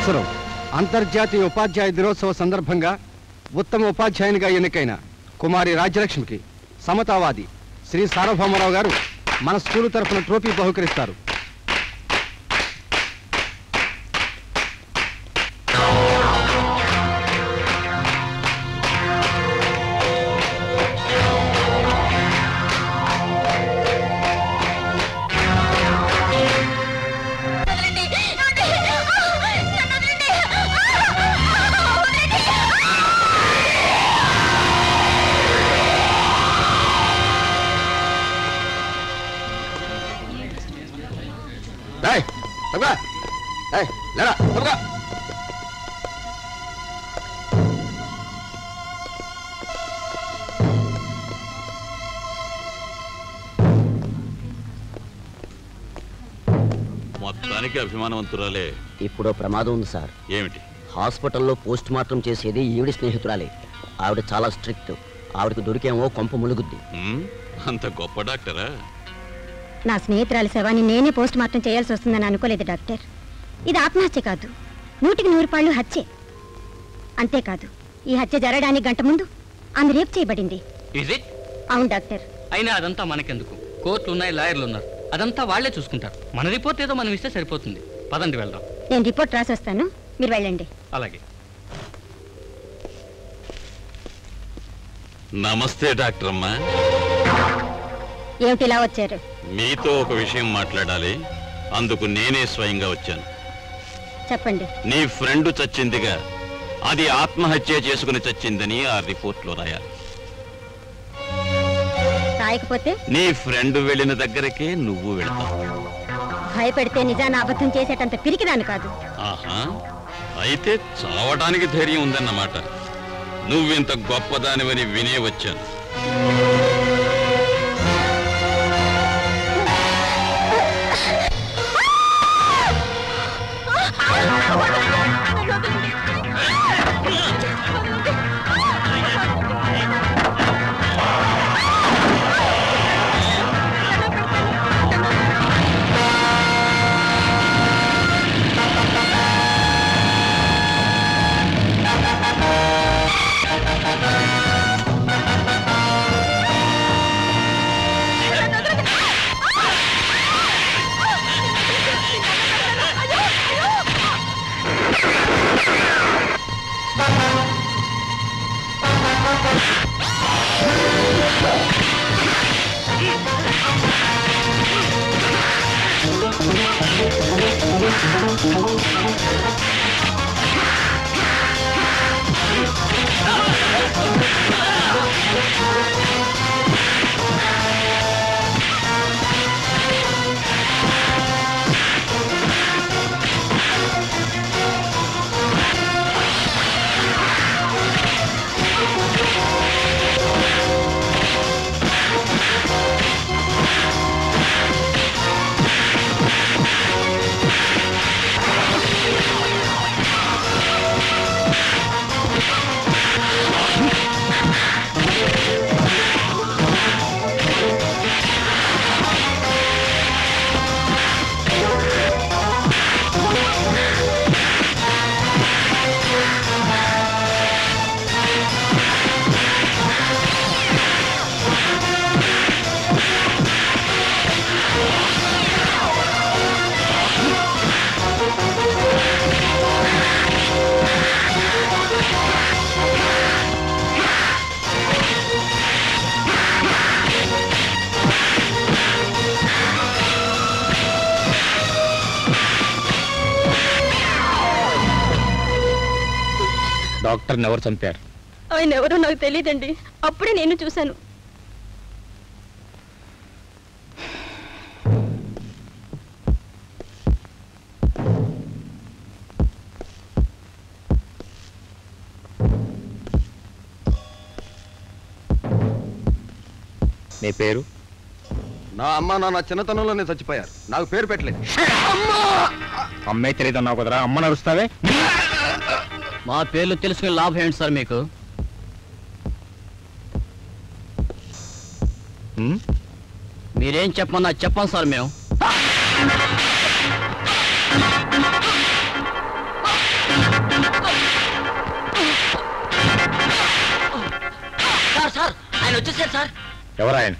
సంవత్సరం అంతర్జాతీయ ఉపాధ్యాయ దినోత్సవ సందర్భంగా ఉత్తమ ఉపాధ్యాయునిగా ఎన్నికైన కుమారి రాజ్యలక్ష్మికి సమతావాది శ్రీ సార్వభౌమరావు గారు మన స్కూలు తరఫున ట్రోఫీ బహుకరిస్తారు ఏయ్, తప్పుగా. ఏయ్, లేరా, తప్పుగా. మొత్తానికి అభిమానవంతురాలే ఇప్పుడు ప్రమాదం ఉంది సార్ ఏమిటి హాస్పిటల్లో పోస్ట్ మార్టం చేసేది ఈవిడి స్నేహితురాలే ఆవిడ చాలా స్ట్రిక్ట్ ఆవిడకి దొరికేమో కొంప ములుగుద్ది ఉమ్, అంత గొప్ప డాక్టరా నా స్నేహితురాలి శవాన్ని నేనే పోస్ట్ మార్టం చేయాల్సి వస్తుందని అనుకోలేదు డాక్టర్ ఇది ఆత్మహత్య కాదు నూటికి నూరు పాళ్ళు హత్యే అంతేకాదు ఈ హత్య జరగడానికి గంట ముందు ఆమె రేపు చేయబడింది ఇజ్ ఇట్ అవును డాక్టర్ అయినా అదంతా మనకెందుకు కోర్టులు ఉన్నాయి లాయర్లు ఉన్నారు అదంతా వాళ్ళే చూసుకుంటారు మన రిపోర్ట్ ఏదో మనం ఇస్తే సరిపోతుంది పదండి వెళ్దాం నేను రిపోర్ట్ రాసి వస్తాను మీరు వెళ్ళండి అలాగే నమస్తే డాక్టర్ అమ్మా ఏమిటి ఇలా వచ్చారు మీతో ఒక విషయం మాట్లాడాలి అందుకు నేనే స్వయంగా వచ్చాను చెప్పండి నీ ఫ్రెండ్ చచ్చిందిగా అది ఆత్మహత్య చేసుకుని చచ్చిందని ఆ రిపోర్ట్లో రాయాలి రాయకపోతే నీ ఫ్రెండ్ వెళ్ళిన దగ్గరకే నువ్వు వెళ్తావు భయపెడితే నిజాన్ని అబద్ధం చేసేటంత పిరికిదాను కాదు ఆహా అయితే చావటానికి ధైర్యం ఉందన్నమాట నువ్వింత గొప్పదానివని వినే వచ్చాను డాక్టర్ని ఎవరు చంపారు ఆయన ఎవరో నాకు తెలియదండి అప్పుడే నేను చూశాను నీ పేరు నా అమ్మ నాన్న చిన్నతనంలోనే చచ్చిపోయారు నాకు పేరు పెట్టలేదు అమ్మే తెలియదన్నావు కదరా అమ్మ నడుస్తావే మా పేర్లు తెలుసుకునే లాభం ఏంటి సార్ మీకు ఉమ్? మీరేం చెప్పమన్నా చెప్పండి సార్ మేము ఎవరాయన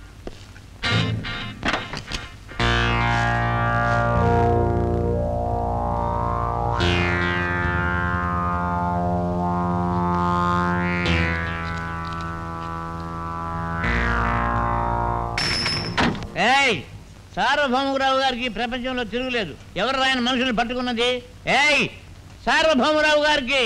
ఏయ్ సార్వభౌమరావు గారికి ఈ ప్రపంచంలో తిరుగులేదు ఎవరు రాయని మనుషుల్ని పట్టుకున్నది ఏయ్ సార్వభౌమరావు గారికి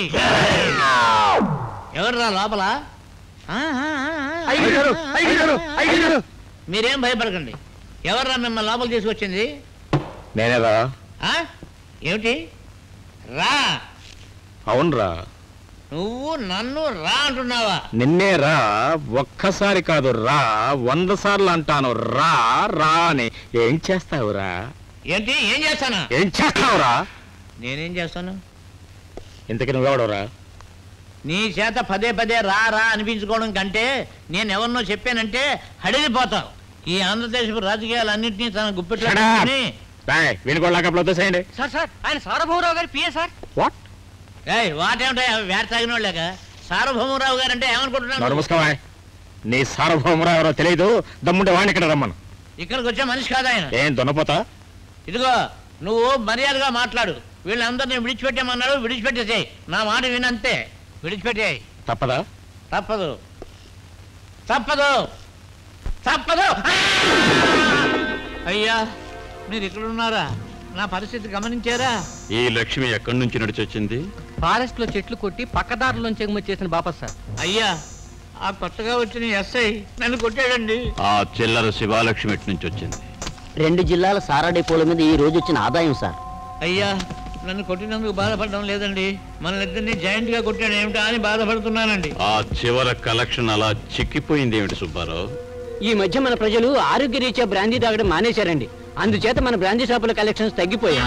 ఎవరు రా లోపల ఆ, ఆ, ఆ, ఆ, అయ్యగారు, అయ్యగారు, అయ్యగారు. మీరేం భయపడకండి ఎవర్రా మిమ్మల్ని లోపల తీసుకొచ్చింది నేనేరా ఆ? ఏమిటి రా అవునరా నువ్వు నన్ను రా అంటున్నావా నిన్నే రా ఒక్కసారి కాదు రా వంద సార్లు అంటాను రా రా అని ఏం చేస్తావురా ఏంటి ఏం చేస్తానా ఏం చేస్తావురా నేనేం చేస్తాను ఇంతకి నువ్వెవడవురా నీ చేత పదే పదే రా రా అనిపించుకోవడం కంటే నేను ఎవరినో చెప్పానంటే హడిలిపోతావు ఈ ఆంధ్రప్రదేశ్ రాజకీయాలన్నింటినీ తన గుప్పెట్లో Shut up. పెట్టుకుని, బాయ్ వీని కూడా లాకప్లో వదిలేసేయండి సార్ సార్ ఆయన సార్వభౌమరావు గారి పిఏ సార్ వాట్ ఏయ్ వాటేమిటా వేట తాగిన వాళ్ళక సార్వభౌమరావు గారు అంటే ఏమనుకుంటున్నాను నడుముసుకోవాయ్ నీ సార్వభౌమరావు ఎవరో తెలియదు దమ్ముంటే వాడిని ఇక్కడ రమ్మను ఇక్కడికి వచ్చే మనిషి కాదు ఆయన ఏం దొన్నపోతా ఇదిగో నువ్వు మర్యాదగా మాట్లాడు వీళ్ళందరినీ విడిచిపెట్టేమన్నాడు విడిచిపెట్టేసేయ్ నా మాట వినంతే విడిచిపెట్టేయ్ తప్పదా తప్పదు తప్పదు తప్పదు అయ్యా మీరు ఇక్కడ ఉన్నారా నా పరిస్థితి గమనించారా ఈ లక్ష్మి ఎక్కడి నుంచి నడిచొచ్చింది ఫారెస్ట్ లో చెట్లు కొట్టి పక్కదారులోంచి ఎగుమతి చేసిన బాపత్ సార్ అయ్యా ఆ కొత్తగా వచ్చిన ఎస్ఐ నన్ను కొట్టాడండి ఆ చిల్లర శివాలక్ష్మి ఎటు నుంచి వచ్చింది రెండు జిల్లాల సారా డిపోల మీద ఈ రోజు వచ్చిన ఆదాయం సార్ అయ్యా నన్ను కొట్టినందుకు బాధపడడం లేదండి మన ఇద్దరిని జాయింట్ గా కొట్టాడు ఏమిటా అని బాధపడుతున్నానండి ఆ చివర కలెక్షన్ అలా చిక్కిపోయింది ఏమిటి సుబ్బారావు ఈ మధ్య మన ప్రజలు ఆరోగ్య రీత్యా బ్రాందీ తాగడం మానేశారండి అందుచేత మన బ్రాందీ షాపుల కలెక్షన్స్ తగ్గిపోయాయి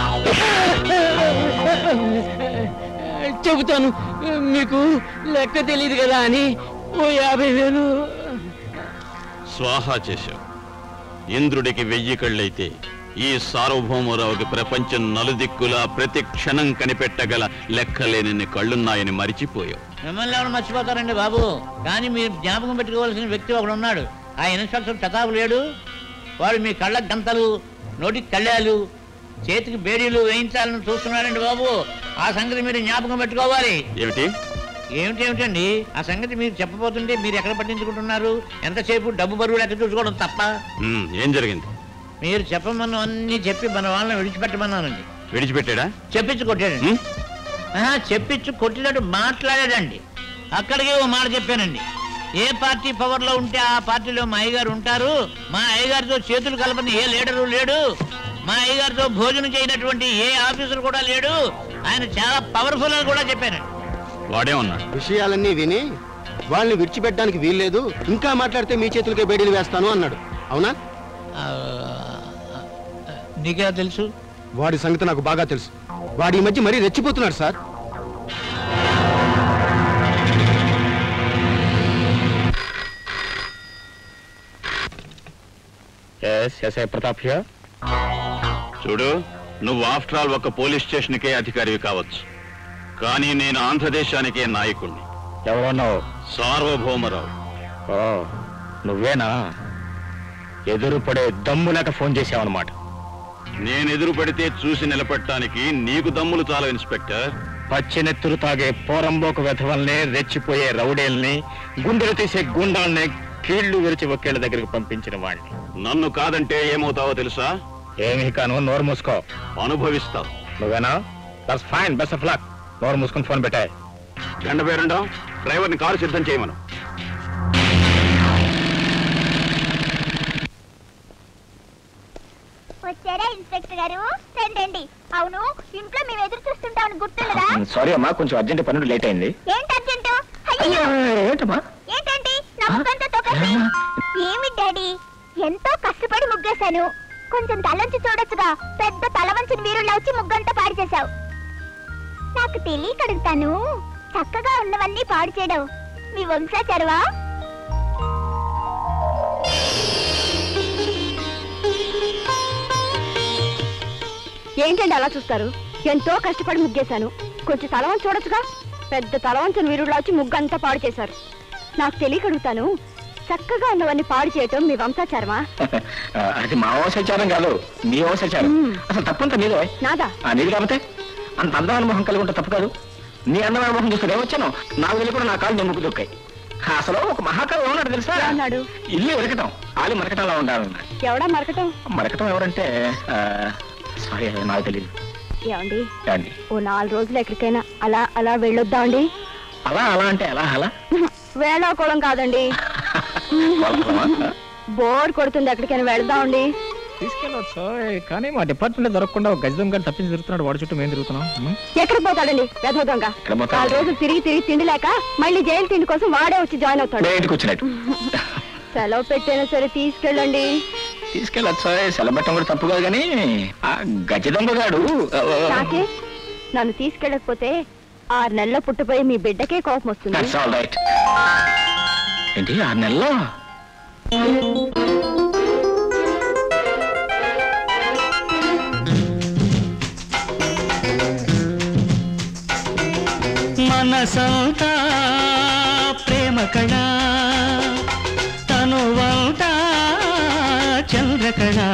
చెబుతాను మీకు లెక్క తెలియదు కదా అని ఓ యాభై వేలు స్వాహా చేశావు ఇంద్రుడికి వెయ్యి కళ్ళైతే ఈ సార్వభౌమరావుకి ప్రపంచం నలుదిక్కులా ప్రతి క్షణం కనిపెట్టగల లెక్కలేనన్ని కళ్ళున్నాయని మరిచిపోయావు మిమ్మల్ని ఎవరు మర్చిపోతారండి బాబు కానీ మీరు జ్ఞాపకం పెట్టుకోవాల్సిన వ్యక్తి ఒకడు ఉన్నాడు ఆ ఇన్స్పెక్టర్ ప్రతాప్ లేడు వాడు మీ కళ్ళ గంతలు నోటికి కళ్ళాలు చేతికి బేడీలు వేయించాలని చూస్తున్నాడండి బాబు ఆ సంగతి మీరు జ్ఞాపకం పెట్టుకోవాలి ఏమిటి ఏమిటేమిటండి ఆ సంగతి మీరు చెప్పబోతుంటే మీరు ఎక్కడ పట్టించుకుంటున్నారు ఎంతసేపు డబ్బు బరువు లెక్క చూసుకోవడం తప్ప ఉమ్, ఏం జరిగింది మీరు చెప్పమన్న అన్ని చెప్పి మన వాళ్ళని విడిచిపెట్టమన్నానండి విడిచిపెట్టాడా చెప్పించి కొట్టాడండి ఉమ్? ఆహా, చెప్పించి కొట్టినట్టు మాట్లాడాడండి అక్కడికే ఓ మాట చెప్పానండి ఏ పార్టీ పవర్ లో ఉంటే ఆ పార్టీలో మా అయ్యగారు ఉంటారు మా అయ్యగారితో చేతులు కలపని ఏ లీడరు లేడు మా అయ్యగారితో భోజనం చేయనటువంటి ఏ ఆఫీసర్ కూడా లేడు ఆయన చాలా పవర్ఫుల్ అని కూడా చెప్పానండి వాడేమన్నాడు విషయాలన్నీ విని వాళ్ళని విడిచిపెట్టడానికి వీల్లేదు ఇంకా మాట్లాడితే మీ చేతులకే బేడీలు వేస్తాను అన్నాడు అవునా ఆ, నీకే తెలుసు వాడి సంగతి నాకు బాగా తెలుసు వాడి ఈ మధ్య మరీ రెచ్చిపోతున్నాడు sir S S Pratap here చూడు నువ్వు ఆఫ్టర్ ఆల్ ఒక పోలీస్ స్టేషన్కే అధికారివి కావచ్చు కానీ నేను ఆంధ్రదేశానికే నాయకుణ్ణి ఎవరన్నావు సార్వభౌమరావు ఓ నువ్వేనా ఎదురు పడే దమ్ము లేక ఫోన్ చేసావన్నమాట నేను ఎదురు పడితే చూసి నిలబెట్టడానికి నీకు దమ్ములు చాలా ఇన్స్పెక్టర్ పచ్చినెత్తురు తాగే పోరంబోకు వెధవల్ని రెచ్చిపోయే రౌడేల్ని గుండెలు తీసే గుండాల్ని కీళ్లు విరిచి ఒకేళ్ళ దగ్గరికి పంపించిన వాడిని నన్ను కాదంటే ఏమవుతావో తెలుసా ఏమీ కాను నోరు మూసుకో అనుభవిస్తావు నువ్వేనా that's fine best of luck నోరు మూసుకుని ఫోన్ పెట్టాయి గండ పేరుండం డ్రైవర్ని కారు సిద్ధం చేయమను వచ్చారా ఇన్స్పెక్టర్ గారు రండి అవును ఇంట్లో మేము ఎదురు చూస్తుంటామని గుర్తున్నదా సారీ అమ్మా కొంచెం అర్జెంట్ పని లేట్ అయింది ఏంటి అర్జెంటు అయ్యో ఏంటమ్మా ఏంటండి నా ముగ్గంతా తొక్కసి ఏమి డాడీ ఎంతో కష్టపడి ముగ్గేశాను కొంచెం తలంచి చూడొచ్చుగా పెద్ద తల వంచిన వీరుళ్ళ వచ్చి ముగ్గంతా పాడు చేశావు నాకు తెలియక అడుగుతాను చక్కగా ఉన్నవన్నీ పాడు చేయడం మీ వంశాచారువా ఏంటండి అలా చూస్తారు ఎంతో కష్టపడి ముగ్గేశాను కొంచెం తలవం చూడొచ్చుగా పెద్ద తలవంచని వీరుడు వచ్చి ముగ్గు అంతా పాడు చేశారు నాకు తెలియక అడుగుతాను చక్కగా ఉన్నవన్నీ పాడు చేయటం మీ వంశాచారమా ఆ, అది మా వంశాచారం కాదు మీ వంశాచారం మ్మ్. అసలు తప్పంతా నీదే నాదా ఆ నీది కాకపోతే అంత అందమైన మొహం కలిగి ఉంటే తప్పు కాదు నీ అందమైన మొహం చూస్తే ఏమొచ్చాను నాకు వెళ్ళి కూడా నా కాళ్ళు నెమ్ముకు దొక్కాయి అసలు ఒక మహాకవి ఏమన్నాడు తెలుసా ఏమన్నాడు? ఇల్లు ఎరకటం ఆలి మరకటంలా ఉండాలన్నాడు ఎవడా మరకటం మరకటం ఎవరంటే సారీ నాకు తెలియదు ఏమండి కానీ ఓ నాలుగు రోజులు ఎక్కడికైనా అలా అలా వెళ్ళొద్దామండి అలా అలా అంటే అలా అలా వేళాకోళం కాదండి కొలకలమా? బోర్ కొడుతుంది ఎక్కడికైనా వెళదామండి తీసుకెళ్ళవచ్చు కానీ మా డిపార్ట్మెంట్ దొరకకుండా ఒక గజదం గారు తప్పించి తిరుగుతున్నాడు వాడి చుట్టూ మేము తిరుగుతున్నాం మ్మ్. ఎక్కడికి పోతాడండి వెధోదంగా ఎక్కడ పోతాడు? నాలుగు రోజులు తిరిగి తిరిగి తిండి లేక మళ్ళీ జైలు తిండి కోసం వాడే వచ్చి జాయిన్ అవుతాడు నేను ఇంటికి వచ్చినట్టు సెలవు పెట్టైనా సరే తీసుకెళ్ళండి తీసుకెళ్ళచ్చు సెలబెట్టం కూడా తప్పు కాదు కానీ ఆ గజ దొంగగాడు నాకే నన్ను తీసుకెళ్ళకపోతే ఆరు నెలల్లో పుట్టిపోయి మీ బిడ్డకే కోపం వస్తుంది దట్స్ ఆల్ రైట్ ఏంటి ఆరు నెలల్లో మనసంతా ప్రేమ కళ తనువంతా చంద్రకళ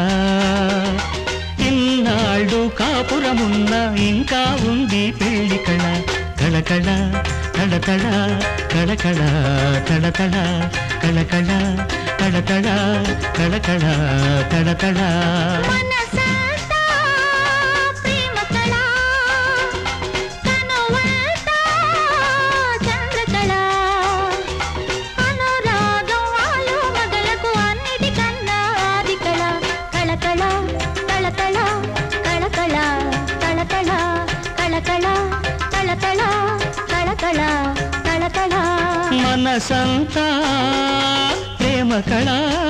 ఇన్నాళ్ళు కాపురమున్న ఇంకా ఉంది పెళ్లి కళ కళకళ తడతడ కళకళ తడతడ కళకళ తడతడ కళకళ తడతడ మనసంతా ప్రేమ కళ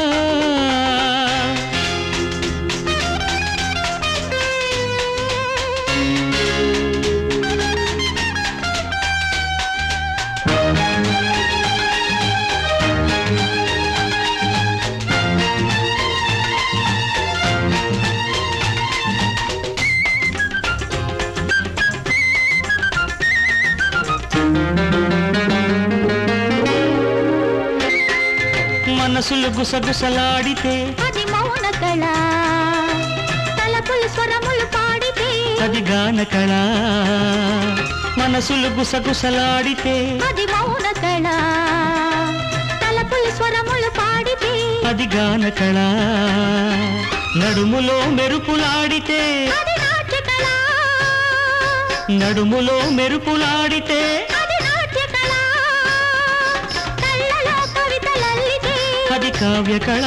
మనసులు గుసగుసలాడితే అది మౌన కళ తలపులు స్వరములు పాడితే అది గాన కళ మనసులు గుసగుసలాడితే అది మౌన కళ తలపులు స్వరములు పాడితే అది గాన కళ నడుములో మెరుపులాడితే అది నాట్య కళ నడుములో మెరుపులాడితే అది నాట్య కళ కళ్ళలో కవితలల్లితే అది కావ్య కళ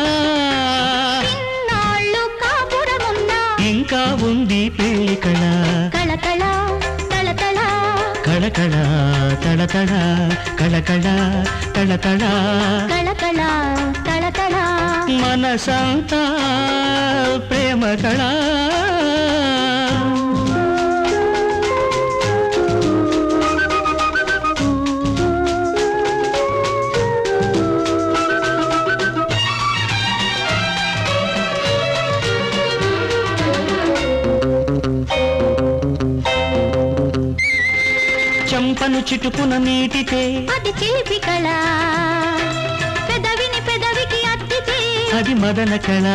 నాళ్ళు కాపురమున్నా ఇంకా ఉంది పెళ్లి కళ కళకళ తళతళ కళకళ తడతడ కళకళ తడతడ కళకళ తళతళ మనసంతా ప్రేమ కళ చంపను చిటుకున నీటితే అది చిలిపి కళ పెదవిని పెదవికి అద్దితే అది మదన కళ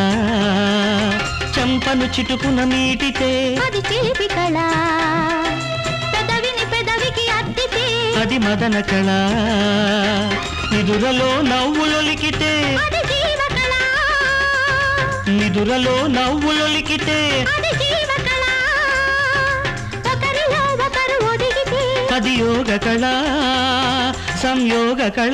చంపను చిటుకున నీటితే అది చిలిపి కళ పెదవిని పెదవికి అద్దితే అది మదన కళ నిదురలో నవ్వులొలికితే అది జీవ కళ నిదురలో నవ్వులొలికితే అది జీవ కళ ఒకరిలో ఒకరు ఒదిగితే అది యోగ కళ సంయోగ కళ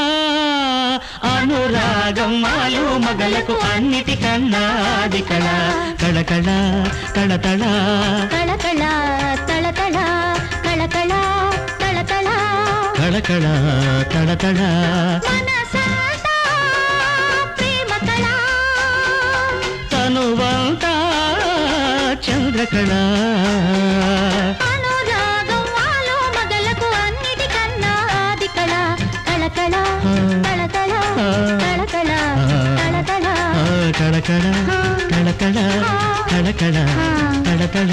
అనురాగం మాలు మగలకు అన్నిటికన్నా అది కళ కళకళ తళతళ కళకళ తళతళ కళకళ తళతళ కళకళ తళతళ మనసంతా ప్రేమ కళ తనువంతా చంద్రకళ అనురాగం మాలో మగలకు అన్నిటికన్నా అది కళ కళకళ తళతళ కళకళ తళతళ ఆ, కళకళ కళకళ కళకళ తళతళ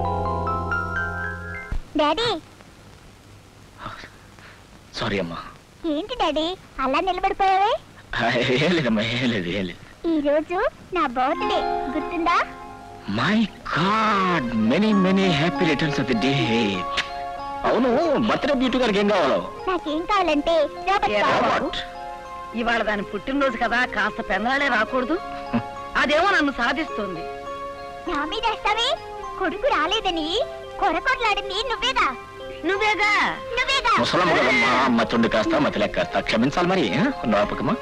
డాడీ సారీ అమ్మా ఏంటి డాడీ అలా నిలబడిపోయావే ఏం లేదమ్మా ఏం లేదు ఏం లేదు ఈ రోజు నా బర్త్డే గుర్తుందా my god many many happy returns of the day అవును బర్త్డే బ్యూటీ గారికి ఏం కావాలో నాకేం కావాలంటే రాబర్ట్ కావాలి. ఇవాళ దాని పుట్టినరోజు కదా కాస్త పెందలాడే రాకూడదు అదేమో నన్ను సాధిస్తుంది నా మీద వేస్తావే కొడుకు రాలేదని కొరకొట్లాడింది నువ్వేగా నువ్వేగా నువ్వేగా ముసలమ్మ కదమ్మా మతుండి కాస్త మతి లెక్కేస్తా క్షమించాలి మరి లోపకమ్మా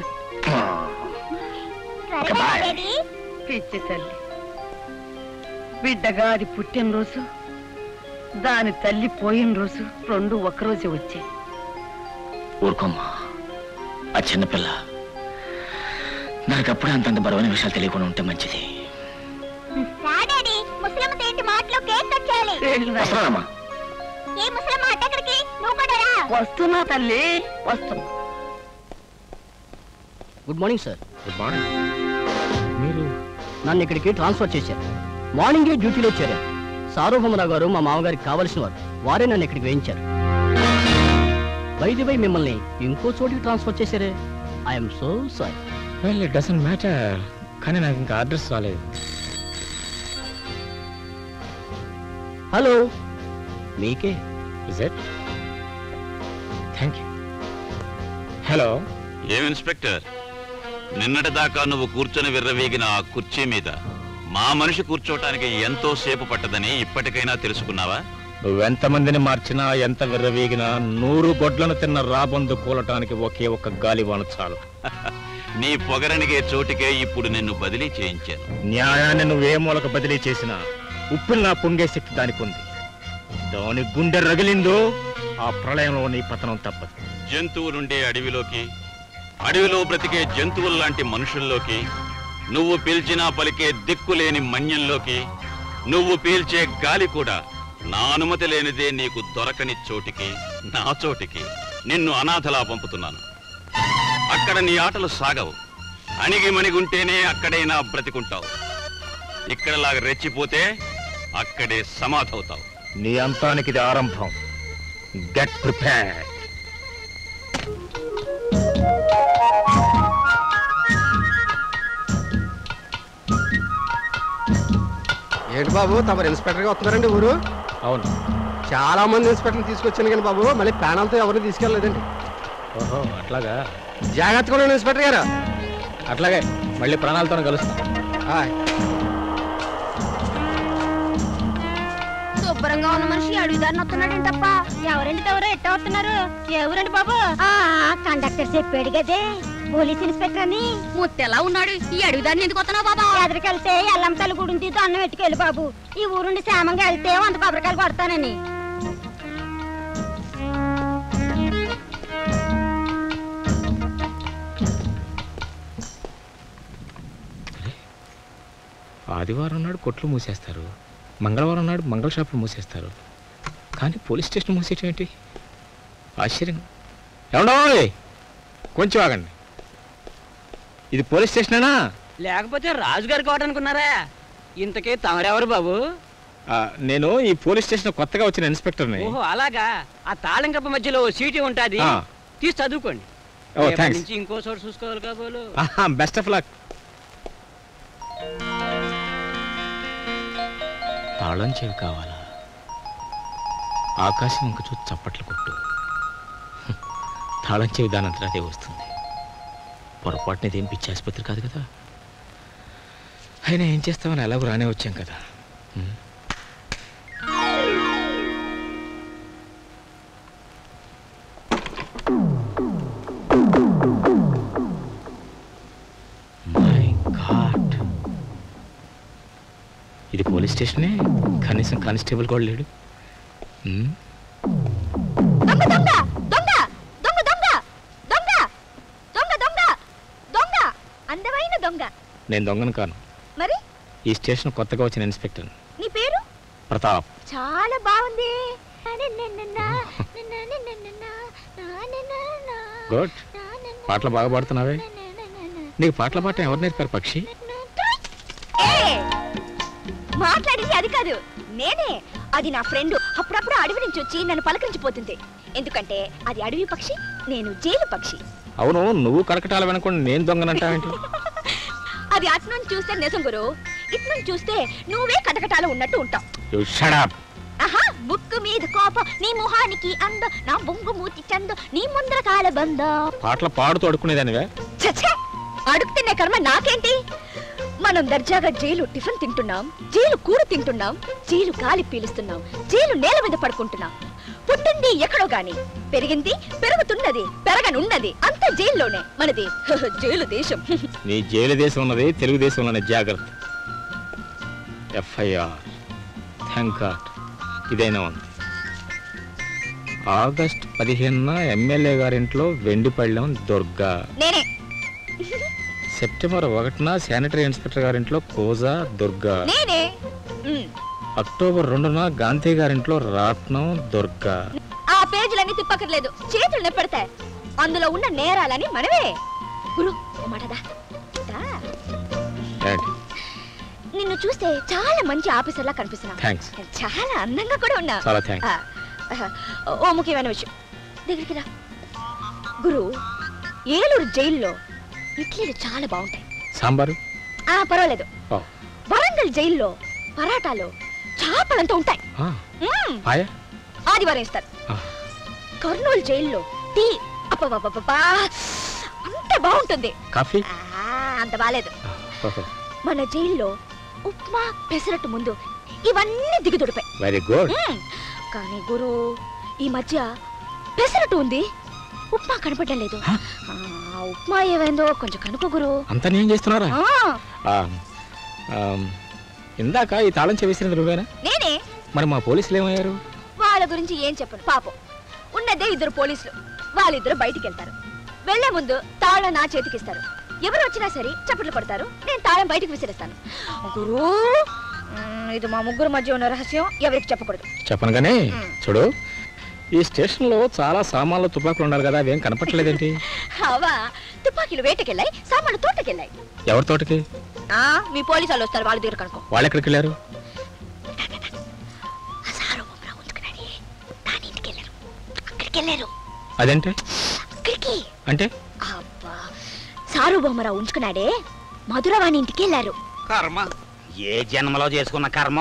త్వరగా బాయ్. డాడీ పిచ్చి తల్లి బిడ్డగా అది పుట్టినరోజు దాని తల్లి పోయిన రోజు రెండు ఒక్కరోజే వచ్చాయి ఊరుకోమ్మా ఆ చిన్నపిల్ల దానికి అప్పుడే అంతంత బరువైన విషయాలు తెలియకుండా ఉంటే మంచిది రా డాడీ ముసలమ్మతో ఏంటి మాటలో కేక్ కట్ చేయాలి వస్తున్నానమ్మా ఏ ముసలమ్మ అట్టెక్కడికి నువ్వు కూడా రా వస్తున్నా తల్లి వస్తున్నా good morning sir good morning మీరు నన్ను ఇక్కడికి ట్రాన్స్ఫర్ చేశారు మార్నింగే డ్యూటీలో చేరారు సార్వభౌమరావు గారు మా మామగారికి కావలసిన వారు వారే నన్ను ఇక్కడికి వేయించారు బై మిమ్మల్ని ఇంకో చోటికి ట్రాన్స్ఫర్ చేశారే I'm so sorry well it doesn't matter కానీ నాకు ఇంకా అడ్రస్ రాలేదు హలో మీకే is it thank you hello ఏం ఇన్స్పెక్టర్ నిన్నటి దాకా నువ్వు కూర్చొని విర్రవీగిన ఆ కుర్చీ మీద మా మనిషి కూర్చోటానికి ఎంతో సేపు పట్టదని ఇప్పటికైనా తెలుసుకున్నావా నువ్వెంతమందిని మార్చినా ఎంత విర్రవీగినా నూరు గొడ్లను తిన్న రాబందు కూలటానికి ఒకే ఒక్క గాలివాన చాలు నీ పొగరనిగే చోటికే ఇప్పుడు నిన్ను బదిలీ చేయించాను న్యాయాన్ని నువ్వే మూలక బదిలీ చేసినా ఉప్పులు నా పొంగే శక్తి దానికి ఉంది దాని గుండె రగిలిందో ఆ ప్రళయంలో నీ పతనం తప్పదు జంతువులుండే అడవిలోకి అడవిలో బ్రతికే జంతువుల్లాంటి మనుషుల్లోకి నువ్వు పీల్చినా పలికే దిక్కులేని మన్యంలోకి నువ్వు పీల్చే గాలి కూడా నా అనుమతి లేనిదే నీకు దొరకని చోటికి నా చోటికి నిన్ను అనాథలా పంపుతున్నాను అక్కడ నీ ఆటలు సాగవు అణిగి మణిగుంటేనే అక్కడైనా బ్రతికుంటావు ఇక్కడలాగా రెచ్చిపోతే అక్కడే సమాధవుతావు నీ అంతానికి ఇది ఆరంభం గెట్ ప్రిపేర్ ఏంటి బాబు తమరు ఇన్స్పెక్టర్గా వస్తున్నారండి ఊరు అవును చాలా మంది ఇన్స్పెక్టర్లు తీసుకొచ్చాను కానీ బాబు మళ్ళీ ప్రాణాలతో ఎవరిని తీసుకెళ్ళలేదండి ఓహో అట్లాగా జాగ్రత్తగా ఉండండి ఇన్స్పెక్టర్ గారు అట్లాగే మళ్ళీ ప్రాణాలతో కలుస్తాం హాయ్ శుభ్రంగా ఉన్న మనిషి అడవి దారిని వస్తున్నాడు తప్ప ఎవరండి తవరో ఎట్ట వస్తున్నారు ఎవరండి బాబు ఆ కండక్టర్ చెప్పాడు కదే పోలీస్ ఇన్స్పెక్టర్ అని ముత్తెలా ఉన్నాడు ఈ అడవి దారిని ఎందుకు వస్తున్నావు బాబా ఎదరికెళ్తే ఎల్లం తల్లి గుడిని తీసి అన్నం ఎట్టుకెళ్ళి బాబు ఈ ఊరుండి క్షేమంగా వెళ్తే వంద కొబ్బరికాయలు కొడతానని ఆదివారం నాడు కొట్లు మూసేస్తారు మంగళవారం నాడు మంగళ షాపులు మూసేస్తారు కానీ పోలీస్ స్టేషన్ మూసేయటం ఏంటి ఆశ్చర్యం ఏమండోయ్ కొంచెం ఆగండి ఇది పోలీస్ స్టేషనేనా లేకపోతే రాజుగారి కోట అనుకున్నారా ఇంతకీ తమరెవరు బాబు ఆ, నేను ఈ పోలీస్ స్టేషన్ కొత్తగా వచ్చిన ఇన్స్పెక్టర్ని ఓహో అలాగా ఆ తాళం కప్ప మధ్యలో ఓ సీటీ ఉంటాది ఆ. తీసి చదువుకోండి ఓ, రేపటి థాంక్స్. నుంచి ఇంకో చోటు చూసుకోవాలి కాబోలు బెస్ట్ ఆఫ్ లక్ తాళం చెవి కావాలా ఆకాశం ఇంక చూసి చప్పట్లు కొట్టు హ్మ్. తాళం చెవి దానంతట అదే వస్తుంది పొరపాటున ఇదేం పిచ్చి ఆసుపత్రి కాదు కదా అయినా ఏం చేస్తామని ఎలాగో రానే వచ్చాం కదా హ్మ్. మై గాడ్ ఇది పోలీస్ స్టేషనే కనీసం కానిస్టేబుల్ కూడా లేడు హ్మ్? దొంగ దొంగ దొంగ దొంగ దొంగ దొంగ దొంగ దొంగ దొంగ అందమైన దొంగ నేను దొంగను కాను మరి ఈ స్టేషన్ కొత్తగా వచ్చిన ఇన్స్పెక్టర్ నీ పేరు ప్రతాప్ చాలా బాగుంది గుడ్ పాటలు బాగా పాడుతున్నావే నీకు పాటలు పాడటం ఎవరు నేర్పారు పక్షి మాట్లాడింది అది కాదు నేనే అది నా ఫ్రెండ్ అప్పుడప్పుడు అడవి నుంచి వచ్చి నన్ను పలకరించిపోతుంది ఎందుకంటే అది అడవి పక్షి నేను జైలు పక్షి అవును నువ్వు కరకటాల వెనకుండా నేను దొంగనంటావేంటి అది అటు నుంచి చూస్తే నిజం గురు ఇటు నుంచి చూస్తే నువ్వే కటకటాలు ఉన్నట్టు ఉంటావు యు షడప్ ఆహా బుక్కు మీద కోపం నీ మొహానికి అంద నా బొంగు మూతి చంద నీ ముందర కాల బంద పాటలు పాడుతూ అడుక్కునేదానివే చచ్చే అడుగుతున్న కర్మ నాకేంటి మనం దర్జాగా జైలు టిఫిన్ తింటున్నాం జైలు కూర తింటున్నాం జైలు గాలి పీలుస్తున్నాం జైలు నేల మీద పడుకుంటున్నాం పుట్టింది ఎక్కడో గాని పెరిగింది పెరుగుతున్నది పెరగనున్నది అంత జైల్లోనే మనది జైలు దేశం నీ జైలు దేశం ఉన్నది తెలుగుదేశంలోనే జాగ్రత్త ఎఫ్ఐఆర్ థ్యాంక్ గాడ్ ఇదైనా ఉంది ఆగస్ట్ పదిహేనున ఎమ్మెల్యే గారింట్లో వెండిపళ్ళెం దుర్గా నేనే సెప్టెంబర్ ఒకటిన శానిటరీ ఇన్స్పెక్టర్ గారింట్లో కోజా దుర్గా నేనే ఉమ్, అక్టోబర్ రెండున గాంధీ గారింట్లో రాట్నం దుర్గా ఆ పేజీలన్నీ తిప్పకర్లేదు చేతులు నెప్పెడతాయి అందులో ఉన్న నేరాలని మనమే గురు ఓ మాటదా దా. ఏంటి నిన్ను చూస్తే చాలా మంచి ఆఫీసర్లా కనిపిస్తున్నావు థ్యాంక్స్ చాలా అందంగా కూడా ఉన్నా చాలా థ్యాంక్స్. ఓ ముఖ్యమైన విషయం దగ్గరికి రా గురు ఏలూరు జైల్లో ఇడ్లీలు చాలా బాగుంటాయి సాంబారు ఆ పర్వాలేదు ఓ, వరంగల్ జైల్లో పరాటాలు చేపలంతా ఉంటాయి ఆ, మ్మ్. పాయ ఆదివారం ఇస్తారు ఆ. కర్నూలు జైల్లో టీ అబ్బబ్బబ్బబ్బా అంత బాగుంటుంది కాఫీ ఆ, అంత బాలేదు ఓహో, మన జైల్లో ఉప్మా పెసరట్టు ముందు ఇవన్నీ దిగుదుడిపాయి వెరీ గుడ్ మ్మ్. కానీ గురు ఈ మధ్య పెసరట్టు ఉంది ఉప్మా కనపడడం లేదు ఆ, ఉప్మా ఏమైందో కొంచెం కనుకో గురు అంతా నేను చేస్తున్నారా ఆ, ఆ, ఆ, ఇందాక ఈ తాళం చెవేసినది నువ్వేనా నేనే మరి మా పోలీసులు ఏమయ్యారు వాళ్ళ గురించి ఏం చెప్పను పాపం ఉన్నదే ఇద్దరు పోలీసులు వాళ్ళిద్దరు బయటికి వెళ్తారు వెళ్లే ముందు తాళం నా చేతికి ఇస్తారు ఎవరు వచ్చినా సరే చప్పట్లు కొడతారు నేను తాళం బయటికి విసిరేస్తాను గురు మ్మ్, ఇది మా ముగ్గురు మధ్య ఉన్న రహస్యం ఎవరికి చెప్పకూడదు చెప్పను కానీ చూడు ఈ స్టేషన్లో చాలా సామాన్లు తుపాకులు ఉండాలి కదా అవేం కనపట్టలేదేంటి అవా తుపాకీలు వేటకెళ్ళాయి సామాన్లు తోటకెళ్ళాయి ఎవరి తోటకి ఆ, మీ పోలీసు వాళ్ళు వస్తారు వాళ్ళ దగ్గర కనుకో వాళ్ళు ఎక్కడికి వెళ్ళారు అక్కడికి వెళ్ళారు అదేంటి అక్కడికి అంటే అబ్బా సారు బొమ్మరావు ఉంచుకున్నాడే మధురవాణి ఇంటికి వెళ్ళారు కర్మ ఏ జన్మలో చేసుకున్న కర్మ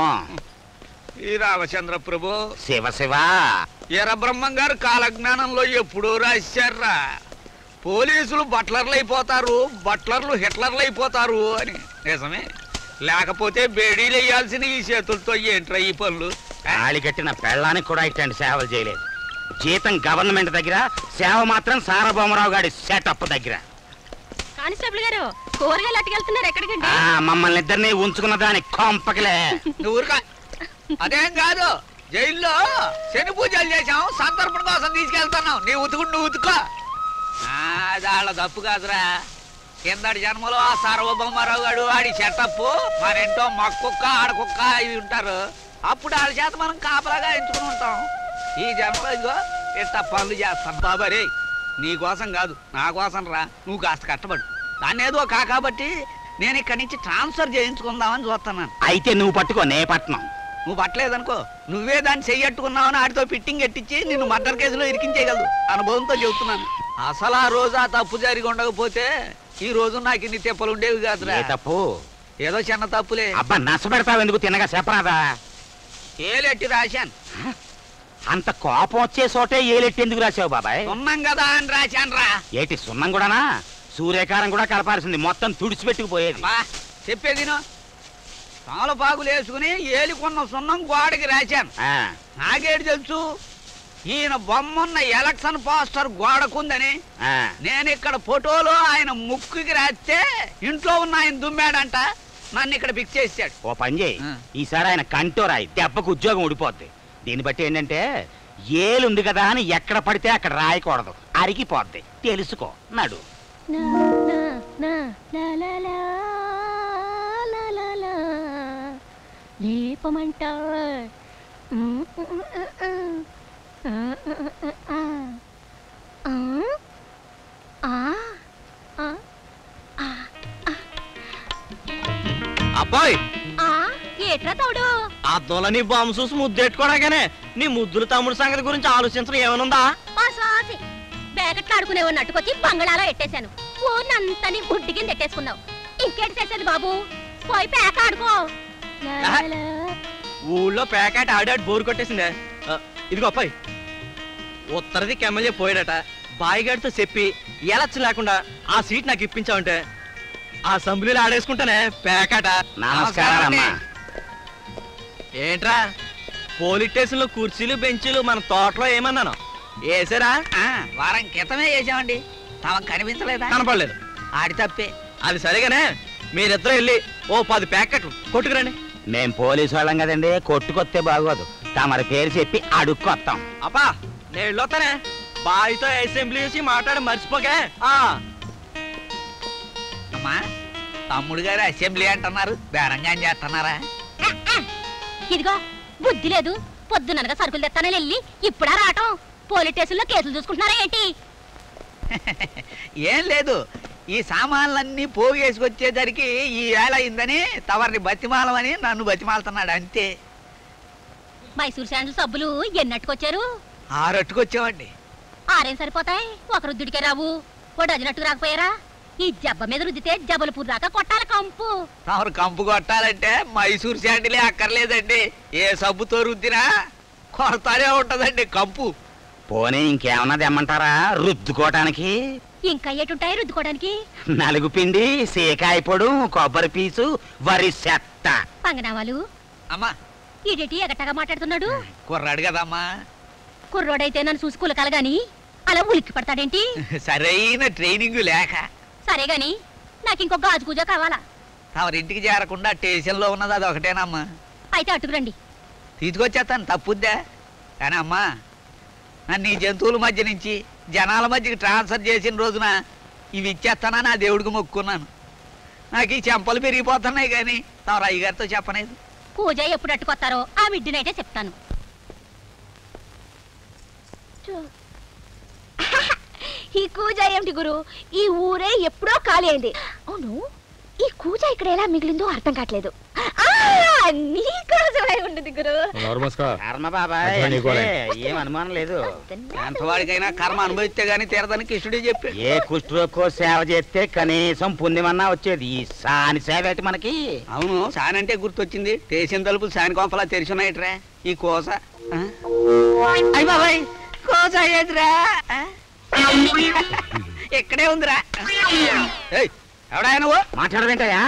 ఈ రామచంద్ర ప్రభు శివ శివ ఈర బ్రహ్మం గారు కాలజ్ఞానంలో ఎప్పుడూ రాశారా పోలీసులు బట్లర్లు అయిపోతారు బట్లర్లు హిట్లర్లు అయిపోతారు అని నిజమే లేకపోతే బేడీలు వేయాల్సిన ఈ చేతులతో ఏంట్రా ఈ పనులు తాళి కట్టిన పెళ్ళానికి కూడా ఇట్లాంటి సేవలు చేయలేదు జీతం గవర్నమెంట్ దగ్గర సేవ మాత్రం సారభౌమరావు గారి సెటప్ దగ్గర కానిస్టేబుల్ గారు కూరగాయలు అట్టుకెళ్తున్నారు ఎక్కడికండి ఆ, మమ్మల్ని ఇద్దరిని ఉంచుకున్న దాని కొంపకలే నువ్వు ఊరుకో. అదేం కాదు జైల్లో శని పూజలు చేశాం సందర్భం కోసం తీసుకెళ్తున్నాం నీ ఉతుకుడు నువ్వు ఉతుకో ఆ, అది వాళ్ళ తప్పు కాదురా కిందటి జన్మలో ఆ సార్వభౌమారావు గారు ఆడి చెట్టప్పు మరేంటో మక్కుక్క ఆడకుక్క ఇవి ఉంటారు అప్పుడు వాళ్ళ చేత మనం కాపలాగా ఎంచుకుని ఉంటాం ఈ జన్మలో ఇదిగో ఇట్ట పనులు చేస్తాం బాబరే నీ కోసం కాదు నా కోసం రా నువ్వు కాస్త కష్టపడు దాన్ని ఏదో కాకాబట్టి నేను ఇక్కడి నుంచి ట్రాన్స్ఫర్ చేయించుకుందామని చూస్తున్నాను అయితే నువ్వు పట్టుకో నే పట్నం నువ్వు పట్టలేదనుకో నువ్వే దాన్ని చెయ్యట్టుకున్నావని ఆడితో ఫిట్టింగ్ ఎట్టించి నిన్ను మర్డర్ కేసులో ఇరికించేయగలదు అనుభవంతో చెబుతున్నాను అసలు ఆ రోజు ఆ తప్పు జరిగి ఉండకపోతే ఈ రోజు నాకు ఇన్ని తెప్పలు ఉండేవి కాదురా ఏ తప్పు ఏదో చిన్న తప్పులే అబ్బా నష్టపెడతావు ఎందుకు తినగా చెప్పరాదా ఏలెట్టి రాశాను అంత కోపం వచ్చే చోటే ఏలెట్టి ఎందుకు రాసావు బాబాయ్ ఉన్నాం కదా అని రాశాను రా ఏటి సున్నం కూడానా సూర్యకారం కూడా కలపాల్సింది మొత్తం తుడిచిపెట్టుకుపోయేది బా చెప్పేదిను తాళపాకులు వేసుకుని ఏలికొన్న సున్నం గోడకి రాశాను ఆ, నాకేడు తెలుసు ఈయన బొమ్మన్న ఎలక్షన్ పోస్టర్ గోడకుందని ఆ. నేను ఇక్కడ ఫోటోలో ఆయన ముక్కుకి రాస్తే ఇంట్లో ఉన్న ఆయన దుమ్మాడంట నన్ను ఇక్కడ ఫిక్స్ చేశాడు ఓ పని చేయి ఈసారి ఆయన కంటోరాయి దెబ్బకు ఉద్యోగం ఊడిపోద్ది దీన్ని బట్టి ఏంటంటే ఏలుంది కదా అని ఎక్కడ పడితే అక్కడ రాయకూడదు అరిగిపోద్ది తెలుసుకో నడు లేపమంట అబ్బాయి ఏట్రా తౌడు ఆ దొలని బాంబు చూసి ముద్దెట్టుకోవడాగానే నీ ముద్దుల తమ్ముడు సంగతి గురించి ఆలోచించడం ఏమనుందా మా సాసి బేక పేకట్లు ఆడుకునేవాడిని అట్టుకొచ్చి బంగళాలో ఎట్టేశాను ఊనంతని గుడ్డి కింద ఎట్టేసుకున్నావు ఇంకేటి చేసేది బాబు పోయి పేక ఆడుకో ఆహా. ఊళ్ళో ప్యాకెట్ ఆడాడు బోరు కొట్టేసిందే ఆ, ఇదిగో అప్పాయి ఉత్తర దిక్కు ఎమ్మెల్యే పోయాడట బాయిగాడితో చెప్పి ఎలచ్చు లేకుండా ఆ సీట్ నాకు ఇప్పించావంటే ఆ అసెంబ్లీలో ఆడేసుకుంటానే పేకాట నమస్కారమ్మా. ఏంట్రా పోలీస్ స్టేషన్ లో కుర్చీలు బెంచీలు మన తోటలో ఏమన్నాను వేసారా వారం క్రితమే చేసామండి తమకు కనిపించలేదా కనపడలేదు ఆడి తప్పే అది సరిగానే మీరిద్దరు వెళ్ళి ఓ పది ప్యాకెట్లు కొట్టుకురండి మేం పోలీసు వాళ్ళం కదండి కొట్టుకొస్తే బాగోదు తమరి పేరు చెప్పి అడుక్కొస్తాం అప్పా నేను వెళ్ళొస్తానే బాయ్తో అసెంబ్లీ చేసి మాట్లాడి మర్చిపోకే ఆ అమ్మా తమ్ముడు గారు అసెంబ్లీ అంటున్నారు బేరంగా చేస్తున్నారా ఇదిగో బుద్ధి లేదు పొద్దుననగా సరుకులు తెస్తానని వెళ్ళి ఇప్పుడా రావటం పోలీస్ స్టేషన్లో కేసులు చూసుకుంటున్నారా ఏంటి ఏం లేదు ఈ సామాన్లన్నీ పోగేసుకొచ్చేసరికి ఈ వేళ అయిందని తవరిని బతిమాలమని నన్ను బతిమాలుతున్నాడు అంతే మైసూర్ శాండ్లు సబ్బులు ఎన్నట్టుకొచ్చారు ఆరట్టుకొచ్చామండి ఆరేం సరిపోతాయి ఒక రుద్దుడికే రావు ఓ డజనట్టుకు రాకపోయారా ఈ జబ్బ మీద రుద్దితే జబలపూర్ దాకా కొట్టాలి కంపు తమరు కంపు కొట్టాలంటే మైసూర్ శాండిలే అక్కర్లేదండి ఏ సబ్బుతో రుద్దినా కొడతానే ఉంటదండి కంపు పోనీ ఇంకేమన్నా తెమ్మంటారా రుద్దుకోవటానికి ఇంకా ఏటుంటాయి రుద్దుకోవడానికి నలుగు పిండి సీకాయ పొడు కొబ్బరి పీసు వరి చెత్త పంగనామాలు అమ్మా ఈడేటి ఎగట్టగా మాట్లాడుతున్నాడు కుర్రాడు కదమ్మా కుర్రోడైతే నన్ను చూసి కులకాలి గాని అలా ఉలిక్కి పడతాడేంటి సరైన ట్రైనింగ్ లేక సరే గాని నాకు ఇంకో గాజు కూజ కావాలా తమరింటికి చేరకుండా స్టేషన్లో ఉన్నది అది ఒకటేనమ్మా అయితే అట్టుకురండి తీసుకొచ్చేస్తాను తప్పుద్దా కానీ అమ్మా నన్ను ఈ జంతువుల మధ్య నుంచి జనాల మధ్యకి ట్రాన్స్ఫర్ చేసిన రోజున ఇవి ఇచ్చేస్తానని ఆ దేవుడికి మొక్కున్నాను నాకు ఈ చెంపలు పెరిగిపోతున్నాయి కానీ తమరు అయ్యగారితో చెప్పలేదు పూజ ఎప్పుడు అట్టుకొస్తారో ఆ మిడ్డునైతే చెప్తాను ఈ కూజ ఏమిటి గురు ఈ ఊరే ఎప్పుడో ఖాళీ అయింది అవును ఈ కూజ ఇక్కడ ఎలా మిగిలిందో అర్థం కావట్లేదు ఆ, నీకోసమై ఉండదు గురు కర్మ బాబాయ్ అటువంటి అంటే గోలే. ఏం అనుమానం లేదు ఎంతవాడికైనా కర్మ అనుభవిస్తే గానీ తీరదని కృష్ణుడే చెప్పి ఏ కుష్ఠరోగో సేవ చేస్తే కనీసం పుణ్యమన్నా వచ్చేది ఈ సాని సేవ ఏంటి మనకి అవును సానంటే గుర్తొచ్చింది స్టేషన్ తలుపులు సాని కొంపలా తెరిచున్నాయిట్రా ఈ కోస ఆ? అయ్ బాబాయ్ కోస ఏదిరా ఆ? ఇక్కడే ఉందిరా ఏయ్, ఎవడా నువ్వు మాట్లాడవేంటయా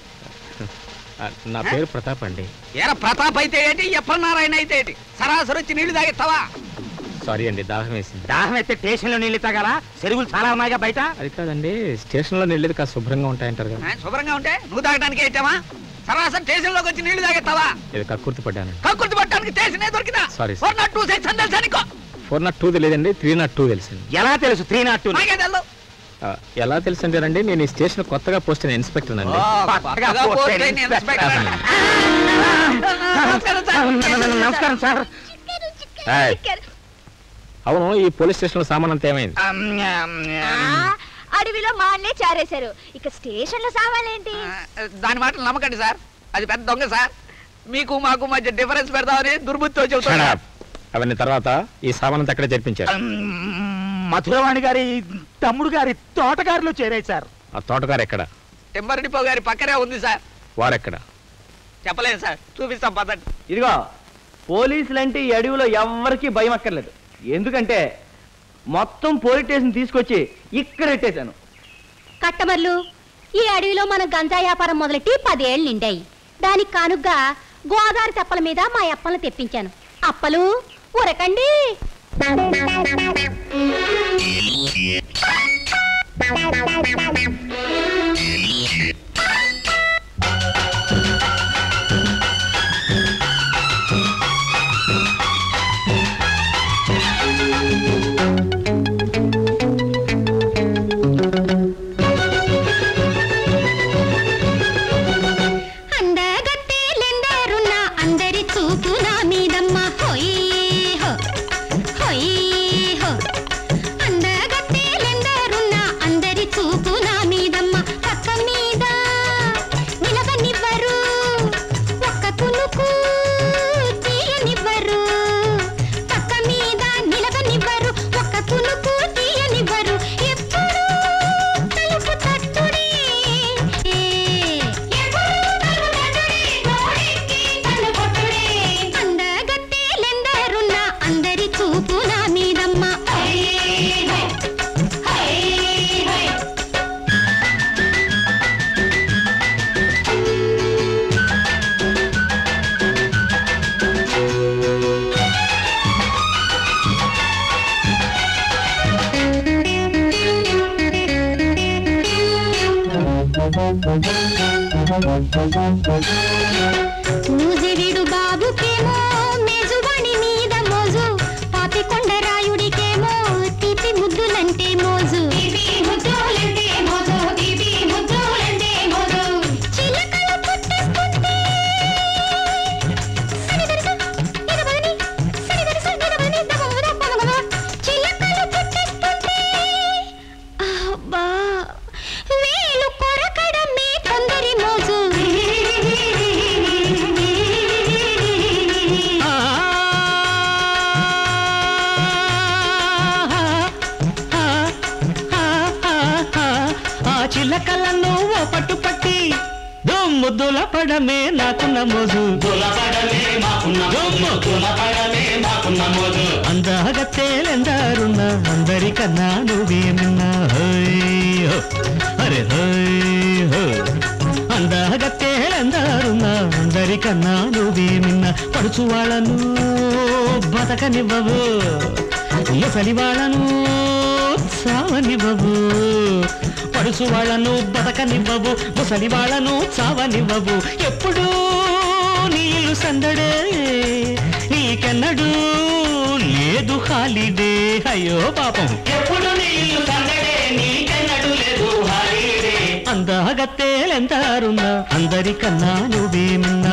నా పేరు ప్రతాప్ అండి ఏరా ప్రతాప్ అయితే ఏంటి ఎప్పనారాయణ అయితే ఏంటి సరాసరి వచ్చి నీళ్లు తాగిస్తావా సారీ అండి దాహం వేసింది దాహం అయితే స్టేషన్లో నీళ్ళు తాగాల చెరువులు చాలా ఉన్నాయిగా బయట అది కాదండి స్టేషన్లో నీళ్ళు కాస్త శుభ్రంగా ఉంటాయంటారు కదా ఆ, శుభ్రంగా ఉంటే నువ్వు తాగడానికి ఏంటమ్మా సరాసరి స్టేషన్లోకి వచ్చి నీళ్లు తాగిస్తావా ఇది కక్కుర్తి పడ్డాను కక్కుర్తి పట్టడానికి స్టేషనే దొరికినా Sorry, sir. Four nought two section తెలుసా నీకో ఫోర్ నాట్ టూ తెలియదండి త్రీ నాట్ టూ తెలుసండి ఎలా తెలుసు త్రీ నాట్ టూ నాకే తెలు ఆ, ఎలా తెలుసు అంటారండి నేను ఈ స్టేషన్ కొత్తగా పోస్ట్ అయిన ఇన్స్పెక్టర్ అండి కొత్తగా పోస్ట్ అయిన ఇన్స్పెక్టర్. నమస్కారం సార్. నమస్కారం సార్ ఏయ్, అవును ఈ పోలీస్ స్టేషన్ లో సామాన్ అంతా ఏమైంది ఆ, అడవిలో మాన్లే చారేశారు ఇక స్టేషన్ లో సావాలేంటి దాని మాటలు నమ్మకండి సార్ అది పెద్ద దొంగ సార్ మీకు మాకు మధ్య డిఫరెన్స్ పెడదామని దుర్బుద్ధితో చెబుతున్నా Shut up. అవన్నీ తర్వాత ఈ సామాన్ అంతా ఎక్కడ జరిపించారు మధురవాణి గారి తమ్ముడు గారి తోటగారిలో చేరాయి సార్ ఆ తోటగారు ఎక్కడ టింబర్ డిపో గారి పక్కనే ఉంది సార్ వారెక్కడ చెప్పలేను సార్ చూపిస్తాం పదండి ఇదిగో పోలీసులంటే ఈ అడవిలో ఎవ్వరికీ భయం అక్కర్లేదు ఎందుకంటే మొత్తం పోలీస్ స్టేషన్ తీసుకొచ్చి ఇక్కడ పెట్టేశాను కట్టమర్లు ఈ అడవిలో మన గంజా వ్యాపారం మొదలెట్టి పదేళ్ళు నిండాయి దానికి కానుగ్గా గోదావరి తెప్పల మీద మా అప్పలను తెప్పించాను అప్పలు ఉరకండి అందగత్తెలెందరున్న అందరి చూపు నా మీదమ్మ హొయ్ హో హొయ్ హో అందగత్తెలెందరున్న అందరి చూపు నా మీదమ్మ పక్క మీద నిలవనివ్వరు ఒక్క కునుకు తీయనివ్వరు పక్క మీద నిలవనివ్వరు ఒక్క కునుకు తీయనివ్వరు నూజివీడు బాబుకేమో మేజువాణి మీద మోజు పాపికొండ రాయుడికేమో తీపి ముద్దులంటే మోజు చిలకలు పుట్టిస్తుంటే సరిదరిస, ఇదవని, సరిదరిస, ఇదవని, దమముద, పమగమ. చిలకలు పుట్టిస్తుంటే అబ్బా వేలు కొరకడమే కొందరి మోజు ఆ చిలకలను ఓ పట్టు పట్టి దుమ్ముద్దుల పడమే నాకున్న మోజు అందాగ తేలెందారున్న అందరికన్నా నువ్వేమిన్నా హోయ్ అరే హోయ్ హో అందాగ తేలెందారున్న అందరికన్నా నువ్వేమిన్నా పడుచు వాళ్ళను బతకనివ్వవు ముసలి వాళ్ళను చావనివ్వవు పడుసు వాళ్ళను బతకనివ్వవు ముసలి వాళ్ళను చావనివ్వవు ఎప్పుడు నీళ్ళు సందడే నీకెన్నడూ లేదు హాలిడే అయ్యో పాపం ఎప్పుడు నీళ్ళు సందడే నీకెన్నడూ లేదు హాలిడే అందాగత్తేలెంతారున్నా అందరికన్నా నువ్వేమిన్నా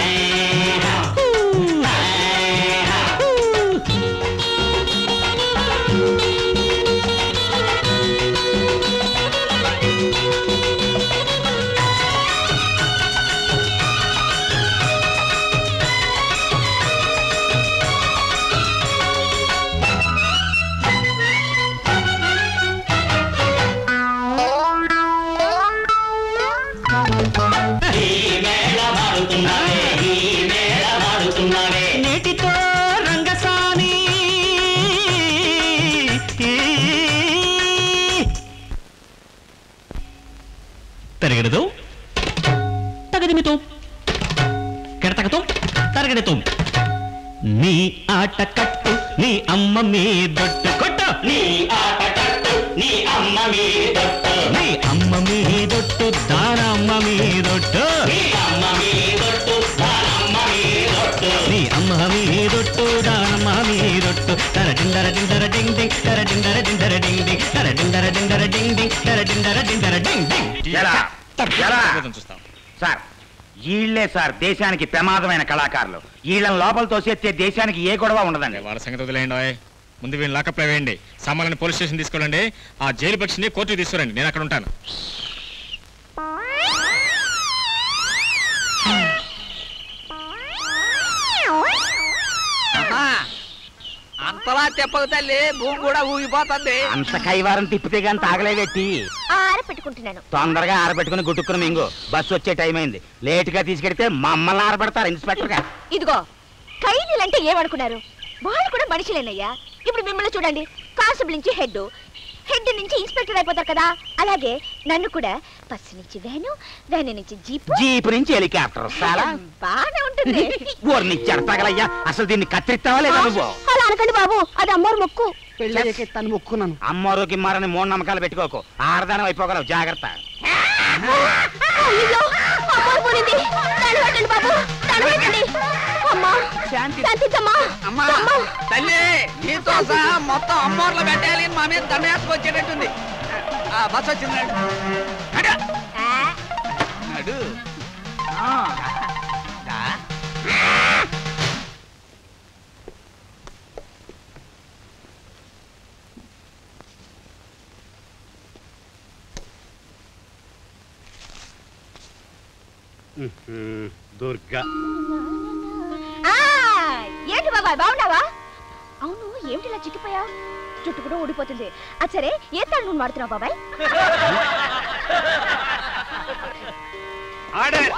నేటితో రంగసాని తరగడదు తగదిమితో కెడతగతో తరగడతో నీ ఆట కట్టు నీ అమ్మ మీ దొట్టు కొట్టు నీ ఆట కట్టు నీ అమ్మ మీ దొట్టు నీ అమ్మ మీ దొట్టు దానమ్మ మీ దొట్టు నీ అమ్మ మీ దొట్టు దానమ్మ మీ దొట్టు నీ అమ్మ మీ దొట్టు దానమ్మ మీ దొట్టు తర డిందర డిందర డింగ్ డింగ్ తర డిందర డిందర డింగ్ డింగ్ తర డిందర డిందర డింగ్ డింగ్ తర డిందర డిందర డింగ్ డింగ్ ఎలా? ఎలా? సార్ వీళ్ళే సార్ దేశానికి ప్రమాదమైన కళాకారులు వీళ్ళని లోపల తోసేస్తే దేశానికి ఏ గొడవ ఉండదండి వాళ్ళ సంగతి వదిలేయండి ఓయ్. ముందు వీళ్ళని లాకప్ వేయండి సామాన్లని పోలీస్ స్టేషన్ తీసుకెళ్ళండి ఆ జైలు పక్షిని కోర్టుకి తీసుకురండి నేను అక్కడ ఉంటాను అమ్మా, అంతలా చెప్పదు తల్లి భూమి కూడా ఊగిపోతుంది అంత కైవారం తిప్పితే గాని తాగలేదెట్టి ఆర పెట్టుకుంటున్నాను తొందరగా ఆరబెట్టుకుని గుట్టుకుని మింగు బస్సు వచ్చే టైం అయింది లేట్ గా తీసుకెడితే మమ్మల్ని ఆరబెడతారు ఇన్స్పెక్టర్ గా ఇదిగో ఖైదీలంటే ఏమనుకున్నారు వాళ్ళు కూడా మనుషులేనయ్యా ఇప్పుడు మిమ్మల్ని చూడండి కానిస్టేబుల్ నుంచి హెడ్ హెడ్ నుంచి ఇన్స్పెక్టర్ అయిపోతారు కదా అలాగే నన్ను కూడా బస్సు నుంచి వ్యాను వ్యాన్ నుంచి జీపు జీపు నుంచి హెలికాప్టర్ చాలా బాగానే ఉంటుంది ఊరిని తగలయ్యా అసలు దీన్ని కత్తిరిస్తావా లేదా నువ్వు అలా అనకండి బాబు అది అమ్మోరు మొక్కు తను మొక్కున్నాను అమ్మోరు గిమ్మారని మూడు నమ్మకాలు పెట్టుకోకు ఆరదానం అయిపోగలవు జాగ్రత్త అయ్యో అమ్మోరు పోయింది తడబెట్టండి బాబు తడబెట్టండి అమ్మా శాంతించమ్మా అమ్మా తల్లి నీతో సహా మొత్తం అమ్మోర్లు పెట్టాలి మా మీద దండయాత్రకు వచ్చేటట్టుంది ఆ బస్ వచ్చింది నడు. నడు. ఆ. దా. దుర్గా ఆ, ఏంటి బాబాయ్ బాగున్నావా అవును ఏమిటి ఇలా చిక్కిపోయావు జుట్టు కూడా ఊడిపోతుంది అది సరే ఏ తాడు నూనె వాడుతున్నావు బాబాయ్ ఆర్డర్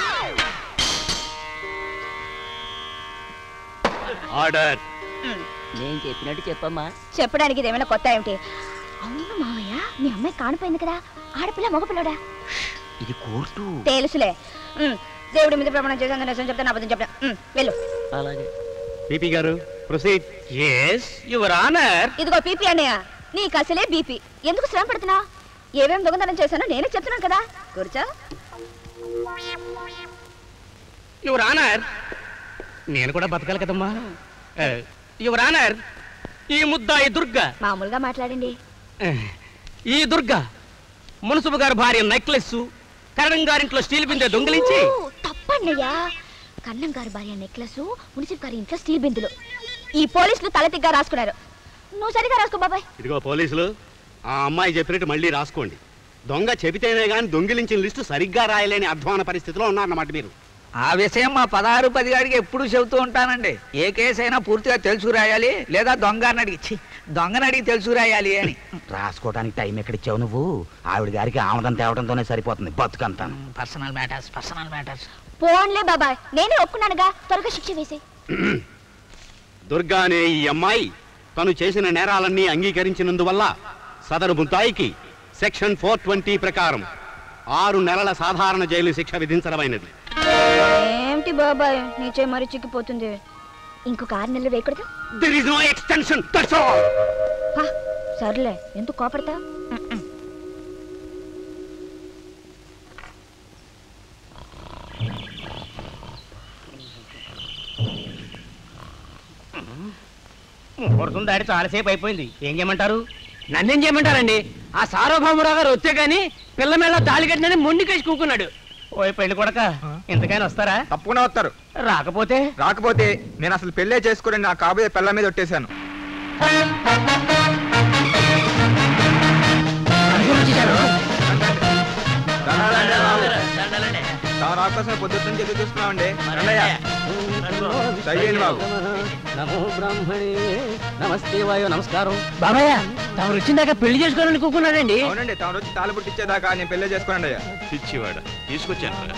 ఆర్డర్ నేను చెప్పినట్టు చెప్పమ్మా చెప్పడానికి ఇదేమైనా కొత్త ఏమిటి అవును మావయ్య మీ అమ్మాయి కానిపోయింది కదా ఆడపిల్ల మగపిల్లడా ఇది కోర్టు తెలుసులే ఉమ్, దేవుడి మీద ప్రమాణం చేశాను నిజం చెప్తాను అబద్ధం చెప్తాను ఉమ్, వెళ్ళు అలాగే పీపీ గారు ప్రొసీడ్ ఎస్ యువర్ ఆనర్ ఇదిగో పీపీ అన్నయ్య నీకు అసలే బీపీ ఎందుకు శ్రమ పడుతున్నా ఏమేం దొంగతనం చేశానో నేనే చెప్తున్నాను కదా కూర్చో యువర్ ఆనర్ నేను కూడా బతకాలి కదమ్మా యువర్ ఆనర్ ఈ ముద్దాయి దుర్గ మామూలుగా మాట్లాడండి ఈ దుర్గ మున్సుబు గారి భార్య నెక్లెస్ కరణం గారింట్లో స్టీల్ బిందె దొంగిలించి ఓ, తప్పన్నయ్యా కన్నం గారి భార్య నెక్లెస్ మున్సిపల్ గారి ఇంట్లో స్టీల్ బిందులు ఈ పోలీసులు తలతిగ్గా రాసుకున్నారు నువ్వు సరిగా రాసుకో బాబాయ్ ఇదిగో పోలీసులు ఆ అమ్మాయి చెప్పినట్టు మళ్ళీ రాసుకోండి దొంగ చెబితేనే గాని దొంగిలించిన లిస్టు సరిగ్గా రాయలేని అధ్వాన పరిస్థితిలో ఉన్నారన్నమాట మీరు ఆ విషయం మా పదహారు పది గారికి ఎప్పుడు చెబుతూ ఉంటానండి ఏ కేసు అయినా పూర్తిగా తెలుసు రాయాలి లేదా దొంగని అడిగి ఛీ, దొంగని అడిగి తెలుసు రాయాలి అని రాసుకోవడానికి టైం ఎక్కడిచ్చావు నువ్వు ఆవిడ గారికి ఆమదం తేవడంతోనే సరిపోతుంది బతుకంతాను పర్సనల్ మ్యాటర్స్ పర్సనల్ మ్యాటర్స్ పోన్లే బాబాయ్ నేనే ఒప్పుకున్నానుగా త్వరగా శిక్ష వేసి దుర్గా అనే ఈ అమ్మాయి తను చేసిన నేరాలన్నీ అంగీకరించినందువల్ల సదరు ముద్దాయికి సెక్షన్ ఫోర్ ట్వంటీ ప్రకారం ఆరు నెలల సాధారణ జైలు శిక్ష విధించడమైనది ఏంటి బాబాయ్ నీ చేయి మరి చిక్కిపోతుంది ఇంకొక ఆరు నెలలు వేయకూడదు there is no extension that's all హా, సర్లే ఎందుకు కోపడతా ముహూర్తం దాడి చాలాసేపు అయిపోయింది ఏం చేయమంటారు నన్నేం చేయమంటారండి ఆ సార్వభౌమరావు గారు వచ్చే గాని పిల్ల మెల్ల తాళి కట్టినని మొండి కేసి కూకున్నాడు ఓయ్ పెళ్లి కొడక ఇంతకైనా వస్తారా తప్పకుండా వస్తారు రాకపోతే రాకపోతే నేను అసలు పెళ్ళే చేసుకోరని నా కాబోయే పిల్ల మీద ఒట్టేశాను తాను రాకోసం పొద్దున్న నుంచి ఎదురు చూస్తున్నామండి రండయ్యా. దయ్యేండి బాబు నమో బ్రాహ్మణే నమస్తే వాయు నమస్కారం బాబాయ్ తమరు వచ్చిందాక పెళ్లి చేసుకోవాలని కూకున్నాడండి అవునండి తాను వచ్చి తాళి పుట్టించేదాకా నేను పెళ్ళే చేసుకోండి అయ్యా పిచ్చివాడ తీసుకొచ్చాను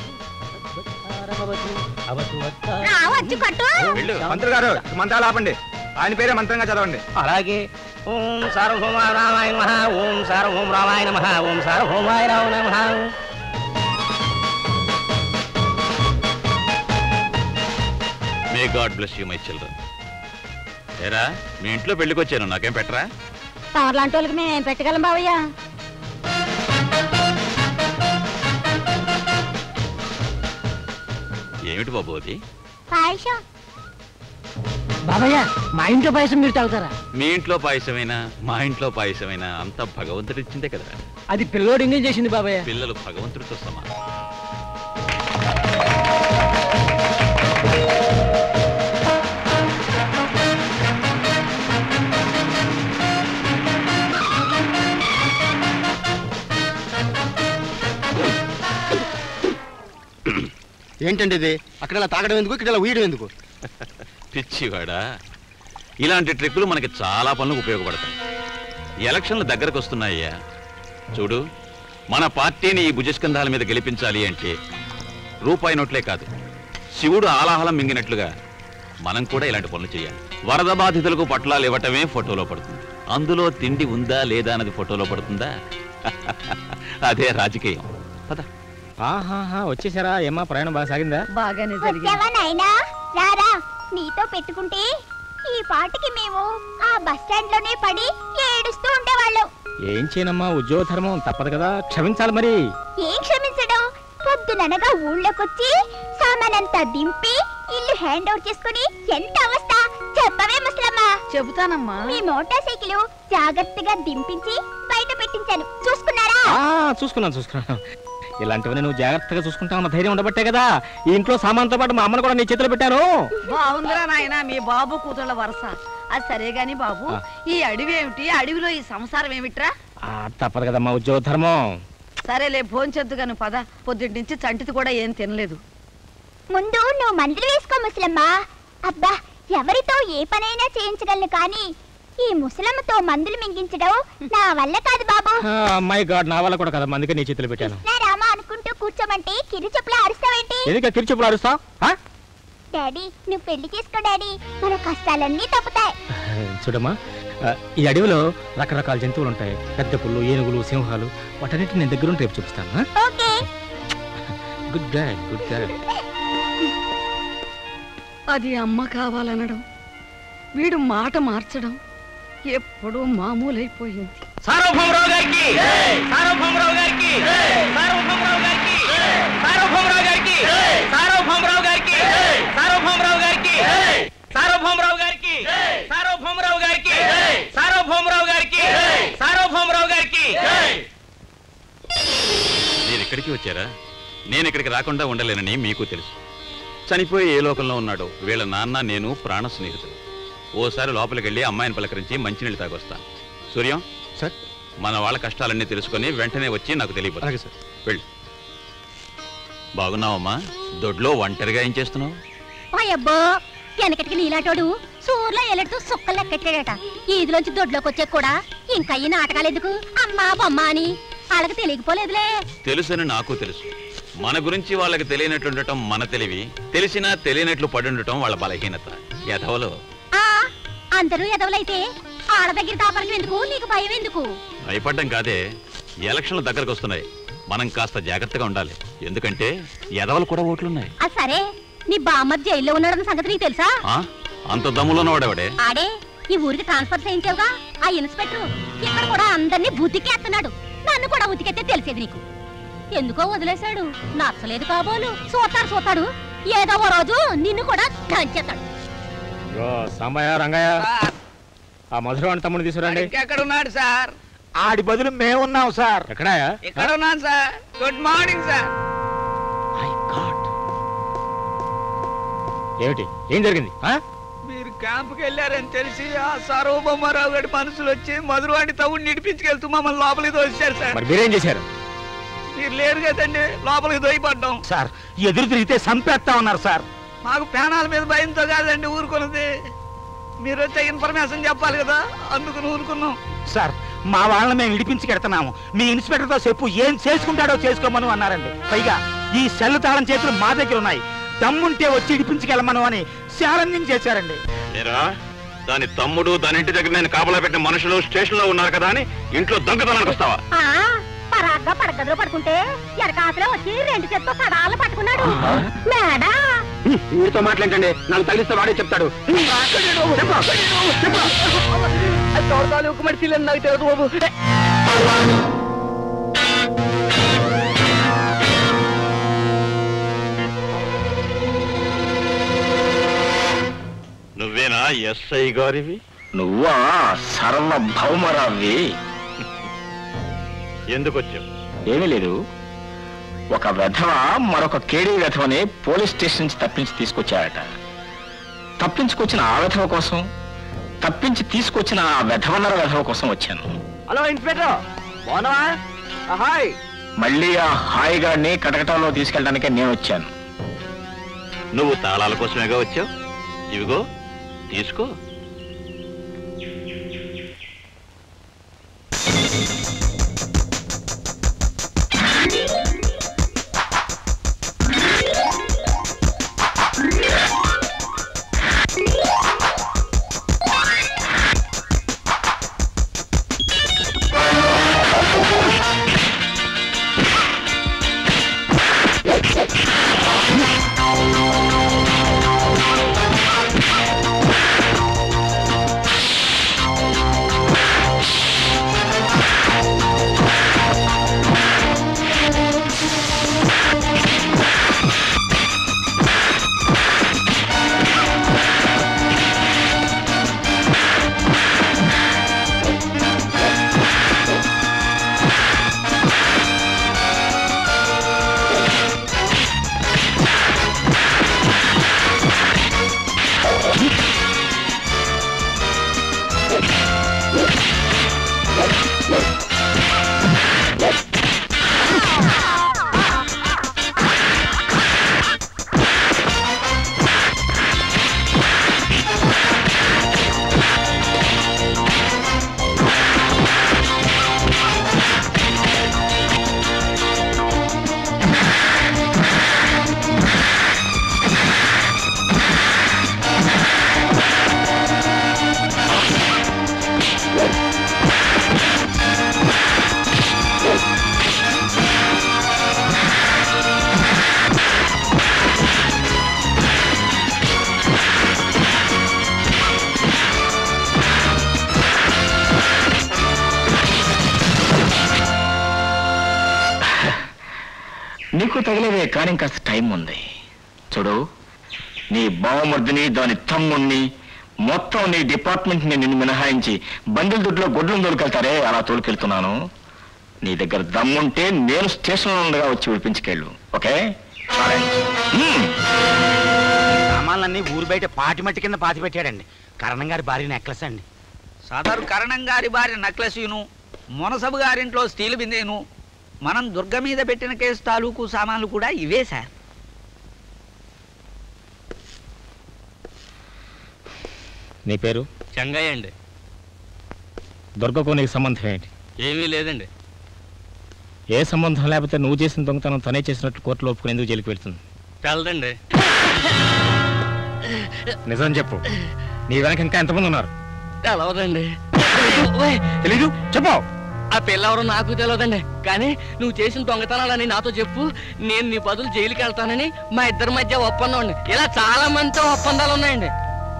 వచ్చి కట్టు మంత్రి గారు ఈ మంత్రాలు ఆపండి ఆయన పేరే మంత్రంగా చదవండి అలాగే ఓం సార్వభౌమ రామాయ నమః ఓం సార్వభౌమ రామాయ నమః ఓం సార్వభౌమాయ రామ నమః may God bless you my children ఏరా మీ ఇంట్లో పెళ్ళికొచ్చాను నాకేం పెట్టరా తమలాంటి వాళ్ళకి మేము ఏం పెట్టగలం బావయ్య ఏమిటి బాబు అది పాయసం బాబాయ్య మా ఇంట్లో పాయసం మీరు తాగుతారా మీ ఇంట్లో పాయసమైనా మా ఇంట్లో పాయసమైనా అంతా భగవంతుడు ఇచ్చిందే కదా అది పిల్లోడు ఎంగేజ్ చేసింది బాబాయ్య పిల్లలు భగవంతుడితో సమానం ఏంటండి ఇది అక్కడ ఇలా తాగడం ఎందుకు ఇక్కడ ఇలా ఉయ్యడం ఎందుకు పిచ్చివాడా ఇలాంటి ట్రిక్కులు మనకి చాలా పనులకు ఉపయోగపడతాయి ఎలక్షన్లు దగ్గరకు వస్తున్నాయ్యా చూడు మన పార్టీని ఈ భుజస్కంధాల మీద గెలిపించాలి అంటే రూపాయి నోట్లే కాదు శివుడు ఆలాహలం మింగినట్లుగా మనం కూడా ఇలాంటి పనులు చేయాలి వరద బాధితులకు పట్లాలు ఇవ్వటమే ఫోటోలో పడుతుంది అందులో తిండి ఉందా లేదా అన్నది ఫోటోలో పడుతుందా అదే రాజకీయం పద ఆహాహా వచ్చేసారా ఏమా ప్రయాణం బాగా సాగిందా బాగానే వచ్చావా నాయనా రారా నీతో పెట్టుకుంటే ఈ పాటికి మేము ఆ బస్ స్టాండ్ లోనే పడి ఏడుస్తూ ఉండేవాళ్ళం ఏం చేయనమ్మా ఉద్యోగ ధర్మం తప్పదు కదా క్షమించాలి మరి ఏం క్షమించడం పొద్దుననగా ఊళ్ళోకొచ్చి సామానంతా దింపి ఇల్లు హ్యాండ్ ఓవర్ చేసుకుని ఎంత అవస్థ చెప్పవే ముసలమ్మ చెబుతానమ్మా మీ మోటార్ సైకిల్ జాగ్రత్తగా దింపించి బయట పెట్టించాను చూసుకున్నారా ఆ చూసుకున్నాను చూసుకున్నాను ఇలాంటివన్నీ నువ్వు జాగ్రత్తగా చూసుకుంటావు ధైర్యం ఉండబట్టే కదా ఈ ఇంట్లో సామాన్తో పాటు మా అమ్మను కూడా నీ చేతిలో పెట్టాను బాగుందిరా నాయన మీ బాబు కూతుళ్ళ వరస అది సరే గాని బాబు ఆ. ఈ అడవి ఏమిటి అడవిలో ఈ సంసారం ఏమిట్రా ఆ, తప్పదు కదమ్మా ఉద్యోగ ధర్మం సరేలే భోంచొద్దు గాను పద పొద్దుటి నుంచి చంటిది కూడా ఏం తినలేదు ముందు నువ్వు మందులు వేసుకో ముసలమ్మ అబ్బా ఎవరితో ఏ పనైనా చేయించగలను కానీ ఈ ముసలమ్మతో మందులు మింగించడం నా వల్ల కాదు బాబు మై గాడ్ నా వల్ల కూడా కదమ్మా అందుకే నీ చేతిలో పెట్టాను నా రామ అనుకుంటూ కూర్చోమంటే కిరు చెప్పులా అరుస్తావేంటి ఎందుకు కిరిచెప్పులు అరుస్తా డాడీ నువ్వు పెళ్లి చేసుకో డాడీ మన కష్టాలన్నీ తప్పుతాయి చూడమ్మా ఆ, ఈ అడవిలో రకరకాల జంతువులు ఉంటాయి పెద్ద పుల్లు ఏనుగులు సింహాలు వాటన్నిటిని నేను దగ్గర ఉంటే రేపు చూపిస్తాను okay good guide good guide అది అమ్మ కావాలనడం వీడు మాట మార్చడం ఎప్పుడూ మామూలైపోయింది సార్వభౌమరావు గారికి సార్వభౌమరావు గారికి సార్వభౌమరావు గారికి సార్వభౌమరావు గారికి సార్వభౌమరావు గారికి సార్వభౌమరావు గారికి సార్వభౌమరావు గారికి సార్వభౌమరావు గారికి సార్వభౌమరావు గారికి మీరు ఇక్కడికి వచ్చారా నేను ఇక్కడికి రాకుండా ఉండలేనని మీకు తెలుసు చనిపోయి ఏ లోకంలో ఉన్నాడో వీళ్ళ నాన్న నేను ప్రాణ స్నేహితులు ఓసారి లోపలికి వెళ్ళి అమ్మాయిని పలకరించి మంచినీళ్ళు తాగొస్తాను సూర్యం సార్ మన వాళ్ళ కష్టాలన్నీ తెలుసుకొని వెంటనే వచ్చి నాకు తెలియదు అలాగే సార్ వెళ్ళు బాగున్నావమ్మా దొడ్లో ఒంటరిగా ఏం చేస్తున్నావు అయ్యబ్బో వెనకటికి నీలాటోడు సూర్లో ఎల్లడుతూ సుక్కలు లెక్కెట్టాడట ఈదిలోంచి దొడ్లోకి వచ్చే కూడా ఇంకా ఈ నాటకాలు ఎందుకు అమ్మా బొమ్మ అని వాళ్ళకి తెలియకపోలేదులే తెలుసని నాకు తెలుసు మన గురించి వాళ్ళకి తెలియనట్టు ఉండటం మన తెలివి తెలిసినా తెలియనట్లు పడి ఉండటం వాళ్ళ బలహీనత యథవలో ఆ అందరూ ఎదవలైతే ఆడ దగ్గర దాపరికి ఎందుకు నీకు భయం ఎందుకు భయపడ్డం కాదే ఎలక్షన్లు దగ్గరకు వస్తున్నాయి మనం కాస్త జాగ్రత్తగా ఉండాలి ఎందుకంటే ఎదవలు కూడా ఓట్లున్నాయి ఆ సరే నీ బామ్మ జైల్లో ఉన్నాడన్న సంగతి నీకు తెలుసా ఆ? అంత దమ్ములోనవాడేవాడే ఆడే ఈ ఊరికి ట్రాన్స్ఫర్ చేయించావుగా ఆ ఇన్స్పెక్టర్ ఇక్కడ కూడా అందరినీ బుద్ధికేస్తున్నాడు నన్ను కూడా ఉతికెత్తే తెలిసేది నీకు ఎందుకో వదిలేశాడు నచ్చలేదు కాబోలు చూస్తాడు చూస్తాడు ఏదో ఓ రోజు నిన్ను కూడా దంచేస్తాడు ఇగో సాంబయ్య రంగయ్య ఆ మధురవాణి తమ్ముడు తీసుకురండి ఎక్కడ ఉన్నాడు సార్ ఆడి బదులు మేమున్నాం సార్ ఎక్కడా ఇక్కడ ఉన్నాను సార్ గుడ్ మార్నింగ్ సార్ ఏమిటి ఏం జరిగింది ఆ? మీరు క్యాంపుకి వెళ్ళారని తెలిసి ఆ సార్వభౌమారావు గారి మనుషులు వచ్చి మధురవాణి తవ్వుని నిడిపించుకెళ్తూ మమ్మల్ని లోపలికి తోసారు సార్ మరి మీరేం చేశారు మీరు లేరు కదండి లోపలికి దోయపడ్డాం సార్ ఎదురు తిరిగితే సంపేస్తా ఉన్నారు సార్ మాకు ప్రాణాల మీద భయంతో కాదండి ఊరుకున్నది మీరు వచ్చే ఇన్ఫర్మేషన్ చెప్పాలి కదా అందుకు ఊరుకున్నాం సార్ మా వాళ్ళని మేము ఇడిపించుకెడుతున్నాము మీ ఇన్స్పెక్టర్తో చెప్పు ఏం చేసుకుంటాడో చేసుకోమను అన్నారండి పైగా ఈ సెల్ తాళం చేతులు మా దగ్గర ఉన్నాయి దమ్ముంటే వచ్చి ఇడిపించుకెళ్ళమను అని ఛాలెంజింగ్ చేశారండి ఏరా దాని తమ్ముడు దాని ఇంటి దగ్గర నేను కాపలా పెట్టిన మనుషులు స్టేషన్ లో ఉన్నారు కదా అని ఇంట్లో దొంగతనానికి వస్తావా ఆ పరాగ్గా పడగదిలో పడుకుంటే ఎరకాసలో వచ్చి రెండు చేత్తో సడాలు పట్టుకున్నాడు మేడా వీడితో మాట్లాడండి నాకు తగిలిస్తే వాడే చెప్తాడు తాలూకు మడిచిల్లని నాకు తెలియదు బాబు నువ్వేనా ఎస్ఐ గారివి నువ్వా సర్వభౌమరావి ఎందుకు వచ్చావు ఏమీ లేదు ఒక వెధవ మరొక కేడీ వెధవని పోలీస్ స్టేషన్ నుంచి తప్పించి తీసుకొచ్చాడట తప్పించుకొచ్చిన ఆ వెధవ కోసం తప్పించి తీసుకొచ్చిన ఆ వెధవన్నర వెధవ కోసం వచ్చాను హలో ఇన్స్పెక్టర్ బాగున్నావా హాయ్ మళ్ళీ ఆ హాయిగాడిని కటకటాల్లో తీసుకెళ్ళడానికే నేను వచ్చాను నువ్వు తాళాల కోసమేగా వచ్చావు ఇవిగో తీసుకో ఆ నీకు తగిలేదే కానీ ఇంకాస్త టైం ఉంది చూడు నీ బావమర్దిని దాని తమ్ముణ్ణి మొత్తం నీ డిపార్ట్మెంట్ ని నిన్ను మినహాయించి బండిల దుడ్లో గొడ్లను తోలుకెళ్తారే అలా తోలుకెళ్తున్నాను నీ దగ్గర దమ్ముంటే నేను స్టేషన్లో ఉండగా వచ్చి విడిపించుకెళ్ళు ఓకే సామాన్లన్నీ ఊరు బయట పాటి మట్టి కింద పాతి పెట్టాడండి కరణం గారి భార్య నెక్లెస్ అండి సదరు కరణం గారి భార్య నక్లెస్యును మునసబు గారింట్లో స్టీల్ బిందెను మనం దుర్గ మీద పెట్టిన కేసు తాలూకు సామాన్లు కూడా ఇవే సార్ నీ పేరు చెంగయ్య అండి దుర్గకు నీకు సంబంధం ఏంటి ఏమీ లేదండి ఏ సంబంధం లేకపోతే నువ్వు చేసిన దొంగతనం తనే చేసినట్టు కోర్టులో ఒప్పుకుని ఎందుకు జైలుకి వెళ్తుంది తెలదండి నిజం చెప్పు నీ వెనక ఇంకా ఎంతమంది ఉన్నారు తెలవదండి తెలీదు చెప్పు ఆ పిల్లెవరో నాకు తెలియదండి కానీ నువ్వు చేసిన దొంగతనాలని నాతో చెప్పు నేను నీ బదులు జైలుకి వెళ్తానని మా ఇద్దరి మధ్య ఒప్పందం అండి ఇలా చాలా మందితో ఒప్పందాలు ఉన్నాయండి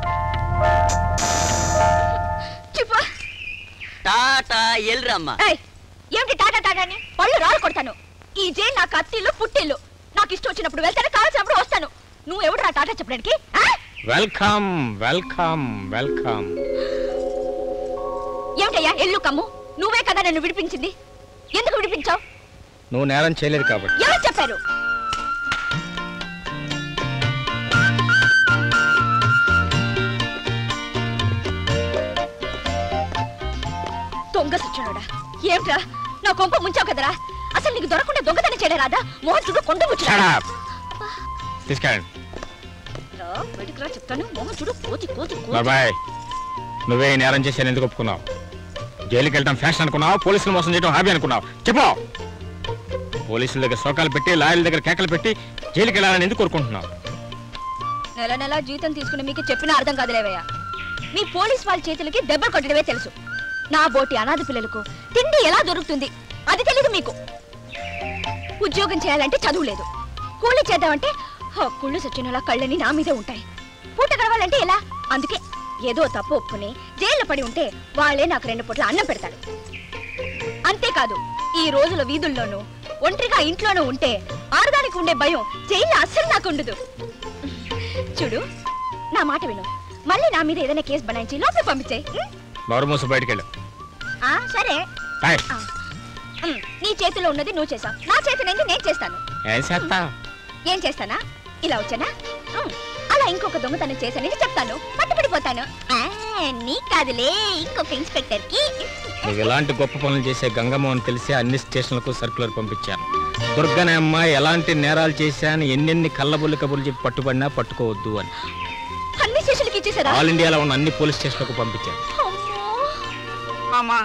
చెప్పు టాటా ఎల్రమ్మా ఏయ్, ఏమిటి టాటా టాటా అని పళ్ళు రాళ్ళు కొడతాను ఈ జైలు నాకు అత్తిల్లు పుట్టిల్లు నాకు ఇష్టం వచ్చినప్పుడు వెళ్తాను కావాల్సినప్పుడు వస్తాను నువ్వు ఎవడు నా టాటా చెప్పడానికి ఆ? వెల్కమ్ వెల్కమ్ వెల్కమ్ ఏమిటయ్యా ఎల్లు కమ్ము నువ్వే కదా నన్ను విడిపించింది ఎందుకు విడిపించావు నువ్వు నేరం చేయలేదు కాబట్టి ఎవరు చెప్పారు దొంగ సచ్చుడా ఏమిట్రా నా కొంప ముంచావు కదరా అసలు నీకు దొరకకుండా దొంగతనం చేయడం రాదా మోహన్ చూడు కొండ Shut ముచ్చాడు up. తీసుకెళ్ళండి బయటకు రా చెప్తాను మోహన్ చూడు కోతి కోతి కోతి బాబాయ్ నువ్వే ఈ నేరం చేశాను ఎందుకు ఒప్పుకున్నావు జైలుకి వెళ్ళడం ఫ్యాషన్ అనుకున్నావు పోలీసులు మోసం చేయడం హాబీ అనుకున్నావు చెప్పు పోలీసుల దగ్గర శోకాలు పెట్టి లాయర్ల దగ్గర కేకలు పెట్టి జైలుకి వెళ్ళాలని ఎందుకు కోరుకుంటున్నావు నెల నెల జీతం తీసుకుని మీకు చెప్పిన అర్థం కాదులేవయ్యా మీ పోలీస్ వాళ్ళ చేతులకి దెబ్బలు కొట్టడమే తెలుసు నా బోటి అనాథ పిల్లలకు తిండి ఎలా దొరుకుతుంది అది తెలీదు మీకు ఉద్యోగం చేయాలంటే చదువు లేదు కూలి చేద్దామంటే ఆ కుళ్ళు సచ్చినలా కళ్ళని నా మీదే ఉంటాయి పూట గడవాలంటే ఎలా అందుకే ఏదో తప్పు ఒప్పుకుని జైల్లో పడి ఉంటే వాళ్ళే నాకు రెండు పూట్ల అన్నం పెడతాడు అంతేకాదు ఈ రోజుల వీధుల్లోనూ ఒంటరిగా ఇంట్లోనూ ఉంటే ఆడదానికి ఉండే భయం జైల్లో అస్సలు నాకు ఉండదు చూడు నా మాట విను మళ్ళీ నా మీద ఏదైనా కేసు బనాయించి లోపల పంపించే నోరు మూసి బయటికి వెళ్ళు ఆ సరే హాయ్. ఆ, ఉమ్, నీ చేతిలో ఉన్నది నువ్వు చేసావు నా చేతినైంది నేను చేస్తాను ఏం చేస్తా ఏం చేస్తానా ఇలా వచ్చానా ఉమ్, అలా ఇంకొక దొంగతనం చేశానని చెప్తాను పట్టుబడిపోతాను ఆ, నీ కాదులే ఇంకొక ఇన్స్పెక్టర్ కి నువ్వు ఎలాంటి గొప్ప పనులు చేసే గంగమ్మ అని తెలిసి అన్ని స్టేషన్లకు సర్కులర్ పంపించాను దుర్గనే అమ్మాయి ఎలాంటి నేరాలు చేశాను ఎన్నెన్ని కళ్ళబుల్లి కబుర్లు చెప్పి పట్టుబడినా పట్టుకోవద్దు అని అన్ని స్టేషన్లకి ఇచ్చేసారా ఆల్ ఇండియాలో ఉన్న అన్ని పోలీస్ స్టేషన్లకు పంపించాను అమ్మా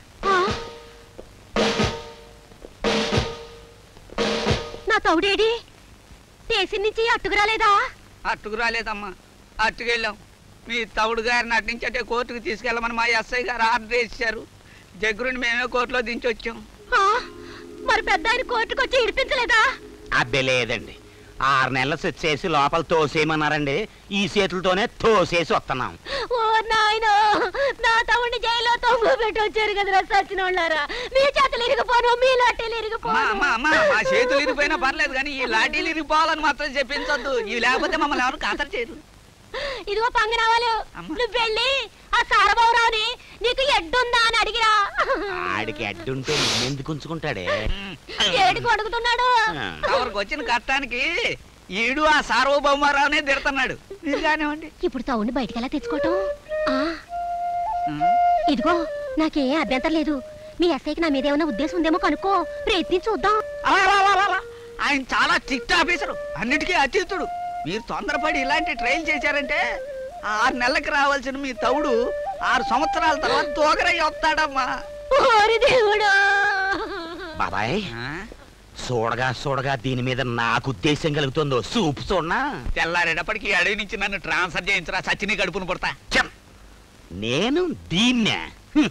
నా తౌడేడి దేశం నుంచి అట్టుకురాలేదా అట్టుకు రాలేదమ్మా అట్టుకెళ్ళాం మీ తవుడు గారిని అట్నుంచటే కోర్టుకు తీసుకెళ్ళమని మా ఎస్ఐ గారు ఆర్డర్ ఇచ్చారు దగ్గరుండి మేమే కోర్టులో దించొచ్చాం ఆ, మరి పెద్ద ఆయన కోర్టుకు వచ్చి ఇడిపించలేదా అబ్బే లేదండి ఆరు నెలలు సెట్ చేసి లోపల తోసేయమన్నారండి ఈ చేతులతోనే తోసేసి వస్తున్నాం ఓ నాయనో నా తమ్ముడిని జైల్లో తొంగు పెట్టి వచ్చారు కదరా సచిన వాళ్ళారా మీ చేతులు ఇరిగిపోను మీ లాటీలు అమ్మా ఇరిగిపోను అమ్మా అమ్మా మా చేతులు ఇరిగిపోయినా పర్లేదు కానీ ఈ లాఠీలు ఇరిగిపోవాలని మాత్రం చెప్పించొద్దు ఇవి లేకపోతే మమ్మల్ని ఎవరు ఖాతరు చేయరు ఇదిగో పంగనావాలు నువ్వు వెళ్ళి ఆ సారబాబురావుని నీకు ఎడ్డుందా అని అడిగిరా ఆడికి అడ్డుంటే ఎందుకు ఉంచుకుంటాడే ఏడికి అడుగుతున్నాడు ఎవరికి వచ్చిన కష్టానికి ఈడు ఆ సార్వభౌమారావునే తిడుతున్నాడు మీరు కానివ్వండి ఇప్పుడు తౌండి బయటికి ఎలా తెచ్చుకోవటం ఆ, ఇదిగో నాకే అభ్యంతరం లేదు మీ ఎస్ఐకి నా మీద ఏమైనా ఉద్దేశం ఉందేమో కనుక్కో ప్రయత్నించి చూద్దాం అలా, అలా, అలా, అలా, అలా. ఆయన చాలా స్ట్రిక్ట్ ఆఫీసరు అన్నిటికీ అతీతుడు మీరు తొందరపడి ఇలాంటి ట్రైల్ చేశారంటే ఆరు నెలలకు రావాల్సిన మీ తౌడు ఆరు సంవత్సరాల తర్వాత తోగరయ్యి వస్తాడమ్మా ఓరి దేవుడా బాబాయ్ చూడగా చూడగా దీని మీద నాకు ఉద్దేశం కలుగుతుందో సూపు చూడనా తెల్లారేటప్పటికి అడవి నుంచి నన్ను ట్రాన్స్ఫర్ చేయించరా సచిని కడుపును పుడతా నేను దీన్నే హ్మ్.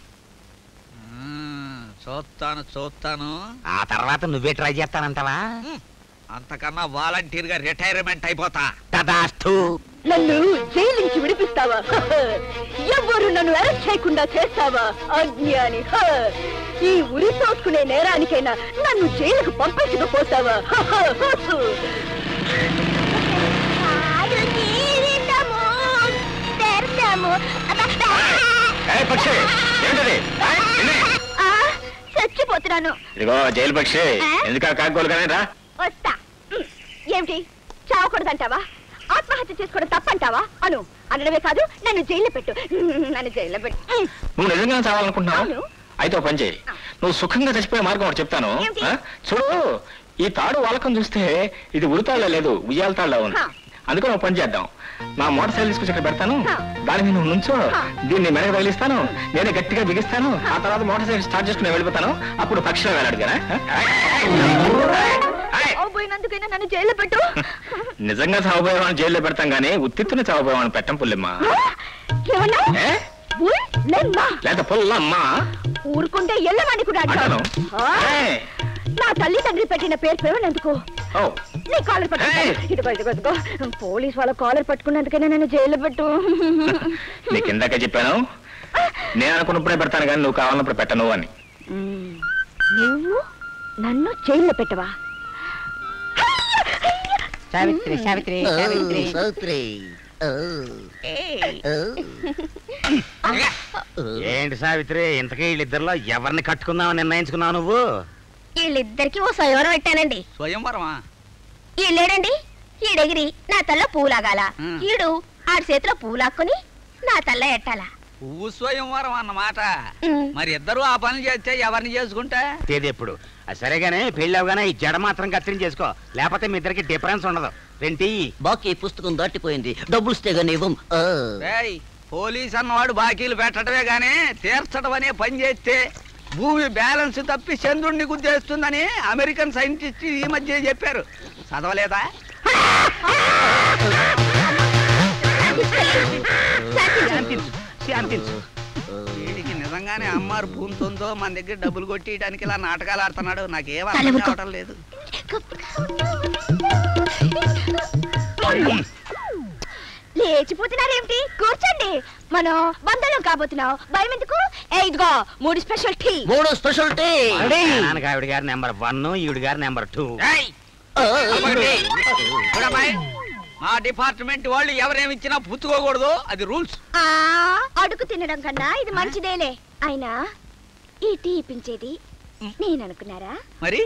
చూస్తాను చూస్తాను ఆ తర్వాత నువ్వే ట్రై చేస్తానంటావా అంతకన్నా వాలంటీర్ గా రిటైర్మెంట్ అయిపోతా తదాస్తు నన్ను జైలు నుంచి విడిపిస్తావా ఎవరు నన్ను అరెస్ట్ చేయకుండా చేస్తావా అజ్ఞాని హ! ఈ ఉరి తోసుకునే నేరానికైనా నన్ను జైలుకు పంపించకపోతావా హ, హ, హ! కాదు తీరిద్దాము తెరదాము ఏ పక్షి ఏంటది ఆ, చచ్చిపోతున్నాను ఇదిగో జైలు పక్షి ఎందుకు కాకోలు కానీ రా వస్తా ఉమ్, ఏమిటి చావకూడదంటావా ఆత్మహత్య చేసుకోవడం తప్పంటావా అను అనడమే కాదు నన్ను జైల్లో పెట్టు ఉమ్, నన్ను జైల్లో పెట్టు ఉమ్, నువ్వు నిజంగా చావాలనుకుంటున్నావు అవును. అయితే ఓ పని చేయి నువ్వు సుఖంగా చచ్చిపోయే మార్గం ఒకటి చెప్తాను ఆ? చూడు ఈ తాడు వాలకం చూస్తే ఇది ఉరితాళ్ళ లేదు ఉయ్యాల తాళ్ళ ఉంది హా. అందుకని ఒక పని చేద్దాం నా మోటార్ సైకిల్ తీసుకొచ్చి ఇక్కడ పెడతాను దాని మీద నువ్వు నుంచో దీన్ని మెడకు తగిలిస్తాను నేనే గట్టిగా బిగిస్తాను ఆ తర్వాత మోటార్ సైకిల్ స్టార్ట్ చేసుకుని వెళ్ళిపోతాను అప్పుడు పక్షిలో వెళ్ళాడు కదా చావబోయినందుకైనా నన్ను జైల్లో పెట్టు నిజంగా చావబోయేవాడిని జైల్లో పెడతాం కానీ ఉత్తిత్తుని చావబోయేవాడిని పెట్టం పుల్లెమ్మ ఏమన్నా ఏ? లేమ్మా లేదా పుల్లమ్మా ఊరుకుంటే ఎల్లమని కూడా అంటాను ఆ? నా తల్లి తండ్రి పెట్టిన పేరు పేరునందుకు ఓ నీ కాలర్ పట్టుకో ఇదిగో ఇదిగో ఇదిగో పోలీస్ వాళ్ళ కాలర్ పట్టుకున్నందుకైనా నన్ను జైల్లో పెట్టు నీకు ఇందాక చెప్పాను నేను అనుకున్నప్పుడే పెడతాను కానీ నువ్వు కావాలన్నప్పుడు పెట్టను అని నువ్వు నన్ను జైల్లో పెట్టవా సావిత్రి సావిత్రి సావిత్రి సావిత్రి ఏంటి సావిత్రి ఇంతకీ వీళ్ళిద్దరిలో ఎవరిని కట్టుకుందామని నిర్ణయించుకున్నావు నువ్వు వీళ్ళిద్దరికి ఓ స్వయంవరం పెట్టానండి స్వయంవరమా ఈళ్ళేడండి ఈడెగిరి నా తల్ల పూలాగాల ఉమ్. ఈడు ఆడి చేతిలో పూలాక్కుని నా తల్ల ఎట్టాల పువ్వు స్వయంవరం అన్నమాట మరి ఇద్దరు ఆ పని చేస్తే ఎవరిని చేసుకుంటా తేదీ ఎప్పుడు అది సరేగానే పెళ్ళి అవగానే ఈ జడ మాత్రం కత్తిరించి చేసుకో లేకపోతే మీ ఇద్దరికి డిఫరెన్స్ ఉండదు రెంటి బాకీ పుస్తకం దాటిపోయింది డబ్బులు ఇస్తే గానీ ఇవ్వం ఆ. ఏయ్ పోలీస్ అన్నవాడు బాకీలు పెట్టడమే గానీ తీర్చడం అనే పని చేస్తే భూమి బ్యాలెన్స్ తప్పి చంద్రుణ్ణి గుద్దేస్తుందని అమెరికన్ సైంటిస్ట్ ఈ మధ్య చెప్పారు చదవలేదా శాంతించు శాంతించు వీడికి నిజంగానే అమ్మారు భూమితో మన దగ్గర డబ్బులు కొట్టియడానికి ఇలా నాటకాలు ఆడుతున్నాడు నాకేం తల అర్థం ఊరుకో. కావటం లేదు లేచిపోతున్నారేమిటి కూర్చోండి మనం బంధువులం కాబోతున్నాం భయం ఎందుకు ఏ ఇదిగో మూడు స్పెషల్ టీ మూడు స్పెషల్ టీ నాన్నకి ఆవిడ గారి నెంబర్ వన్ ఈవిడ గారి నెంబర్ టూ ఒకటి. చూడమ్మాయి, మా డిపార్ట్మెంట్ వాళ్ళు ఎవరేమిచ్చినా పుచ్చుకోకూడదు అది రూల్స్ ఆ అడుగు తినడం కన్నా ఇది మంచిదేలే అయినా ఈ టీ ఇప్పించేది నేను అనుకున్నారా మరి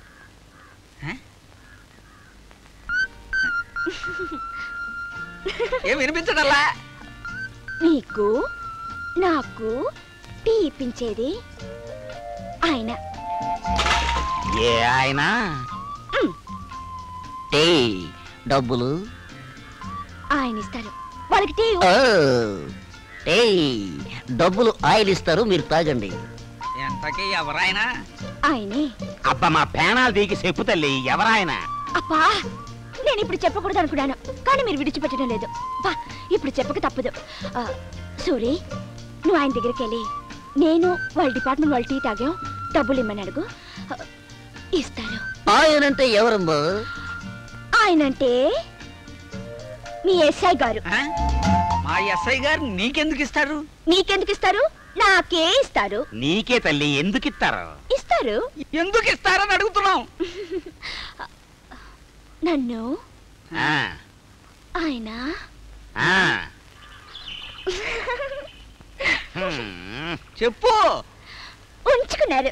ఏం వినిపించడల్లా నీకు నాకు టీ ఇప్పించేది ఆయన ఏ ఆయన టీ డబ్బులు ఆయన ఇస్తారు వాళ్ళకి టీ ఓ. టీ డబ్బులు ఆయిల్ ఇస్తారు మీరు తాగండి ఎంతకీ ఎవరైనా ఆయనే అబ్బా మా పేనాలు దీకి చెప్పు తల్లి ఎవరాయన అబ్బా నేను ఇప్పుడు చెప్పకూడదు అనుకున్నాను కానీ మీరు విడిచిపెట్టడం లేదు బా ఇప్పుడు చెప్పక తప్పదు ఆ, సూరి నువ్వు ఆయన దగ్గరికి వెళ్ళి నేను వాళ్ళ డిపార్ట్మెంట్ వాళ్ళ టీ తాగాం డబ్బులు ఇమ్మని అడుగు ఆ, ఇస్తారు ఆయనంటే ఎవరమ్మా ఆయనంటే మీ ఎస్ఐ గారు మా ఎస్ఐ గారు నీకెందుకు ఇస్తారు నీకెందుకు ఇస్తారు నాకే ఇస్తారు నీకే తల్లి ఎందుకు ఇస్తారు ఇస్తారు ఎందుకు ఇస్తారని అడుగుతున్నాం నన్ను ఆ, ఆయన ఆ. హ్మ్. చెప్పు ఉంచుకున్నారు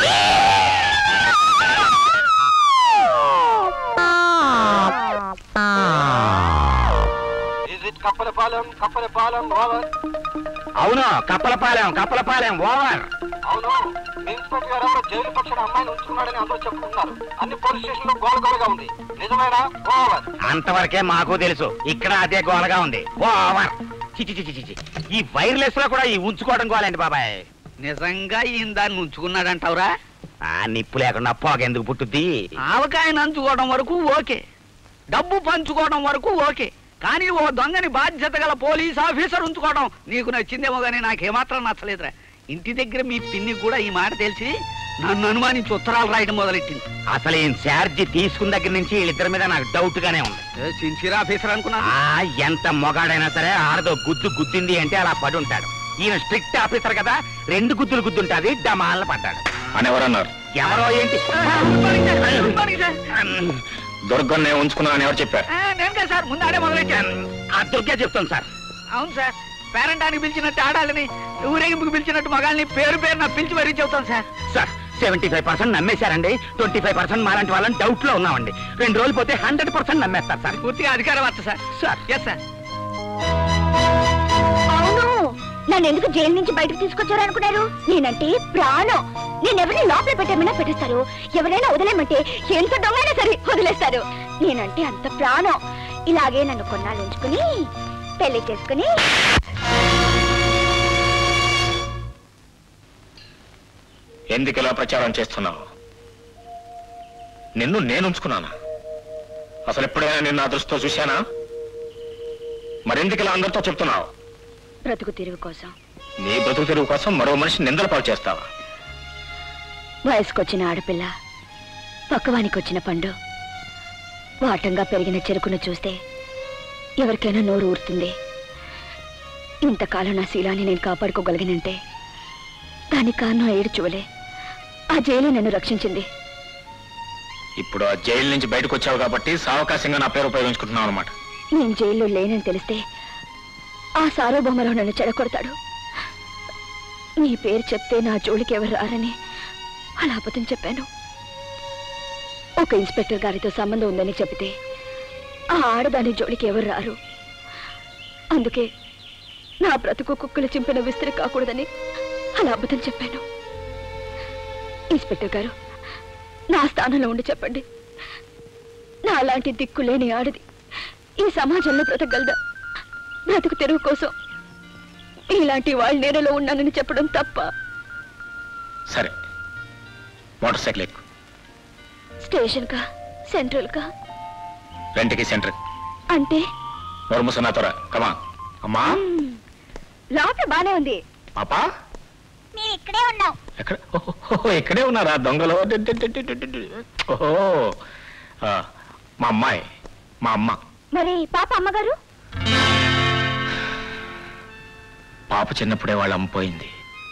కప్పలపాలెం కప్పలపాలెం ఓవర్ అవును కప్పలపాలెం కప్పలపాలెం ఓవర్ అవును ఇన్స్పెక్టర్ గారు ఎవరో జైలు పక్షాన అమ్మాయిని ఉంచుకున్నాడని అందరూ చెప్పుకుంటున్నారు అన్ని పోలీస్ స్టేషన్ లో గోల గోలగా ఉంది నిజమేనా ఓవర్ అంతవరకే మాకు తెలుసు ఇక్కడ అదే గోలగా ఉంది ఓవర్ చిచి చిచి చిచి ఈ వైర్లెస్ లో కూడా ఈ ఉంచుకోవడం గోలండి బాబాయ్ నిజంగా ఈయన దాన్ని ఉంచుకున్నాడంటావురా ఆ నిప్పు లేకుండా పొగెందుకు పుట్టుద్ది ఆవకాయను అంచుకోవడం వరకు ఓకే డబ్బు పంచుకోవడం వరకు ఓకే కానీ ఓ దొంగని బాధ్యత గల పోలీస్ ఆఫీసర్ ఉంచుకోవడం నీకు నచ్చిందేమో కానీ నాకేమాత్రం నచ్చలేదురా ఇంటి దగ్గర మీ పిన్ని కూడా ఈ మాట తెలిసి నన్ను అనుమానించి ఉత్తరాలు రాయడం మొదలెట్టింది అసలు ఈ ఛార్జీ తీసుకున్న దగ్గర నుంచి వీళ్ళిద్దరి మీద నాకు డౌట్ గానే ఉంది సిన్సియర్ ఆఫీసర్ అనుకున్నా ఆ ఎంత మొగాడైనా సరే ఆడదో గుద్దు గుద్దింది అంటే అలా పడి ఉంటాడు ఈయన స్ట్రిక్ట్ ఆఫీసర్ కదా రెండు గుద్దులు గుద్దుంటాది డమాలను పడ్డాడు అని ఎవరన్నారు ఎవరో ఏంటి దుర్గన్నే ఉంచుకున్నా అని ఎవరు చెప్పారు నేను కదా సార్ ముందు ఆడే మొదలెట్టాను ఆ దుర్గే చెప్తాను సార్ అవును సార్ పేరంటానికి పిలిచినట్టు ఆడాలని ఊరేగింపుకి పిలిచినట్టు మగాళ్ళని పేరు పేరు నా పిలిచి మరీ చెబుతాను sir sir seventy five percent నమ్మేశారండి ట్వంటీ ఫైవ్ పర్సెంట్ మాలాంటి వాళ్ళని డౌట్ లో ఉన్నామండి రెండు రోజులు పోతే హండ్రెడ్ పర్సెంట్ నమ్మేస్తారు సార్ పూర్తిగా అధికారం వస్తా సార్ సార్ ఎస్ సార్ అవును నన్ను ఎందుకు జైలు నుంచి బయటకు తీసుకొచ్చారు అనుకున్నారు నేనంటే ప్రాణం నేను ఎవరిని లోపల పెట్టామన్నా పెట్టేస్తారు ఎవరైనా వదిలేమంటే ఎంత దొంగైనా సరే వదిలేస్తారు నేనంటే అంత ప్రాణం ఇలాగే నన్ను కొన్నాళ్ళు ఉంచుకుని పెళ్లి చేసుకుని ఎందుకు ఇలా ప్రచారం చేస్తున్నావు నిన్ను నేను ఉంచుకున్నానా అసలు ఎప్పుడైనా నిన్ను ఆ దృష్టితో చూశానా మరెందుకు ఇలా అందరితో చెప్తున్నావు బ్రతుకు తిరుగు కోసం నీ బ్రతుకు తెరువు కోసం మరో మనిషి నిందల పాలు చేస్తావా వయసుకొచ్చిన ఆడపిల్ల పక్కవానికి వచ్చిన పండు వాటంగా పెరిగిన చెరుకును చూస్తే ఎవరికైనా నోరు ఊరుతుంది ఇంతకాలం నా శీలాన్ని నేను కాపాడుకోగలిగినంటే దానికి కారణం ఏడుచువలే ఆ జైలు నన్ను రక్షించింది ఇప్పుడు ఆ జైలు నుంచి బయటకు వచ్చావు కాబట్టి సావకాశంగా నా పేరు ఉపయోగించుకుంటున్నావు అనమాట నేను జైల్లో లేనని తెలిస్తే ఆ సార్వభౌమరావు నన్ను చెడగొడతాడు నీ పేరు చెప్తే నా జోలికి ఎవరు రారని అలా అబద్ధం చెప్పాను ఒక ఇన్స్పెక్టర్ గారితో సంబంధం ఉందని చెబితే ఆ ఆడదాని జోలికి ఎవరు రారు అందుకే నా బ్రతుకు కుక్కలు చింపిన విస్తరి కాకూడదని అలా అబద్ధం చెప్పాను ఇన్స్పెక్టర్ గారు నా స్థానంలో ఉండి చెప్పండి నా అలాంటి దిక్కులేని ఆడది ఈ సమాజంలో బ్రతకగలదా బ్రతుకు తెరువు కోసం ఇలాంటి వాళ్ళ నేరలో ఉన్నానని చెప్పడం తప్ప సరే మోటార్ సైకిల్ ఎక్కు స్టేషన్ కా సెంట్రల్ కా రెంట్కి సెంటర్ అంటే నోర్ముసన్నా త్వర కమా అమ్మా లోపల బానే ఉంది పాపా మేము ఇక్కడే ఉన్నాం ఎక్కడ ఓహో ఇక్కడే ఉన్నారా దొంగలు డి- డి- డి- డి- డి- డి. ఓహో ఆ, మా అమ్మాయి మా అమ్మ మరి పాప అమ్మగారు పాప చిన్నప్పుడే వాళ్ళ అమ్మ పోయింది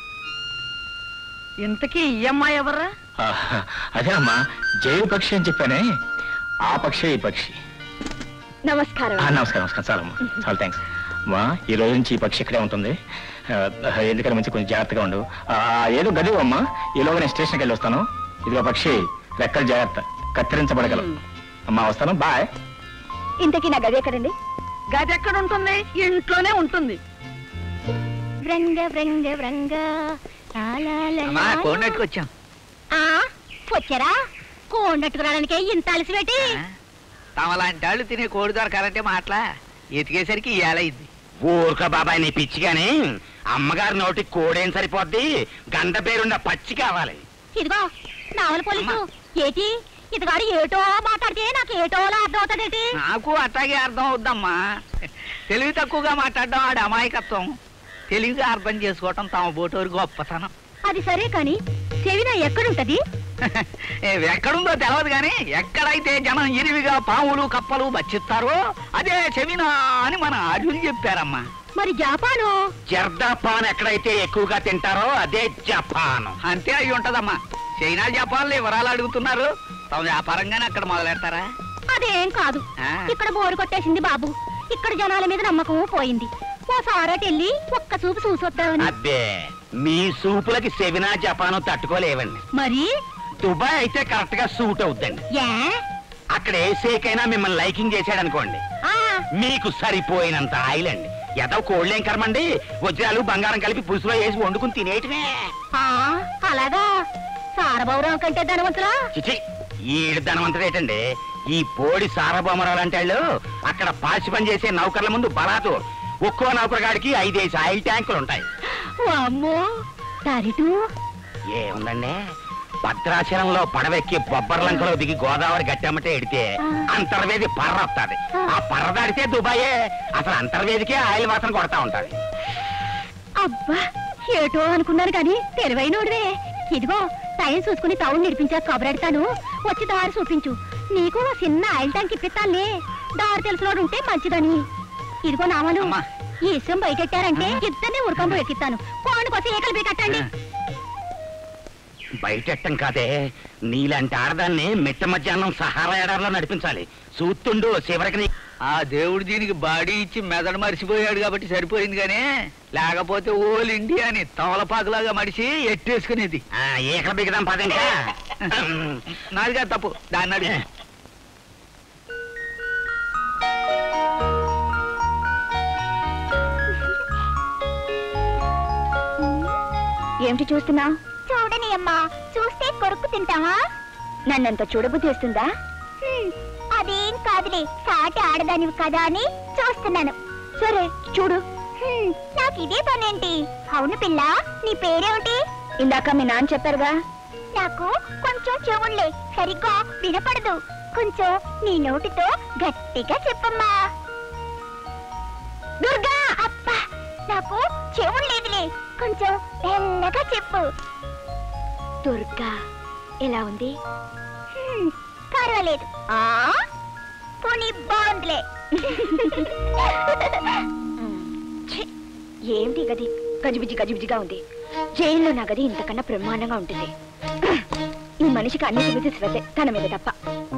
ఇంతకీ ఈ అమ్మాయి ఎవర్రా ఆ, అదే అమ్మా జైలు పక్షి అని చెప్పానే ఆ పక్షి ఈ పక్షి నమస్కారం ఆ, నమస్కారం నమస్కారం చాలమ్మా చాలా థ్యాంక్స్ అమ్మా ఈ రోజు నుంచి ఈ పక్షి ఇక్కడే ఉంటుంది ఆ, ఎందుకని మంచి కొంచెం జాగ్రత్తగా ఉండు ఆ, ఏదో గది అమ్మా ఈలోగా నేను స్టేషన్కి వెళ్ళి వస్తాను ఇదిగో పక్షి రెక్కలు జాగ్రత్త కత్తిరించబడగలవు అమ్మా వస్తాను బాయ్ ఇంతకీ నా గది ఎక్కడండి గది ఎక్కడ ఉంటుంది ఇంట్లోనే ఉంటుంది వ్రంగ వ్రంగ వ్రంగ లా లా లా అమ్మా లా. కోడినట్టుకు వచ్చాం ఆ వచ్చారా కోండట్టుకు రావడానికి ఇంత అలసిపెట్టి తమలాంటి వాళ్ళు తినే కోడి దొరకాలంటే మాటలా ఎతికేసరికి ఏలైంది ఊరుక బాబాయ్ నీ పిచ్చి గాని అమ్మగారి నోటి కోడేం సరిపోద్ది గంట పేరున్న పచ్చి కావాలి ఇదిగో నావల పోలీసు ఏటి ఇతగాడు ఏటో మాట్లాడితే నాకు ఏటోలా అర్థం అవుతాడేటి నాకు అట్టాగే అర్థం అవుద్దమ్మా తెలివి తక్కువగా మాట్లాడడం ఆడ అమాయకత్వం తెలివిగా అర్థం చేసుకోవటం తమ బోటోరు గొప్పతనం అది సరే కాని చెవిన ఎక్కడుంటది ఏ, ఎక్కడుందో తెలియదు కానీ ఎక్కడైతే జనం ఇరివిగా పాములు కప్పలు బచ్చిస్తారో అదే చెవినా అని మన అర్జున్ చెప్పారమ్మా మరి జాపాను జర్దా పాన్ ఎక్కడైతే ఎక్కువగా తింటారో అదే జపాన్ అంతే అయి ఉంటదమ్మా చైనా జపాన్లు వివరాలు అడుగుతున్నారు తమ వ్యాపారంగానే అక్కడ మొదలెడతారా అదేం కాదు ఆ. ఇక్కడ బోరు కొట్టేసింది బాబు ఇక్కడ జనాల మీద నమ్మకం పోయింది ఓసారి వెళ్ళి ఒక్క చూపు చూసొద్దామని అబ్బే మీ సూపులకి సెవినా జపాను తట్టుకోలేవండి మరి దుబాయ్ అయితే కరెక్ట్ గా సూట్ అవుద్దండి ఏ అక్కడ ఏ సేకైనా మిమ్మల్ని లైకింగ్ చేశాడనుకోండి ఆ, మీకు సరిపోయినంత ఆయిల్ అండి ఏదో కోళ్ళేం కర్మండి వజ్రాలు బంగారం కలిపి పులుసులో వేసి వండుకుని తినేయటమే ఆ, అలాగా సారబౌరం కంటే ధనవంతురా చిచి ఈడు ధనవంతుడేటండి ఈ పోడి సారబొమ్మరాలు అంటే వాళ్ళు అక్కడ పాసి పని చేసే నౌకర్ల ముందు బలాదు ఒక్కో నౌకరగాడికి ఐదేసి ఆయిల్ ట్యాంకులు ఉంటాయి అమ్మో తరిటు ఏముందండి భద్రాచలంలో పడవెక్కి బొబ్బర్లంకలో దిగి గోదావరి గట్టమ్మటే ఎడితే అంతర్వేది పర్ర వస్తుంది ఆ పర్ర దాడితే దుబాయే అసలు అంతర్వేదికే ఆయిల్ వాసన కొడతా ఉంటాడు అబ్బా ఏటో అనుకున్నాను కానీ తెలివైనోడివే ఇదిగో టైం చూసుకుని టౌన్ నడిపించా కబరెడతాను వచ్చి దారి చూపించు నీకు ఓ చిన్న ఆయిల్ ట్యాంక్ ఇప్పిస్తానులే దారి తెలిసినోడు ఉంటే మంచిదని ఇదిగో నామలు ఈ విషయం బయటెట్టారంటే ఇద్దరిని ఉరకంబో ఎక్కిస్తాను కోడిని కోసం ఏకలు బీ కట్టండి బయటెట్టం కాదే నీలాంటి ఆడదాన్ని మిట్ట మధ్యాహ్నం సహారా ఎడారిలో నడిపించాలి చూస్తుండు చివరికి నీ- ఆ దేవుడు దీనికి బాడీ ఇచ్చి మెదడు మరిచిపోయాడు కాబట్టి సరిపోయింది కానీ లేకపోతే ఓల్ ఇండియా అని తమలపాకులాగా మడిచి ఎట్టేసుకునేది ఆ, ఏకల బిగదాం పదంకా నాది కాదు తప్పు దాన్ని అడిగి ఏమిటి చూస్తున్నావు చూడని అమ్మా చూస్తే కొరుకు తింటావా నన్నంత చూడబుద్ధి వస్తుందా అదేం కాదులే సాటి ఆడదానివి కదా అని చూస్తున్నాను సరే చూడు నాకు ఇదే పనేంటి అవును పిల్ల నీ పేరేమిటి ఇందాక మీ నాన్న చెప్పారుగా నాకు కొంచెం చెవుళ్ళే సరిగ్గా వినపడదు కొంచెం నీ నోటితో గట్టిగా చెప్పమ్మా దుర్గా అబ్బా నాకు చెవులు లేదులే కొంచెం మెల్లగా చెప్పు దుర్గా ఎలా ఉంది హ్మ్, పర్వాలేదు ఆ పోనీ బాగుందిలే ఛీ, ఏమిటి ఈ గది గజిబిజి గజిబిజిగా ఉంది జైల్లో నా గది ఇంతకన్నా బ్రహ్మాండంగా ఉంటుంది ఈ మనిషికి అన్ని చూసి శ్రద్ధే తన మీద తప్ప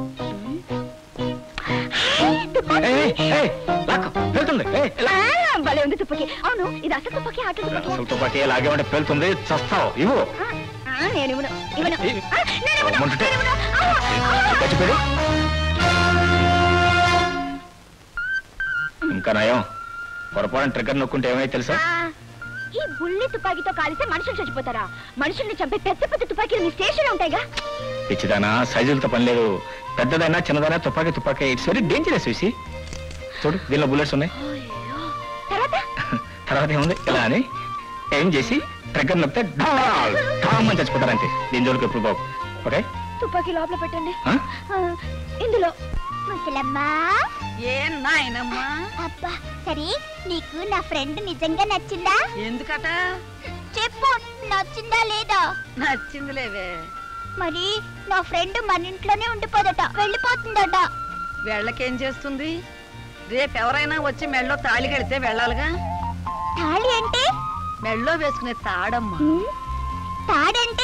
వెళ్తుంది ఏయ్, ఇలా. ఆ, భలే ఉంది తుప్పకి అవును ఇది అసలు తుప్పకి ఆట తుప్పకి అసలు తుపాకీ లాగే ఉంటే పెళ్తుంది చస్తావు ఇవ్వు ఆ, నేను ఇవ్వను ఇవ్వను ఆ, నేను ఇవ్వను, రమ్మంటుంటే. నేను ఇవ్వను. ఆ, ఆ, చచ్చిపోయాడు ఇంకా నయం పొరపాటున ట్రిగ్గర్ నొక్కుంటే ఏమైతే తెలుసా ఆ, ఈ బుల్లి తుపాకీతో కాలిస్తే మనుషులు చచ్చిపోతారా మనుషుల్ని చంపే పెద్ద పెద్ద తుపాకీలు మీ స్టేషన్ ఉంటాయిగా పిచ్చిదానా సైజులతో పని లేదు పెద్దదైనా చిన్నదైనా తుపాకీ తుపాకీ ఇట్స్ వెరీ డేంజరస్ చూసి చూడు దీనిలో బుల్లెట్స్ ఉన్నాయి తర్వాత తర్వాత ఏముంది ఇలా అని ఏం చేసి ట్రిగ్గర్ నొక్కితే ఢాల్ ఢామ్ అని చచ్చిపోతారంతే దీని జోలికి ఎప్పుడు బాగు ఓకే తుపాకీ లోపల పెట్టండి ఆ? ఆ, ఇందులో ముసలమ్మా ఏం నాయనమ్మా అబ్బా సరే నీకు నా ఫ్రెండ్ నిజంగా నచ్చిందా ఎందుకట చెప్పు నచ్చిందా లేదా నచ్చిందిలేవే మరి నా ఫ్రెండ్ మన ఇంట్లోనే ఉండిపోదట వెళ్ళిపోతుందట వెళ్ళకేం చేస్తుంది రేపు ఎవరైనా వచ్చి మెళ్ళో తాళి కడితే వెళ్ళాలిగా తాళి అంటే మెళ్ళో వేసుకునే తాడమ్మా తాడంటే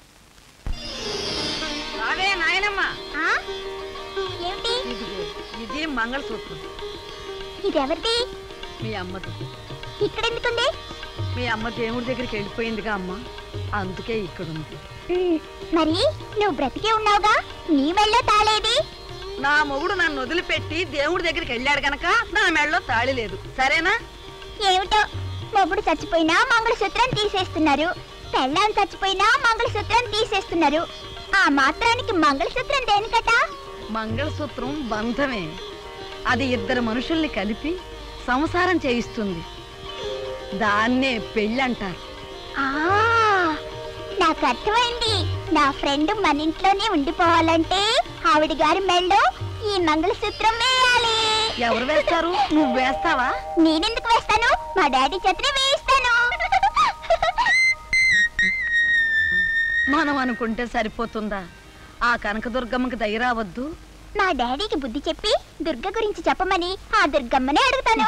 రావే నాయనమ్మా ఆ? ఏమిటి ఇదిగో, ఇది మంగళసూత్రం ఇదెవరిది మీ అమ్మది ఇక్కడ ఎందుకుంది మీ అమ్మ దేవుడి దగ్గరికి వెళ్ళిపోయిందిగా అమ్మ అందుకే ఇక్కడ ఉంది ఉమ్, మరి నువ్వు బ్రతికే ఉన్నావుగా నీ మెళ్ళో తాళేది నా మొగుడు నన్ను వదిలిపెట్టి దేవుడి దగ్గరికి వెళ్ళాడు గనక నా మెళ్ళలో తాళి లేదు సరేనా ఏమిటో మొగుడు చచ్చిపోయినా మంగళసూత్రం తీసేస్తున్నారు పెళ్ళాం చచ్చిపోయినా మంగళసూత్రం తీసేస్తున్నారు ఆ మాత్రానికి మంగళసూత్రం దేనికట మంగళసూత్రం బంధమే అది ఇద్దరు మనుషుల్ని కలిపి సంసారం చేయిస్తుంది దాన్నే పెళ్ళంటారు ఆ నాకు అర్థమైంది నా ఫ్రెండ్ మన ఇంట్లోనే ఉండిపోవాలంటే ఆవిడ గారి మెళ్ళో ఈ మంగళసూత్రం వేయాలి ఎవరు వేస్తారు నువ్వు వేస్తావా నేనెందుకు వేస్తాను మా డాడీ చేతనే వేయిస్తాను మనం అనుకుంటే సరిపోతుందా ఆ కనకదుర్గమ్మకి దయ రావద్దు మా డాడీకి బుద్ధి చెప్పి దుర్గ గురించి చెప్పమని ఆ దుర్గమ్మనే అడుగుతాను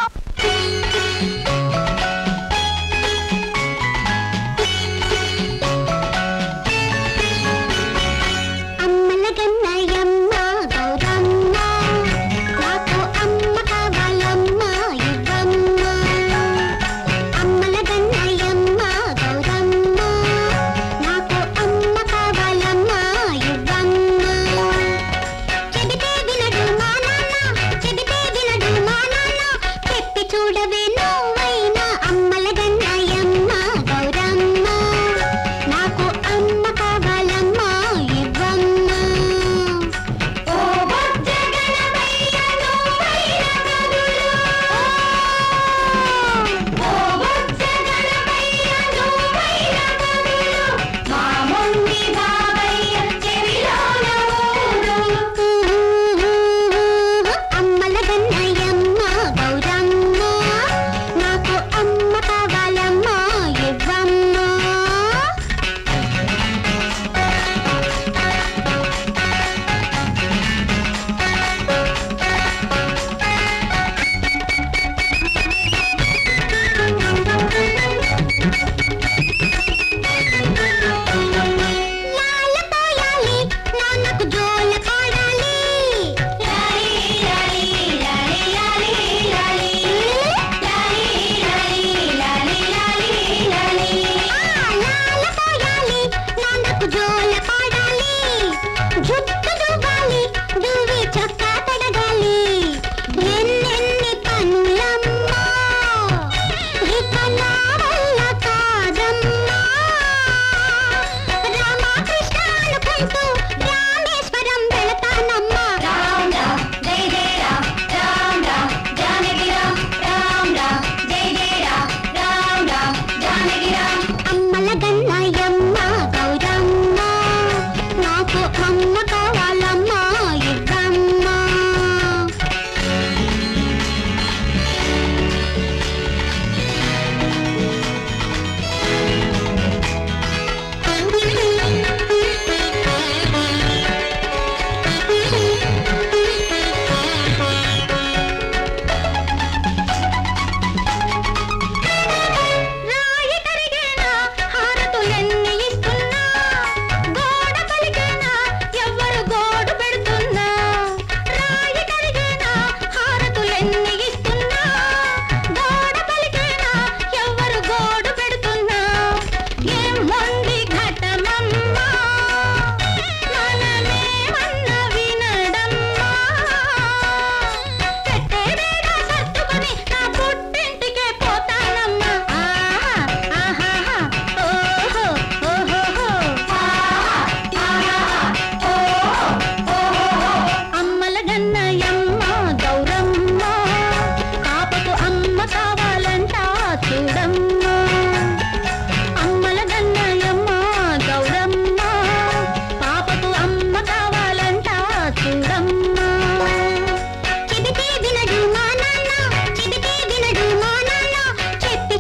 అమ్మల గన్నయమ్మ గౌరమ్మ నాకు అమ్మ కావాలమ్మ ఇవ్వమ్మ అమ్మల గన్నయమ్మ గౌరమ్మ నాకు అమ్మ కావాలమ్మ ఇవ్వమ్మ చెబితే వినడు మా నాన్న చెబితే వినడు మా నాన్న చెప్పి చూడవే నువ్వైనా అమ్మల గన్నయమ్మ గౌరమ్మ నాకు అమ్మ కావాలమ్మ ఇవ్వమ్మ ఓ బొజ్జ గణపయ్య నువ్వైన కదులు ఓ బొజ్జ గణపయ్య నువ్వైన కదులు మా మొండి బాబయ్య చెవిలోన ఊరు అమ్మల గన్నయ్యమ్మ గౌరమ్మ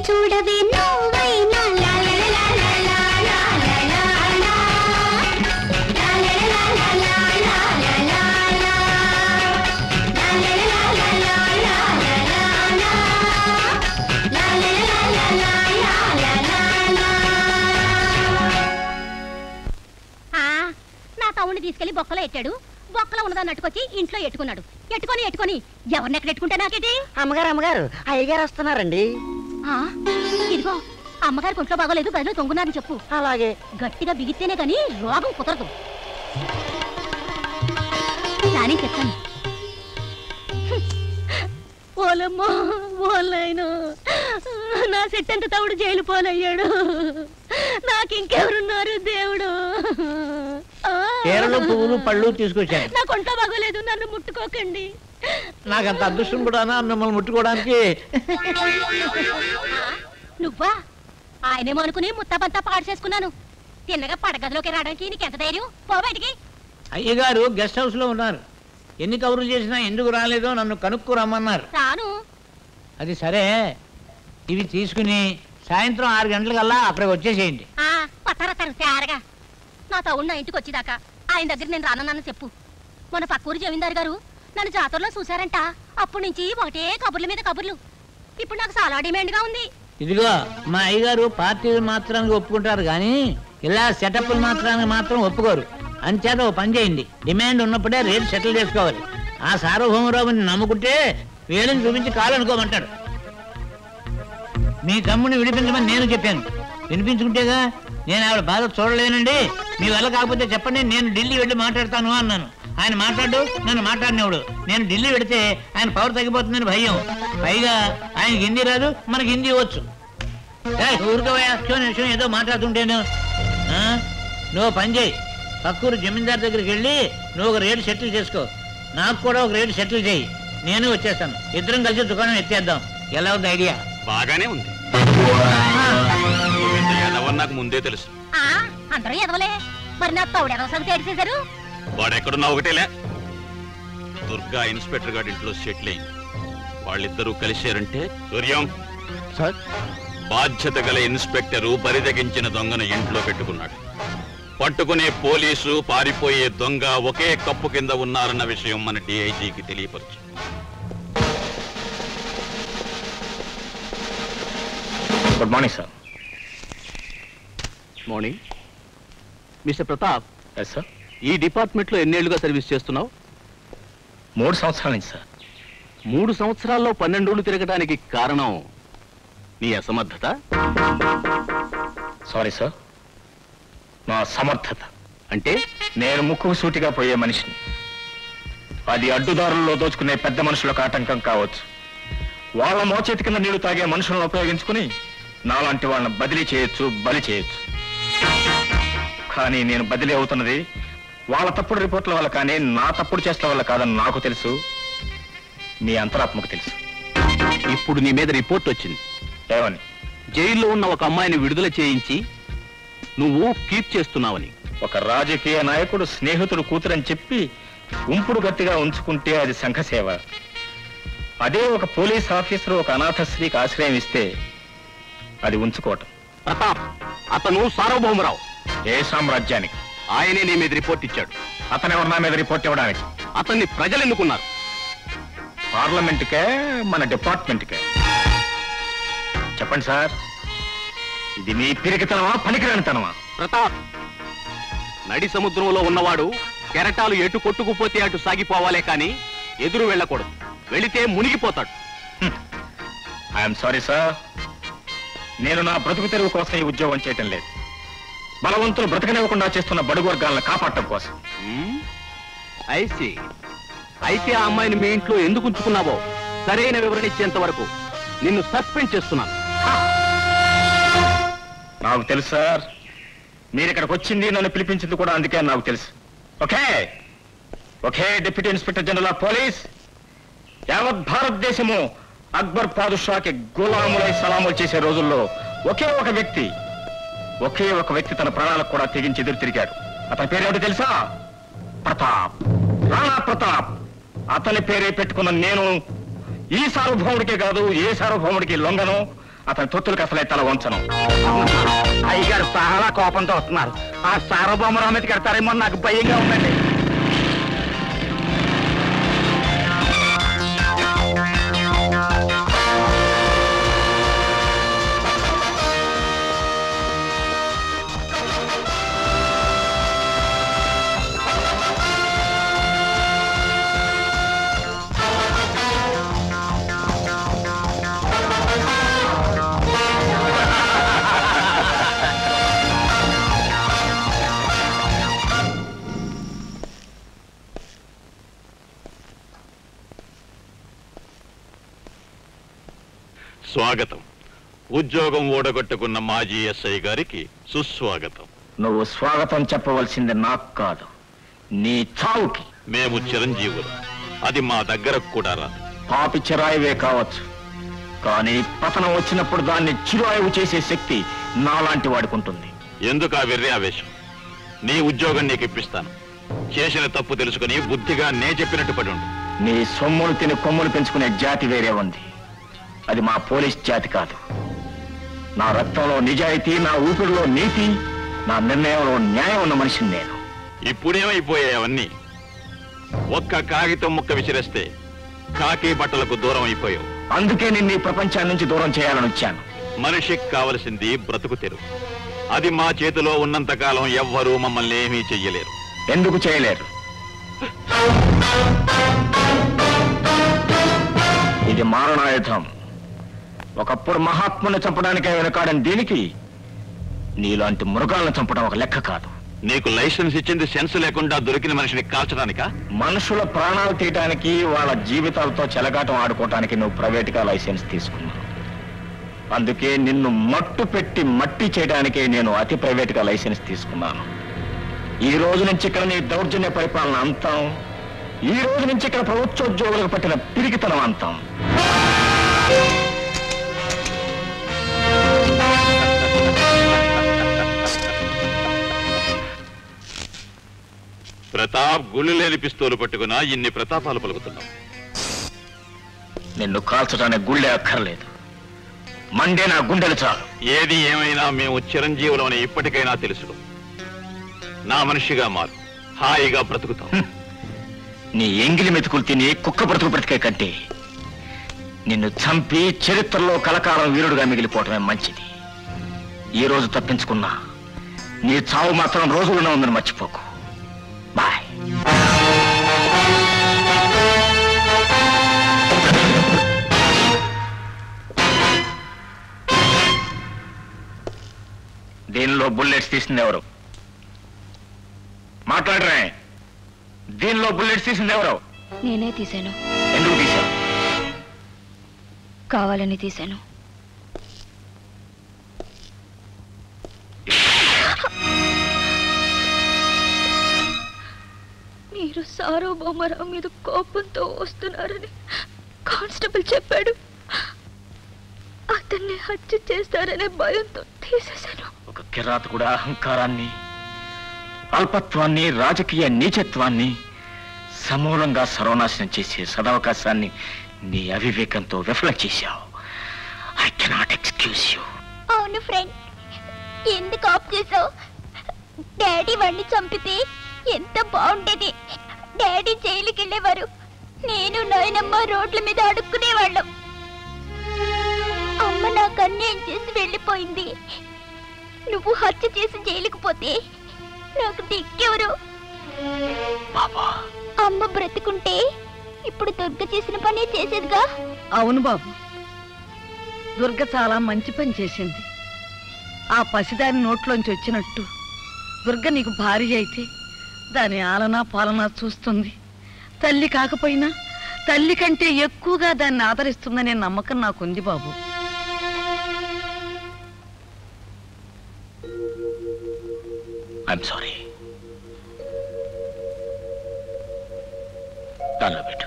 చూడవే నువ్వైనా లా లా లా లా లా లా లా లా లా. లా లా లా లా లా లా లా లా లా. లా లా లా లా లా లా లా లా లా. లా లా లా లా లా లా లా లా. ఆ, నా తమ్ముడిని తీసుకెళ్లి బొక్కలో ఎట్టాడు బొక్కలో ఉన్నదాన్ని అట్టుకొచ్చి ఇంట్లో ఎట్టుకున్నాడు ఎట్టుకొని ఎట్టుకొని ఎవరిని ఎక్కడ ఎట్టుకుంటే నాకేటి అమ్మగారు అమ్మగారు అయ్యగారు వస్తున్నారండి ఆ, ఇదిగో అమ్మగారి కొంట్లో బాగోలేదు బదిలో తొంగున్నారని చెప్పు అలాగే గట్టిగా బిగిస్తేనే గాని రోగం కుదరదు నానే చెప్తాను ఓలమ్మో ఓలైను నా సెట్టంత తవుడు జైలు పోలయ్యాడు నాకింకెవరున్నారు దేవుడు ఆ, కేరళ పువ్వులు పళ్ళు తీసుకొచ్చాను నా కొంట్లో బాగోలేదు నన్ను ముట్టుకోకండి నాకు అంత అదృష్టం కూడానా మిమ్మల్ని ముట్టుకోవడానికి నువ్వా ఆయనేమో అనుకుని ముత్తాపంతా పాడు చేసుకున్నాను తిన్నగా పడగదిలోకి రావడానికి నీకెంత ధైర్యం పో బయటికి అయ్యగారు గెస్ట్ హౌస్ లో ఉన్నారు ఎన్ని కబుర్లు చేసినా ఎందుకు రాలేదో నన్ను కనుక్కు రమ్మన్నారు రాను అది సరే ఇవి తీసుకుని సాయంత్రం ఆరు గంటలకల్లా అక్కడికి వచ్చేసేయండి ఆ పత్తారత్తారు తేరగా నా తవుడు నా ఇంటికి వచ్చేదాకా ఆయన దగ్గర నేను రానన్నాను చెప్పు మన పక్కూరు జమీందారు గారు నన్ను జాతరలో చూశారంట అప్పటి నుంచి ఒకటే కబుర్ల మీద కబుర్లు ఇప్పుడు నాకు చాలా డిమాండ్గా ఉంది ఇదిగో మా అయ్యగారు పార్టీలు మాత్రానికి ఒప్పుకుంటారు కానీ ఇలా సెటప్లు మాత్రానికి మాత్రం ఒప్పుకోరు అంచేత ఓ పని చేయండి డిమాండ్ ఉన్నప్పుడే రేట్ సెటిల్ చేసుకోవాలి ఆ సార్వభౌమరావుని నమ్ముకుంటే వేలని చూపించి కాలు అనుకోమంటాడు మీ తమ్ముని విడిపించమని నేను చెప్పాను వినిపించుకుంటేగా నేను ఆవిడ బాధ చూడలేనండి మీ వల్ల కాకపోతే చెప్పండి నేను ఢిల్లీ వెళ్ళి మాట్లాడతాను అన్నాను ఆయన మాట్లాడు నన్ను మాట్లాడినవాడు నేను ఢిల్లీ వెడితే ఆయన పవర్ తగ్గిపోతుందని భయం పైగా ఆయనకి హిందీ రాదు మనకి హిందీ వచ్చు ఏయ్, ఊరుకోవయ్యా చూని విషయం ఏదో మాట్లాడుతుంటేను ఆ? నువ్వు పని చేయి పక్కూరు జమీందార్ దగ్గరికి వెళ్ళి నువ్వు ఒక రేటు సెటిల్ చేసుకో నాకు కూడా ఒక రేటు సెటిల్ చేయి నేను వచ్చేస్తాను ఇద్దరం కలిసి దుకాణం ఎత్తేద్దాం ఎలా ఉంది ఐడియా బాగానే ఉంది నువ్వింత ఎదవని నాకు ముందే తెలుసు ఆ అందరూ ఎదవలే మరి నా తౌడు ఎదవ సంగతి ఏడిసేశారు వాడెక్కడున్నా ఒకటేలే దుర్గా ఇన్స్పెక్టర్ గారి ఇంట్లో సెటిల్ అయింది వాళ్ళిద్దరూ కలిశారంటే సూర్యం సార్ బాధ్యత గల ఇన్స్పెక్టరు బరిదగించిన దొంగను ఇంట్లో పెట్టుకున్నాడు పట్టుకునే పోలీసు పారిపోయే దొంగ ఒకే కప్పు కింద ఉన్నారన్న విషయం మన డిఐజీకి తెలియపరచు good morning sir morning mister Pratap yes sir ఈ డిపార్ట్మెంట్లో ఎన్నేళ్లుగా సర్వీస్ చేస్తున్నావు మూడు సంవత్సరాల నుంచి సార్ మూడు సంవత్సరాల్లో పన్నెండోళ్ళు తిరగడానికి కారణం నీ అసమర్థత సారీ సార్ నా సమర్థత అంటే నేను ముక్కుకు సూటిగా పోయే మనిషిని అది అడ్డుదారుల్లో దోచుకునే పెద్ద మనుషులకు ఆటంకం కావచ్చు వాళ్ళ మోచేతి కింద నీళ్లు తాగే మనుషులను ఉపయోగించుకుని నాలాంటి వాళ్ళని బదిలీ చేయొచ్చు బలి చేయొచ్చు కానీ నేను బదిలీ అవుతున్నది వాళ్ళ తప్పుడు రిపోర్ట్ల వల్ల కానీ నా తప్పుడు చేష్టల వల్ల కాదని నాకు తెలుసు మీ అంతరాత్మకు తెలుసు ఇప్పుడు నీ మీద రిపోర్ట్ వచ్చింది ఏమని జైల్లో ఉన్న ఒక అమ్మాయిని విడుదల చేయించి నువ్వు కీప్ చేస్తున్నావని ఒక రాజకీయ నాయకుడు స్నేహితుడు కూతురని చెప్పి ఉంపుడు గట్టిగా ఉంచుకుంటే అది సంఘసేవ అదే ఒక పోలీస్ ఆఫీసర్ ఒక అనాథ స్త్రీకి ఆశ్రయం ఇస్తే అది ఉంచుకోవటం ప్రతాప్ అతను సార్వభౌమరావు ఏ సామ్రాజ్యానికి ఆయనే నీ మీద రిపోర్ట్ ఇచ్చాడు అతను ఎవరు నా మీద రిపోర్ట్ ఇవ్వడానికి అతన్ని ప్రజలు ఎన్నుకున్నారు పార్లమెంట్కే మన డిపార్ట్మెంట్కే చెప్పండి సార్ ఇది మీ పిరికితనమా పనికిరానితనమా ప్రతాప్ నడి సముద్రంలో ఉన్నవాడు కెరటాలు ఎటు కొట్టుకుపోతే అటు సాగిపోవాలే కాని ఎదురు వెళ్ళకూడదు వెళితే మునిగిపోతాడు ఐఎమ్ సారీ సార్ నేను నా బ్రతుకు తెరువు కోసం ఈ ఉద్యోగం చేయటం లేదు బలవంతులు బ్రతకనివ్వకుండా చేస్తున్న బడుగు వర్గాలను కాపాడటం కోసం ఐసి అయితే ఆ అమ్మాయిని మీ ఇంట్లో ఎందుకు ఉంచుకున్నావో సరైన వివరణ ఇచ్చేంత వరకు నిన్ను సస్పెండ్ చేస్తున్నాను నాకు తెలుసు సార్ మీరు ఇక్కడికి వచ్చింది నన్ను పిలిపించింది కూడా అందుకే అని నాకు తెలుసు okay okay deputy inspector general of police యావత్ భారతదేశము అక్బర్ పాదుషాకి గులాములై సలాములు చేసే రోజుల్లో ఒకే ఒక వ్యక్తి ఒకే ఒక వ్యక్తి తన ప్రాణాలకు కూడా తెగించి ఎదురు తిరిగాడు అతని పేరేమిటో తెలుసా ప్రతాప్ రాణా ప్రతాప్ అతని పేరే పెట్టుకున్న నేను ఈ సార్వభౌముడికే కాదు ఏ సార్వభౌముడికి లొంగను అతని తొత్తులకు అసలే తల వంచను అయ్యగారు చాలా కోపంతో వస్తున్నారు ఆ సార్వభౌమరావు మీద కడతారేమో నాకు భయంగా ఉందండి స్వాగతం ఉద్యోగం ఓడగొట్టుకున్న మాజీ ఎస్ఐ గారికి సుస్వాగతం నువ్వు స్వాగతం చెప్పవలసింది నాకు కాదు నీ చావుకి మేము చిరంజీవులు అది మా దగ్గరకు కూడా రాదు పాపి చిరాయివే కావచ్చు కానీ పతనం వచ్చినప్పుడు దాన్ని చిరాయువు చేసే శక్తి నాలాంటి వాడికి ఉంటుంది ఎందుకు ఆ వెర్రి ఆవేశం నీ ఉద్యోగం నీకు ఇప్పిస్తాను చేసిన తప్పు తెలుసుకుని బుద్ధిగా నే చెప్పినట్టు పడి ఉండు నీ సొమ్ములు తిని కొమ్ములు పెంచుకునే జాతి వేరే ఉంది అది మా పోలీస్ జాతి కాదు నా రక్తంలో నిజాయితీ నా ఊపిరిలో నీతి నా నిర్ణయంలో న్యాయం ఉన్న మనిషిని నేను ఇప్పుడేమైపోయాయి అవన్నీ ఒక్క కాగితం ముక్క విసిరేస్తే కాకి బట్టలకు దూరం అయిపోయావు అందుకే నిన్ను ఈ ప్రపంచాన్ని నుంచి దూరం చేయాలని వచ్చాను మనిషికి కావలసింది బ్రతుకు తెరువు అది మా చేతిలో ఉన్నంత కాలం ఎవ్వరూ మమ్మల్ని ఏమీ చెయ్యలేరు ఎందుకు చేయలేరు ఇది మారణాయుధం ఒకప్పుడు మహాత్ముని చంపడానికే వెనకాడని దీనికి నీలాంటి మృగాలను చంపడం ఒక లెక్క కాదు నీకు లైసెన్స్ ఇచ్చింది సెన్స్ లేకుండా దొరికిన మనిషిని కాల్చడానికా మనుషుల ప్రాణాలు తీయటానికి వాళ్ళ జీవితాలతో చెలగాటం ఆడుకోవటానికి నువ్వు ప్రైవేట్గా లైసెన్స్ తీసుకున్నావు అందుకే నిన్ను మట్టు పెట్టి మట్టి చేయడానికే నేను అతి ప్రైవేట్గా లైసెన్స్ తీసుకున్నాను ఈ రోజు నుంచి ఇక్కడ నీ దౌర్జన్య పరిపాలన అంతం ఈ రోజు నుంచి ఇక్కడ ప్రభుత్వోద్యోగులకు పట్టిన పిరికితనం అంతం ప్రతాప్ గుళ్ళు లేని పిస్తోలు పట్టుకున్నా ఇన్ని ప్రతాపాలు పలుకుతున్నావు నిన్ను కాల్చడానికి గుళ్ళే అక్కర్లేదు మండే నా గుండెలు చాలు ఏది ఏమైనా మేము చిరంజీవులం అని ఇప్పటికైనా తెలుసుకో నా మనిషిగా మారు హాయిగా బ్రతుకుతాం నీ ఎంగిలి మెతుకులు తిని కుక్క బ్రతుకు బ్రతికే కంటే నిన్ను చంపి చరిత్రలో కలకాలం వీరుడుగా మిగిలిపోవటమే మంచిది ఈ రోజు తప్పించుకున్నా నీ చావు మాత్రం రోజులోనే ఉందని మర్చిపోకు బాయ్ దీనిలో బుల్లెట్స్ తీసింది ఎవరు మాట్లాడరే దీనిలో బుల్లెట్స్ తీసింది ఎవరు నేనే తీశాను ఎందుకు తీశావు కావాలని తీశాను మీరు సార్వభౌమరావు మీద కోపంతో వస్తున్నారని కానిస్టేబుల్ చెప్పాడు అతన్ని హత్య చేస్తారనే భయంతో తీసేశాను ఒక కిరాతకుడు అహంకారాన్ని అల్పత్వాన్ని రాజకీయ నీచత్వాన్ని సమూలంగా సర్వనాశనం చేసే సదవకాశాన్ని నీ అవివేకంతో విఫలం చేశావు ఐ కెనాట్ ఎక్స్క్యూజ్ యూ అవును ఫ్రెండ్ ఎందుకు ఆఫ్ చేసావు డాడీ వాడిని చంపితే ఎంత బాగుండేది డాడీ జైలుకి వెళ్ళేవారు నేను నాయనమ్మ రోడ్ల మీద అడుక్కునేవాళ్ళం అమ్మ నాకు అన్యాయం చేసి వెళ్ళిపోయింది నువ్వు హత్య చేసి జైలుకు పోతే నాకు దిక్కెవరు అమ్మ బ్రతుకుంటే ఇప్పుడు దుర్గ చేసిన పనే చేసేదిగా అవును బాబు దుర్గ చాలా మంచి పని చేసింది ఆ పసిదాని నోట్లోంచి వచ్చినట్టు దుర్గ నీకు భార్య అయితే దాని ఆలనా పాలనా చూస్తుంది తల్లి కాకపోయినా తల్లి కంటే ఎక్కువగా దాన్ని ఆదరిస్తుందనే నమ్మకం నాకుంది బాబు ఐఎమ్ సారీ దానిలో పెట్టు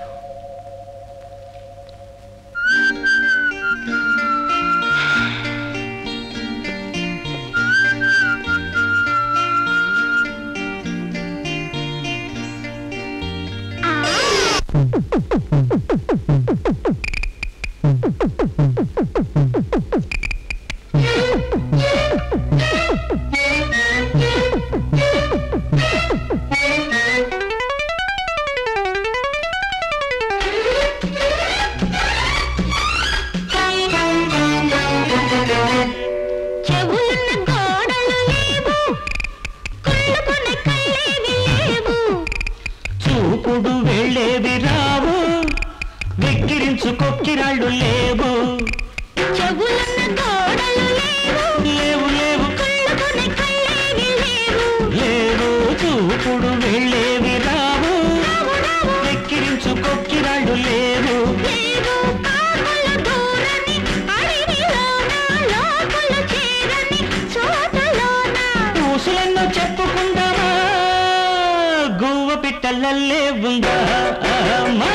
కళ్ళల్లే ఉందా అమ్మా.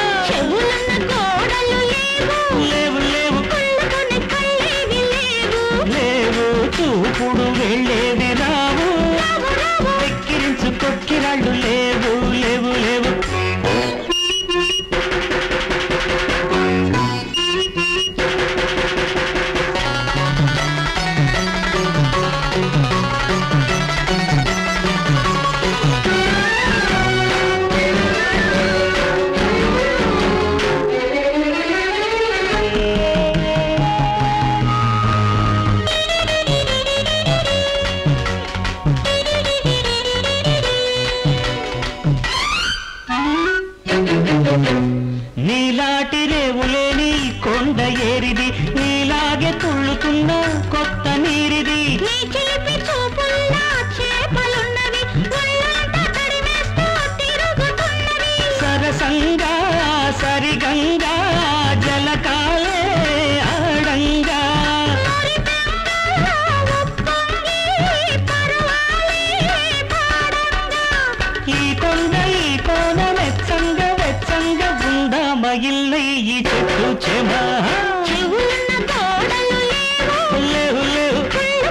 లేవు లేవు లేవు చూపుడు వెళ్ళేవి రావు ఎక్కిరించు కొక్కిరాళ్ళు లేవు లేవు లేవు నీలాటి రేవులేని కొండ ఏరిది నీలాగే తుళ్ళుతున్న కొత్త నీరిది సరసంగా సరిగంగా జలకాలే ఆడంగా ఈ కొండ ఈ కోన వెచ్చంగా వెచ్చంగా ఉందామ ఇల్ల ఈ చెట్టు చెమ లేవు లేవు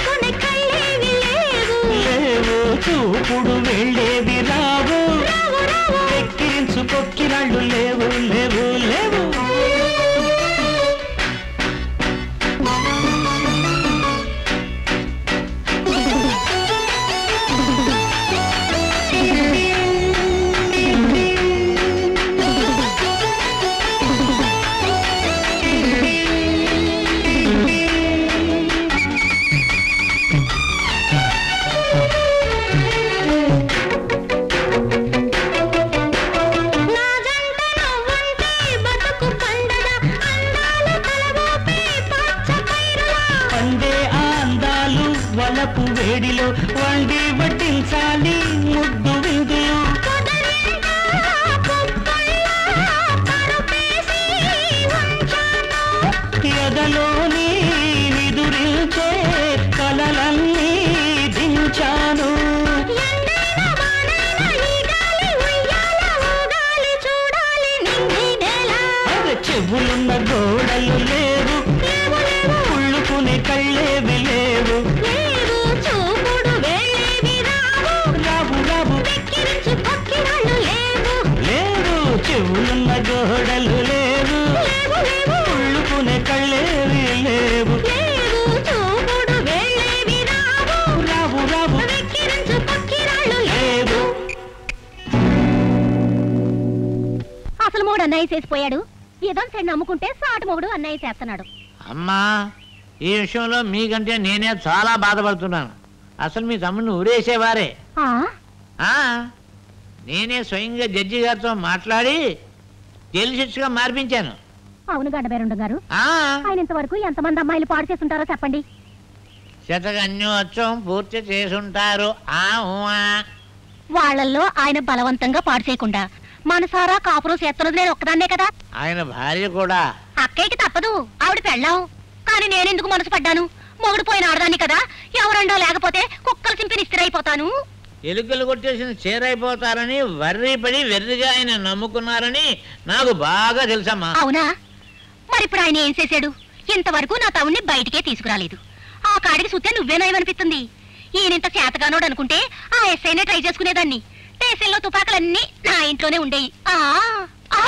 లేవు చూపుడు వెళ్ళేవి రావు ఎక్కిరించు కొక్కిరాళ్ళు లేవు లేవు లేవు పండే ఆ అందాలు వలపు వేడిలో వండి వడ్డించాలి ముద్దు విందులు ఎదలోని నిదురించే కలలన్నీ దించాను అరే చెవులున్న గోడలు లేవు కుళ్ళుకునే కళ్ళేవి లేవు రావు రావు లేవు చెవులున్న గోడలు లేవు కుళ్ళుకునే కళ్ళేవి లేవు రావు రావు లేవు అసలు మూడు అన్నయ్య చేసిపోయాడు ఏదో సైడ్ నమ్ముకుంటే సాటు మొగుడు అన్నయ్య చేస్తున్నాడు అమ్మా ఈ విషయంలో మీకంటే నేనే చాలా బాధపడుతున్నాను అసలు మీ తమ్ముడిని ఊరేసేవారే ఆ ఆ, నేనే స్వయంగా జడ్జి గారితో మాట్లాడి జైలు శిక్షగా మార్పించాను అవును గడ్డబేరుండ గారు ఆ. ఆయన ఇంతవరకు ఎంతమంది అమ్మాయిలు పాడు చేస్తుంటారో చెప్పండి శతకన్యోత్సవం పూర్తి చేసుంటారు ఆ ఊ, ఆ. వాళ్ళల్లో ఆయన బలవంతంగా పాడు చేయకుండా మనసారా కాపురం చేస్తున్నది నేను ఒక్కదాన్నే కదా ఆయన భార్య కూడా అక్కయ్యకి తప్పదు ఆవిడ పెళ్ళాం కానీ నేనెందుకు మనసు పడ్డాను మొగుడు పోయిన ఆడదాన్ని కదా ఎవరండో లేకపోతే కుక్కలు చింపిని ఇస్తిరైపోతాను ఎలుకలు కొట్టేసిన చేరైపోతారని వర్రిపడి వెర్రిగా ఆయన నమ్ముకున్నారని నాకు బాగా తెలుసమ్మా అవునా మరిప్పుడు ఆయన ఏం చేశాడు ఇంతవరకు నా తవుణ్ణి బయటికే తీసుకురాలేదు ఆ కాడికి సుత్తే నువ్వేనాయమనిపిస్తుంది ఈయనింత చేతగానోడు అనుకుంటే ఆ ఎస్ఐనే ట్రై చేసుకునేదాన్ని దేశంలో తుపాకులన్నీ నా ఇంట్లోనే ఉండేవి ఆ ఆ.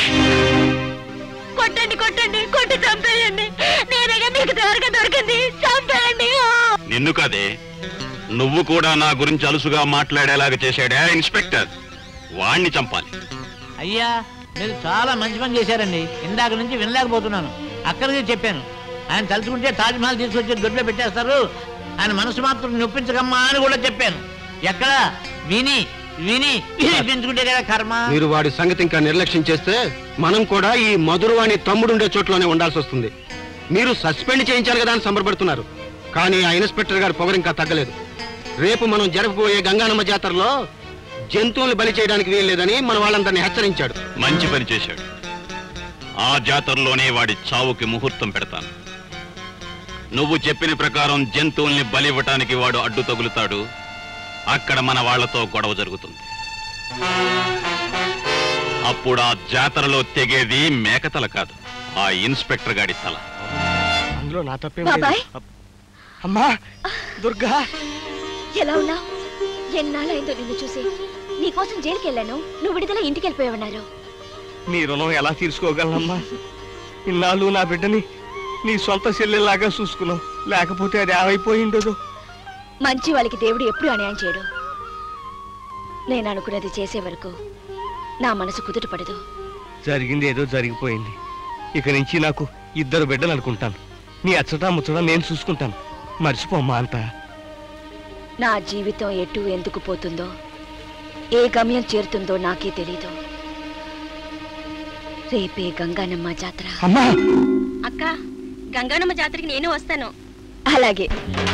కొట్టండి కొట్టండి కొట్టి చంపేయండి నేనేగా మీకు త్వరగా దొరికింది చంపేయండి ఆ. నిన్ను కదే నువ్వు కూడా నా గురించి అలుసుగా మాట్లాడేలాగా చేశాడా ఇన్స్పెక్టర్ వాణ్ణి చంపాలి అయ్యా మీరు చాలా మంచి పని చేశారండి ఇందాక నుంచి వినలేకపోతున్నాను అక్కడికి చెప్పాను ఆయన తలుచుకుంటే తాజ్ మహల్ తీసుకొచ్చి దొడ్లో పెట్టేస్తారు ఆయన మనసు మాత్రం నొప్పించకమ్మా అని కూడా చెప్పాను ఎక్కడ విని విని వినిపించుకుంటే కదా కర్మ మీరు వాడి సంగతి ఇంకా నిర్లక్ష్యం చేస్తే మనం కూడా ఈ మధురవాణి తమ్ముడుండే చోట్లోనే ఉండాల్సి వస్తుంది మీరు సస్పెండ్ చేయించాలి కదా అని సంబరపడుతున్నారు కానీ ఆ ఇన్స్పెక్టర్ గారి పొగరు ఇంకా తగ్గలేదు రేపు మనం జరపబోయే గంగానమ్మ జాతరలో జంతువులు బలి చేయడానికి వీల్లేదని మన వాళ్ళందరినీ హెచ్చరించాడు మంచి పని చేశాడు ఆ జాతరలోనే వాడి చావుకి ముహూర్తం పెడతాను నువ్వు చెప్పిన ప్రకారం జంతువుల్ని బలివ్వటానికి వాడు అడ్డు తగులుతాడు అక్కడ మన వాళ్ళతో గొడవ జరుగుతుంది అప్పుడు ఆ జాతరలో తెగేది మేకతల కాదు ఆ ఇన్స్పెక్టర్ గాడి తల అందులో నా తప్పేం బాబాయ్. లేదు అమ్మా దుర్గా ఎలా ఉన్నావు ఎన్నాళ్ళైందో నిన్ను చూసి నీకోసం జైలుకి వెళ్ళాను నువ్వు విడుదల ఇంటికి వెళ్ళిపోయావన్నారు నీ రుణం ఎలా తీర్చుకోగలనమ్మా ఇన్నాళ్ళు నా బిడ్డని నీ సొంత చెల్లెలాగా చూసుకున్నావు లేకపోతే అది ఏమైపోయిండదు మంచి వాళ్ళకి దేవుడు ఎప్పుడు అన్యాయం చేయడు నేను అనుకున్నది చేసే వరకు నా మనసు కుదుట పడదు జరిగింది ఏదో జరిగిపోయింది ఇక నుంచి నాకు ఇద్దరు బిడ్డలు అనుకుంటాను నీ అచ్చటా ముచ్చటా నేను చూసుకుంటాను మర్చిపోమ్మా అంతా నా జీవితం ఎటు ఎందుకు పోతుందో ఏ గమ్యం చేరుతుందో నాకే తెలీదు రేపే గంగానమ్మ జాతర అమ్మా అక్క గంగానమ్మ జాతరకి నేను వస్తాను అలాగే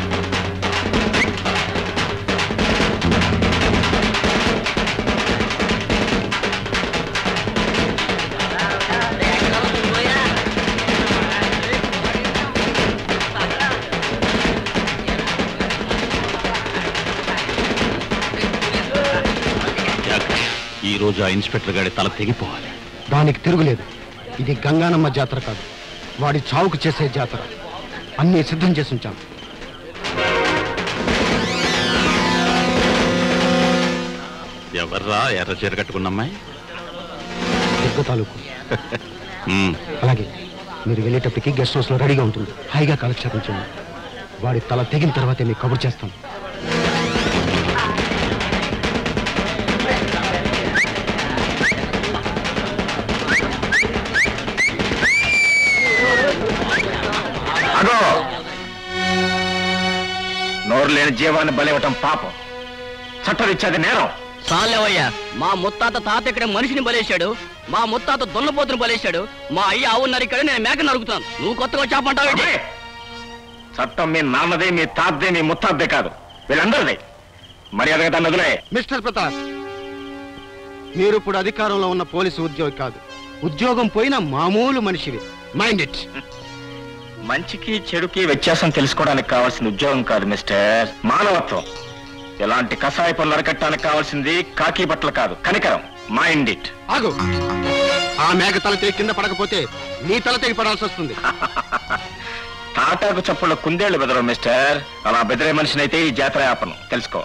ఈ రోజు ఆ ఇన్స్పెక్టర్ గాడి తల తెగిపోవాలి దానికి తిరుగులేదు ఇది గంగానమ్మ జాతర కాదు వాడి చావుకు చేసే జాతర అన్నీ సిద్ధం చేసి ఉంచాం ఎవర్రా ఎర్ర చీర కట్టుకున్న అమ్మాయి దుర్గ తాలూకు ఉమ్, అలాగే మీరు వెళ్ళేటప్పటికి గెస్ట్ హౌస్ లో రెడీగా ఉంటుంది హాయిగా కాలక్షేపం చేయండి వాడి తల తెగిన తర్వాతే మీకు కబుర్ చేస్తాం అగో నోరు లేని జీవాన్ని బలివ్వటం పాపం చట్టరిచ్చేది నేరం చాలేవయ్యా మా ముత్తాత తాత ఇక్కడ మనిషిని బలేశాడు మా ముత్తాత దున్నపోతుని బలేశాడు మా అయ్య ఆవు నరికాడు నేను మేక నరుకుతాను నువ్వు కొత్తగా చేపంటావు చట్టం మీ నాన్నదే మీ తాతదే మీ ముత్తాద్దే కాదు వీళ్ళందరిదే మర్యాదగా దాన్ని వదిలే మిస్టర్ ప్రతాప్ మీరు ఇప్పుడు అధికారంలో ఉన్న పోలీసు ఉద్యోగి కాదు ఉద్యోగం పోయిన మామూలు మనిషివి మైండ్ ఇట్ మంచికి చెడుకి వ్యత్యాసం తెలుసుకోవడానికి కావాల్సిన ఉద్యోగం కాదు మిస్టర్ మానవత్వం ఎలాంటి కషాయ పనులు అరకట్టడానికి కావాల్సింది కాకి బట్టలు కాదు కనికరం మైండ్ ఇట్ ఆగు ఆ మేక తల తెగి కింద పడకపోతే నీ తల తెగి పడాల్సి వస్తుంది తాటాకు చప్పుళ్ళ కుందేళ్లు బెదరు మిస్టర్ అలా బెదిరే మనిషినైతే ఈ జాతర ఆపను తెలుసుకో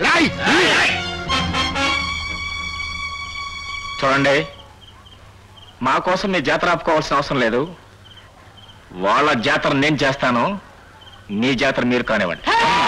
చూడండి మా కోసం మీ జాతర ఆపుకోవాల్సిన అవసరం లేదు వాళ్ళ జాతర నేను చేస్తాను మీ జాతర మీరు కానివ్వండి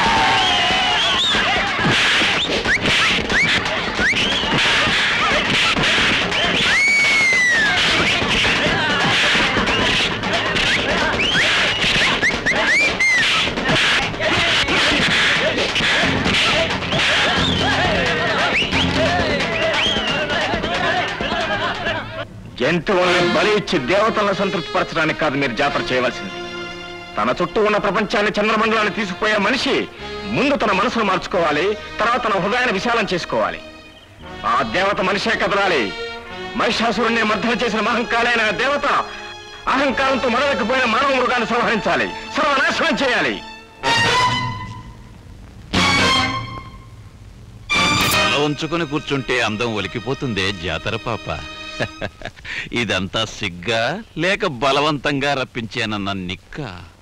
జంతువుల్ని బలి ఇచ్చి దేవతలను సంతృప్తిపరచడానికి కాదు మీరు జాతర చేయవలసింది తన చుట్టూ ఉన్న ప్రపంచాన్ని చంద్రమండలాన్ని తీసుకుపోయే మనిషి ముందు తన మనసును మార్చుకోవాలి తర్వాత తన హృదయాన్ని విశాలం చేసుకోవాలి ఆ దేవత మనిషే కదలాలి మహిషాసురుణ్ణి మర్దన చేసిన మహంకాళైన ఆ దేవత అహంకారంతో మరవకపోయిన మానవ మృగాన్ని సంహరించాలి సర్వనాశనం చేయాలి తల ఉంచుకొని కూర్చుంటే అందం ఒలికిపోతుందే జాతర పాప ఇదంతా సిగ్గా లేక బలవంతంగా రప్పించానన్న నిక్క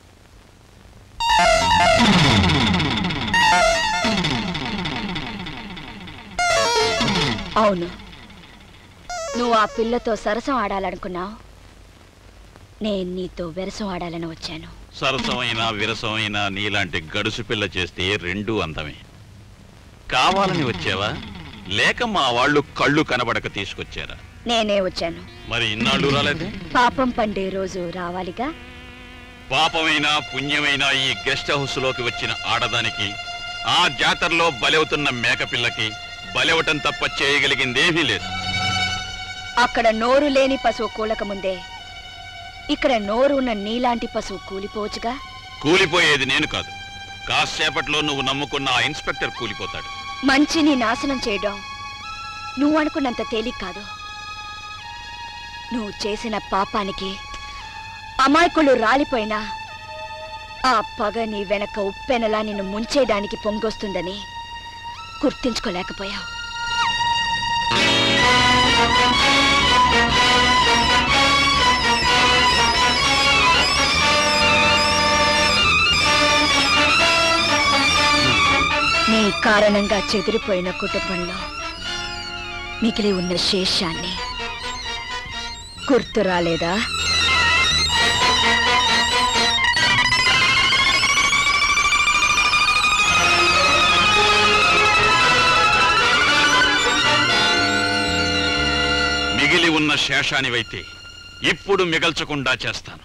అవును నువ్వు ఆ పిల్లతో సరసం ఆడాలనుకున్నావు నేను నీతో వెరసం ఆడాలని వచ్చాను సరసమైన విరసమైన నీలాంటి గడుసు పిల్ల చేస్తే రెండూ అందమే కావాలని వచ్చావా లేక మా వాళ్ళు కళ్ళు కనబడక తీసుకొచ్చారా నేనే వచ్చాను మరి ఇన్నాళ్ళు రాలేదే పాపం పండే రోజు రావాలిగా పాపమైన పుణ్యమైన ఈ గెస్ట్ హౌస్ లోకి వచ్చిన ఆడదానికి ఆ జాతరలో బలవుతున్న మేకపిల్లకి బలవటం తప్ప చేయగలిగిందేమీ లేదు అక్కడ నోరు లేని పశువు కూలక ముందే ఇక్కడ నోరు ఉన్న నీలాంటి పశువు కూలిపోవచ్చుగా కూలిపోయేది నేను కాదు కాసేపట్లో నువ్వు నమ్ముకున్న ఆ ఇన్స్పెక్టర్ కూలిపోతాడు మంచిని నాశనం చేయడం నువ్వు అనుకున్నంత తేలిక కాదు నువ్వు చేసిన పాపానికి అమాయకులు రాలిపోయినా ఆ పగ నీ వెనక ఉప్పెనలా నిన్ను ముంచేయడానికి పొంగొస్తుందని గుర్తించుకోలేకపోయావు కారణంగా చెదిరిపోయిన కుటుంబంలో మిగిలి ఉన్న శేషాన్ని గుర్తు రాలేదా మిగిలి ఉన్న శేషానివైతే ఇప్పుడు మిగల్చకుండా చేస్తాను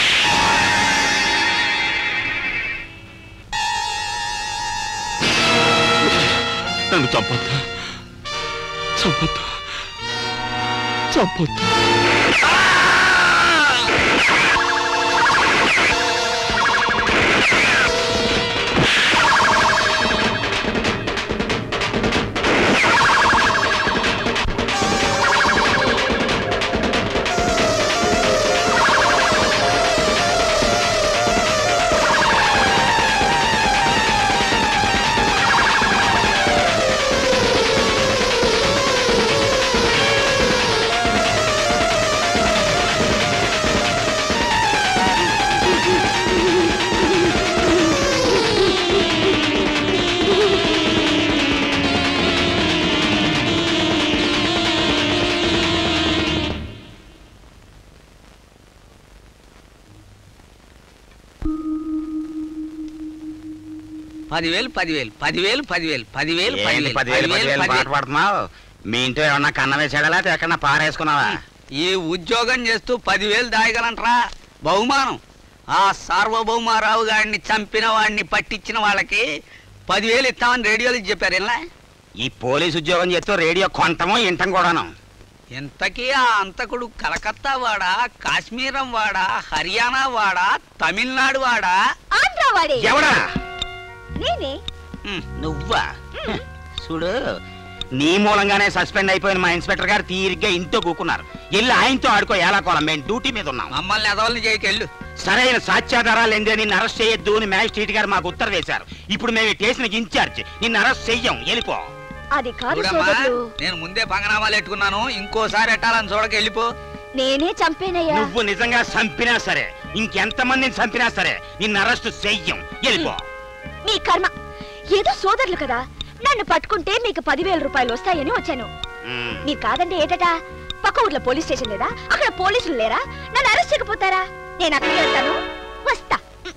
నన్ను చంపొద్దు చంపొద్దు చంపొద్దు పదివేలు పదివేలు పదివేలు పదివేలు పదివేలు ఏంటి పదివేలు పదివేలు పదివేలు పాట పాడుతున్నావు మీ ఇంట్లో ఏమన్నా కన్న వేసాడా లేకపోతే ఎక్కడన్నా పారేసుకున్నావా ఈ ఉద్యోగం చేస్తూ పదివేలు దాయగలంట్రా బహుమానం ఆ సార్వభౌమారావు గారిని చంపిన వాడిని పట్టించిన వాళ్ళకి పదివేలు ఇస్తామని రేడియోలో చెప్పారు ఇలా ఈ పోలీస్ ఉద్యోగం చేస్తూ రేడియో కొంటము ఇంటం కూడాను ఇంతకీ ఆ అంతకుడు కలకత్తా వాడా కాశ్మీరం వాడా హర్యానా వాడా తమిళనాడు వాడా ఆంధ్రా వాడే ఎవడా నేనే నువ్వా చూడు నీ మూలంగానే సస్పెండ్ అయిపోయిన మా ఇన్స్పెక్టర్ గారు తీరిగ్గా ఇంట్లో కూకున్నారు వెళ్ళి ఆయనతో ఆడుకో ఏలాకోలం మేము డ్యూటీ మీద ఉన్నాం మమ్మల్ని ఎదవల్ని చేయకెళ్ళు సరైన సాక్ష్యాధారాలు ఏందే నిన్ను అరెస్ట్ చేయొద్దు అని మ్యాజిస్ట్రేట్ గారు మాకు ఉత్తర్వు వేశారు ఇప్పుడు మేము ఈ స్టేషన్కి ఇన్ఛార్జ్ నిన్ను అరెస్ట్ చెయ్యం వెళ్ళిపో అది కాదు చూడమ్మా సోదరులు నేను ముందే పంగనామాలు ఎట్టుకున్నాను ఇంకోసారి ఎట్టాలని చూడక వెళ్ళిపో నేనే చంపేనయ్యా నువ్వు నిజంగా చంపినా సరే ఇంకెంతమందిని చంపినా సరే నిన్ను అరెస్ట్ చెయ్యం వెళ్ళిపో మీ కర్మ ఏదో సోదరులు కదా నన్ను పట్టుకుంటే మీకు పదివేల రూపాయలు వస్తాయని వచ్చాను మ్మ్. మీరు కాదండి ఏటట పక్క ఊర్లో పోలీస్ స్టేషన్ లేదా అక్కడ పోలీసులు లేరా నన్ను అరెస్ట్ చేయకపోతారా నేను అక్కడికి వెళ్తాను వస్తా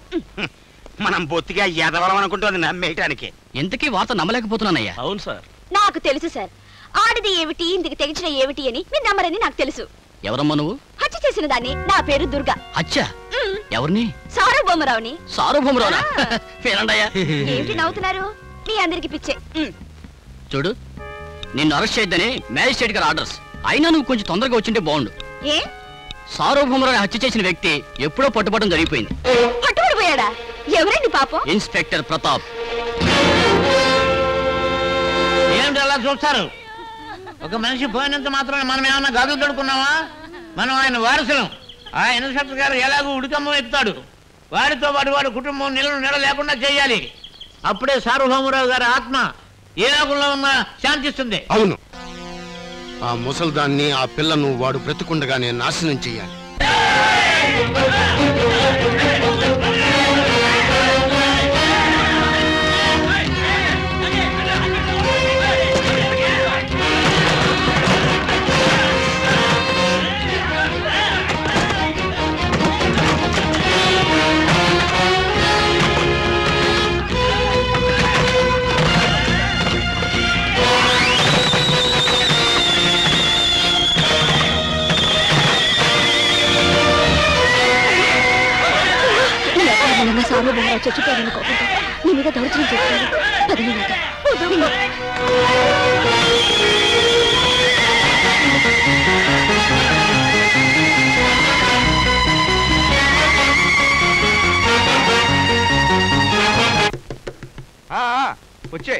మనం బొత్తిగా ఎదవలం అనుకుంటుంది నమ్మేయటానికి ఎంతకీ వార్త నమ్మలేకపోతున్నానయ్యా అవును సార్ నాకు తెలుసు సార్ ఆడిది ఏమిటి ఇందుకు తెగించిన ఏమిటి అని మీరు నమ్మరని నాకు తెలుసు ఎవరమ్మా నువ్వు హత్య చేసిన దాన్ని నా పేరు దుర్గా అచ్చా ఎవరిని సార్వభౌమరావుని సార్వభౌమరావునా వినండయ్యా ఏమిటి నవ్వుతున్నారు మీ అందరికి పిచ్చే ఉమ్. చూడు నిన్ను అరెస్ట్ చేయొద్దని మ్యాజిస్ట్రేట్ గారి ఆర్డర్స్ అయినా నువ్వు కొంచెం తొందరగా వచ్చింటే బాగుండు ఏ సార్వభౌమరావు హత్య చేసిన వ్యక్తి ఎప్పుడో పట్టుబడడం జరిగిపోయింది పట్టుబడిపోయాడా ఎవరండి పాపం ఇన్స్పెక్టర్ ప్రతాప్ ఏమిటి అలా చూస్తారు ఒక మనిషి పోయినంత మాత్రం మనం ఏమన్నా గదులు కడుక్కున్నావా మనం ఆయన వారసులం ఆ ఇన్స్పెక్టర్ గారు ఎలాగో ఉడికమ్మ ఎత్తాడు వాడితో పాటు వాడి కుటుంబం నిలను నిల లేకుండా చేయాలి అప్పుడే సార్వభౌమరావు గారి ఆత్మ ఏ లోకంలో ఉన్నా శాంతిస్తుంది అవును ఆ ముసల్దాన్ని ఆ పిల్లను వాడు బ్రతికుండగానే నాశనం చెయ్యాలి ఈ అకారణంగా సార్వభౌమరావు చచ్చిపోయారనుకోకుండా నీ మీద దౌర్జన్యం చేస్తాను పది వచ్చే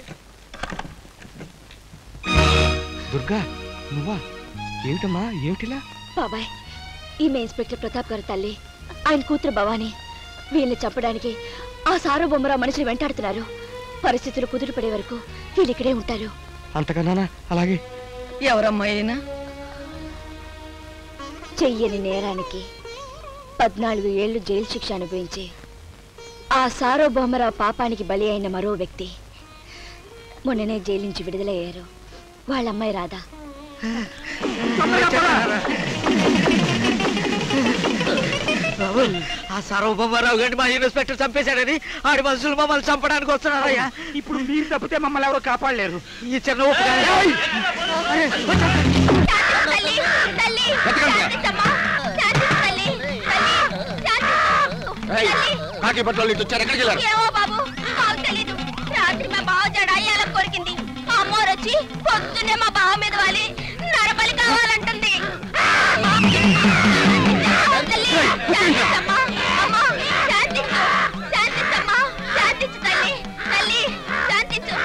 దుర్గా నువ్వా ఏమిటమ్మా ఏమిటిలా బాబాయ్ ఈమె ఇన్స్పెక్టర్ ప్రతాప్ గారి తల్లి ఆయన కూతురు భవాని వీళ్ళని చంపడానికి ఆ సార్వభౌమరావు మనుషులు వెంటాడుతున్నారు పరిస్థితులు కుదురుపడే వరకు వీళ్ళు ఇక్కడే ఉంటారు అంతకన్నానా అలాగే ఎవరమ్మా అయినా చెయ్యని నేరానికి పద్నాలుగు ఏళ్లు జైలు శిక్ష అనుభవించి ఆ సార్వభౌమరావు పాపానికి బలి అయిన మరో వ్యక్తి మొన్ననే జైలు నుంచి విడుదలయ్యారు వాళ్ళ అమ్మాయి రాదా బాబు ఆ సార్వభౌమారావు గారిని మా ఇన్స్పెక్టర్ చంపేశాడని ఆడి మనుషులు మమ్మల్ని చంపడానికి వస్తున్నారయ్యా ఇప్పుడు మీరు తప్పితే మమ్మల్ని ఎవరు కాపాడలేరు ఈ చిన్న ఉపకారం కాకి పట్ల ఇటు వచ్చారు ఎక్కడికి వెళ్ళారు ఏమో బాబు మాకు తెలీదు రాత్రి మా బావ జడ అయ్యాల కొరికింది అమ్మోరు వచ్చి పొద్దున్నే మా బావ మీద వాలి నరబలి కావాలంటుంది తల్లి, శాంతించమ్మా. అమ్మా, శాంతించు. శాంతించమ్మా. శాంతించు తల్లి. తల్లి, శాంతించు.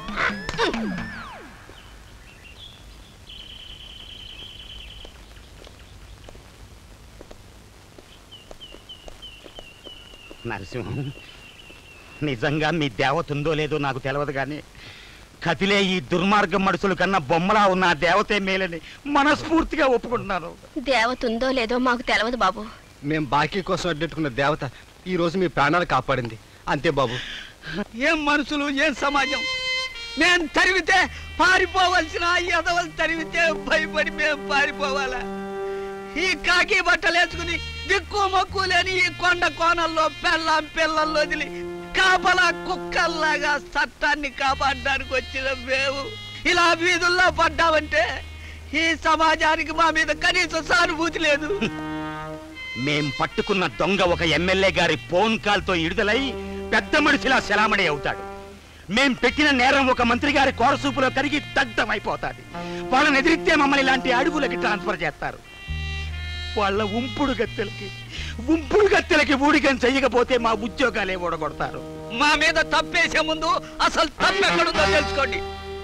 నరసింహం నిజంగా మీ దేవత ఉందో లేదో నాకు తెలియదు కానీ కదిలే ఈ దుర్మార్గం మనుషుల కన్నా బొమ్మలా ఉన్న ఆ దేవతే మేలని మనస్ఫూర్తిగా ఒప్పుకుంటున్నాను దేవత ఉందో లేదో మాకు తెలియదు బాబు మేం బాకీ కోసం అడ్డెట్టుకున్న దేవత ఈ రోజు మీ ప్రాణాలు కాపాడింది అంతే బాబు ఏం మనుషులు ఏం సమాజం మేము తరిమితే పారిపోవలసిన ఎదవలు తరిమితే భయపడి మేము పారిపోవాలా ఈ కాకి బట్టలు వేసుకుని దిక్కు మొక్కు లేని ఈ కొండ కోణల్లో పెళ్ళాం పిల్లల్లో వదిలి కాపలా కుక్కల్లాగా చట్టాన్ని కాపాడడానికి వచ్చిన మేము ఇలా వీధుల్లో పడ్డామంటే ఈ సమాజానికి మా మీద కనీస సానుభూతి లేదు మేం పట్టుకున్న దొంగ ఒక ఎమ్మెల్యే గారి ఫోన్ కాల్ తో ఇడుదలై పెద్ద మనిషిలా సెలామణి అవుతాడు మేం పెట్టిన నేరం ఒక మంత్రి గారి కోరసూపులో కరిగి దగ్ధమైపోతాది వాళ్ళని ఎదిరిస్తే మమ్మల్ని ఇలాంటి అడుగులకి ట్రాన్స్ఫర్ చేస్తారు వాళ్ళ ఉంపుడు గత్తెలకి ఉంపుడు గత్తెలకి ఊడికం చెయ్యకపోతే మా ఉద్యోగాలే ఊడగొడతారు మా మీద తప్పేసే ముందు అసలు తప్పెక్కడుందో తెలుసుకోండి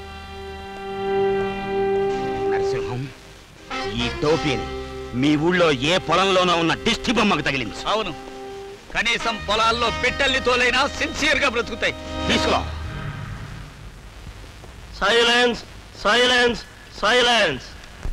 నరసింహం ఈ టోపీని మీ ఊళ్ళో ఏ పొలంలోనో ఉన్న దిష్టి బొమ్మకు తగిలించు అవును కనీసం పొలాల్లో పెట్టెల్ని తోలైనా సిన్సియర్ గా బ్రతుకుతాయి తీసుకో silence silence silence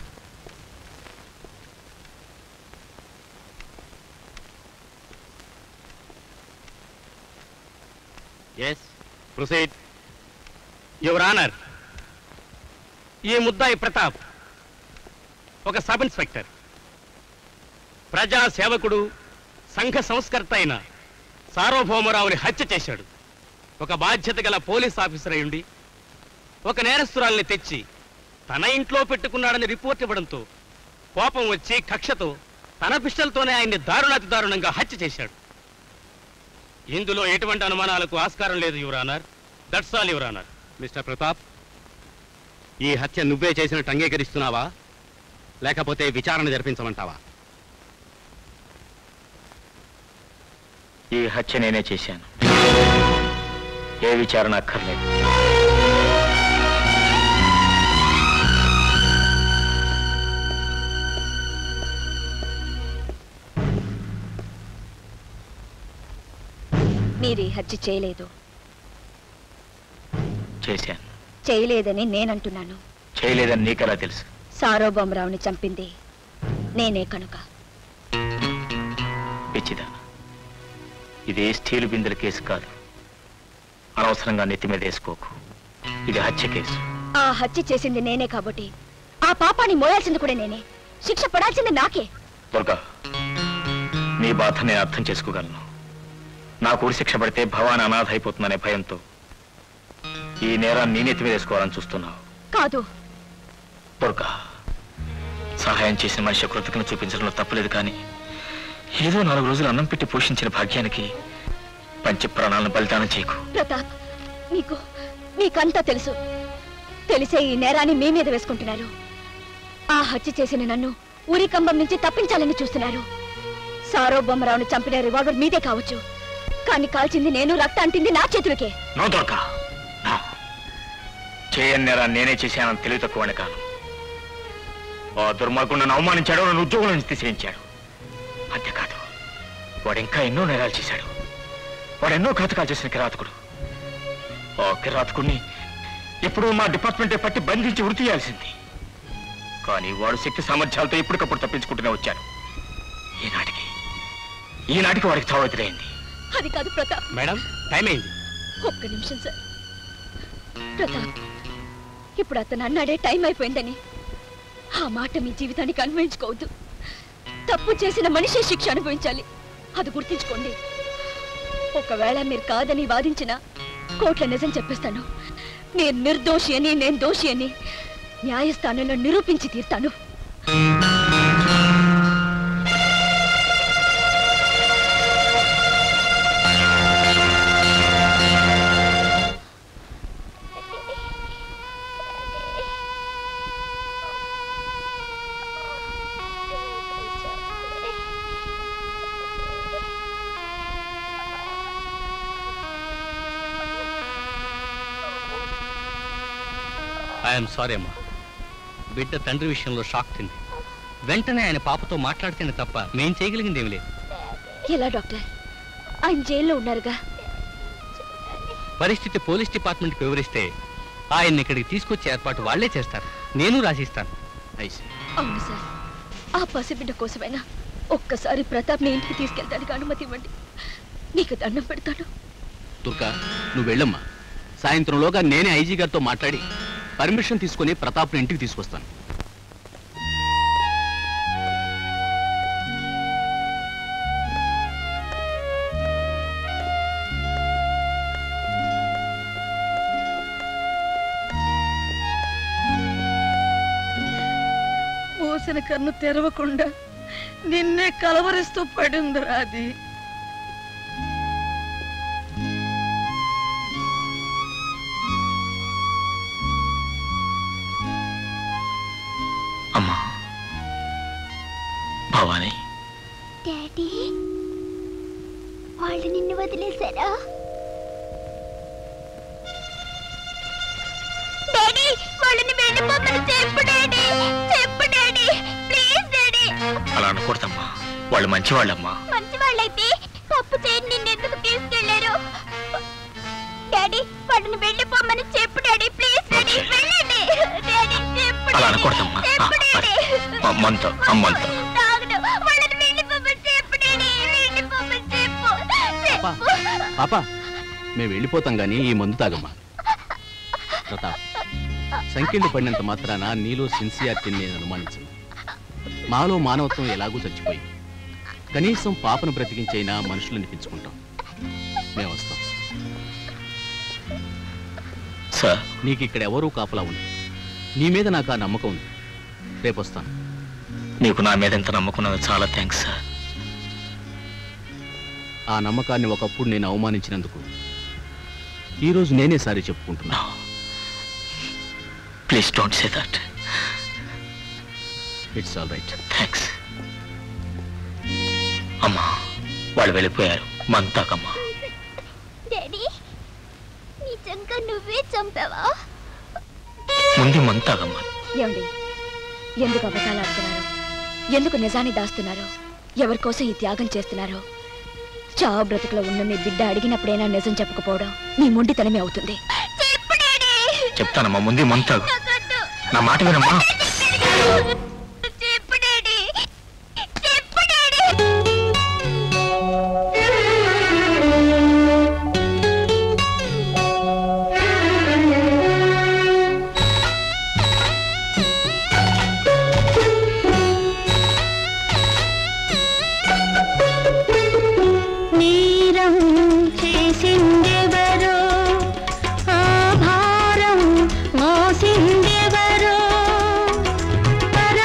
yes proceed your honour ఈ ముద్దాయి ప్రతాప్ ఒక సబ్ ఇన్స్పెక్టర్ ప్రజా సేవకుడు సంఘ సంస్కర్త అయిన సార్వభౌమరావుని హత్య చేశాడు ఒక బాధ్యత గల పోలీస్ ఆఫీసర్ అయ్యుండి ఒక నేరస్తురాల్ని తెచ్చి తన ఇంట్లో పెట్టుకున్నాడని రిపోర్ట్ ఇవ్వడంతో కోపం వచ్చి కక్షతో తన పిస్టల్తోనే ఆయన్ని దారుణాతి దారుణంగా హత్య చేశాడు ఇందులో ఎటువంటి అనుమానాలకు ఆస్కారం లేదు your honour that's all your honour mister Pratap ఈ హత్య నువ్వే చేసినట్టు అంగీకరిస్తున్నావా లేకపోతే విచారణ జరిపించమంటావా ఈ హత్య నేనే చేశాను ఏ విచారణ అక్కర్లేదు మీరు ఈ హత్య చేయలేదు చేశాను చేయలేదని నేనంటున్నాను చేయలేదని నీకెలా తెలుసు సారోబొమ్మరావుని చంపింది నేనే కనుక పిచ్చిదా ఇది స్టీలు బిందెల కేసు కాదు అనవసరంగా నెత్తి మీద వేసుకోకు ఇది హత్య కేసు ఆ హత్య చేసింది నేనే కాబట్టి ఆ పాపాన్ని మోయాల్సింది కూడా నేనే శిక్ష పడాల్సింది నాకే దుర్గా నీ బాధ నేను అర్థం చేసుకోగలను నాకు ఉరి శిక్ష పడితే భవాని అనాథ అయిపోతుందనే భయంతో ఈ నేరాన్ని నీ నెత్తి మీద వేసుకోవాలని చూస్తున్నావు కాదు దుర్గా సహాయం చేసిన మనిషి కృతజ్ఞత చూపించడంలో తప్పలేదు కానీ ఏదో నాలుగు రోజులు అన్నం పెట్టి పోషించిన భాగ్యానికి పంచ ప్రాణాలను బలిదానం చేయకు ప్రతాప్ నీకు నీకంతా తెలుసు తెలిసే ఈ నేరాన్ని మీ మీద వేసుకుంటున్నారు ఆ హత్య చేసిన నన్ను ఊరి కంబం నుంచి తప్పించాలని చూస్తున్నారు సారోబొమ్మరావుని చంపిన రివాల్వర్ మీదే కావచ్చు కానీ కాల్చింది నేను రక్త అంటింది నా చేతులకే నో దుర్గా నో. చేయని నేరాన్ని నేనే చేశానని తెలివి తక్కువని కాను ఆ దుర్మార్గుడు నన్ను అవమానించాడు నన్ను ఉద్యోగం నుంచి తీసేయించాడు అంతేకాదు వాడు ఇంకా ఎన్నో నేరాలు చేశాడు వాడు ఎన్నో ఘాతకాలు చేసిన కిరాతకుడు ఆ కిరాతకుడిని ఎప్పుడూ మా డిపార్ట్మెంటే పట్టి బంధించి వృత్తి చేయాల్సింది కానీ వాడు శక్తి సామర్థ్యాలతో ఎప్పటికప్పుడు తప్పించుకుంటూనే వచ్చాడు ఈనాటికి ఈనాటికి వాడికి చావు ఎదురైంది అది కాదు ప్రతాప్ మేడం టైం అయింది ఒక్క నిమిషం సార్ ప్రతాప్ ఇప్పుడు అతను అన్నాడే టైం అయిపోయిందని ఆ మాట మీ జీవితానికి అన్వయించుకోవద్దు తప్పు చేసిన మనిషే శిక్ష అనుభవించాలి అది గుర్తించుకోండి ఒకవేళ మీరు కాదని వాదించిన కోట్ల నిజం చెప్పేస్తాను నేను నిర్దోషి అని నేను దోషి అని న్యాయస్థానంలో నిరూపించి తీర్తాను ఐఎమ్ సారీ అమ్మా బిడ్డ తండ్రి విషయంలో షాక్ తింది వెంటనే ఆయన పాపతో మాట్లాడితేనే తప్ప మేం చేయగలిగింది ఏమి లేదు ఎలా డాక్టర్ ఆయన జైల్లో ఉన్నారుగా పరిస్థితి పోలీస్ డిపార్ట్మెంట్కి వివరిస్తే ఆయన్ని ఇక్కడికి తీసుకొచ్చే ఏర్పాటు వాళ్లే చేస్తారు నేను రాసిస్తాను ఐసి అవును సార్ ఆ పసిబిడ్డ కోసమైనా ఒక్కసారి ప్రతాప్ని ఇంటికి తీసుకెళ్ళడానికి అనుమతి ఇవ్వండి నీకు దండం పెడతాను దుర్గా నువ్వు వెళ్ళమ్మా సాయంత్రంలోగా నేనే ఐజీ గారితో మాట్లాడి పర్మిషన్ తీసుకుని ప్రతాప్ని ఇంటికి తీసుకొస్తాను మూసిన కన్ను తెరవకుండా నిన్నే కలవరిస్తూ పడిందిరా అది అమ్మా భవానీ డాడీ వాళ్ళు నిన్ను వదిలేశారా డాడీ వాళ్ళని వెళ్ళిపోమని చెప్పు డాడీ చెప్పు డాడీ ప్లీజ్ డాడీ అలా అనకూడదమ్మా వాళ్ళు మంచివాళ్ళమ్మా మంచి వాళ్ళైతే తప్పు చేయని నిన్నెందుకు తీసుకెళ్లారు డాడీ వాళ్ళని వెళ్ళిపోమని చెప్పు డాడీ ప్లీజ్ డాడీ వెళ్ళండి డాడీ చెప్పు అలా అనకూడదమ్మా ఆ, మరి. అమ్మంతో అమ్మంతో తాగడు వాళ్ళని వెళ్ళిపోమని చెప్పు డాడీ వెళ్ళిపోమని చెప్పు చెప్పు పాప మేము వెళ్ళిపోతాం గానీ ఈ మందు తాగమ్మా ప్రతాప్ సంఖ్యలు పడినంత మాత్రాన నీలో సిన్సియారిటీని నేను అనుమానించను మాలో మానవత్వం ఎలాగూ చచ్చిపోయి కనీసం పాపను బ్రతికించైనా మనుషులు అనిపించుకుంటాం మేము వస్తాం సార్ నీకు ఇక్కడ ఎవరూ కాపలా ఉంది నీ మీద నాకు ఆ నమ్మకం ఉంది రేపు వస్తాను నీకు నా మీద ఎంత నమ్మకం ఉన్నదో చాలా థ్యాంక్స్ సార్ ఆ నమ్మకాన్ని ఒకప్పుడు నేను అవమానించినందుకు ఈరోజు నేనే సారీ చెప్పుకుంటున్నా please don't say that it's all right thanks అమ్మా వాళ్ళు వెళ్ళిపోయారు మంతాకమ్మా డాడీ నిజంగా నువ్వే చంపావా ముందు మంతాకమ్మా ఏమండి ఎందుకు అబద్ధాలు ఆడుతున్నారు ఎందుకు నిజాన్ని దాస్తున్నారు ఎవరి కోసం ఈ త్యాగం చేస్తున్నారు చావు బ్రతుకులో ఉన్న మీ బిడ్డ అడిగినప్పుడైనా నిజం చెప్పకపోవడం మీ మొండితనమే అవుతుంది చెప్తానమ్మా ముందు మంతాగు నా మాట వినమ్మా చెప్పు డాడీ చెప్పు డాడీ నీరం చేసిందెవరో ఆ భారం మోసిందెవరో పర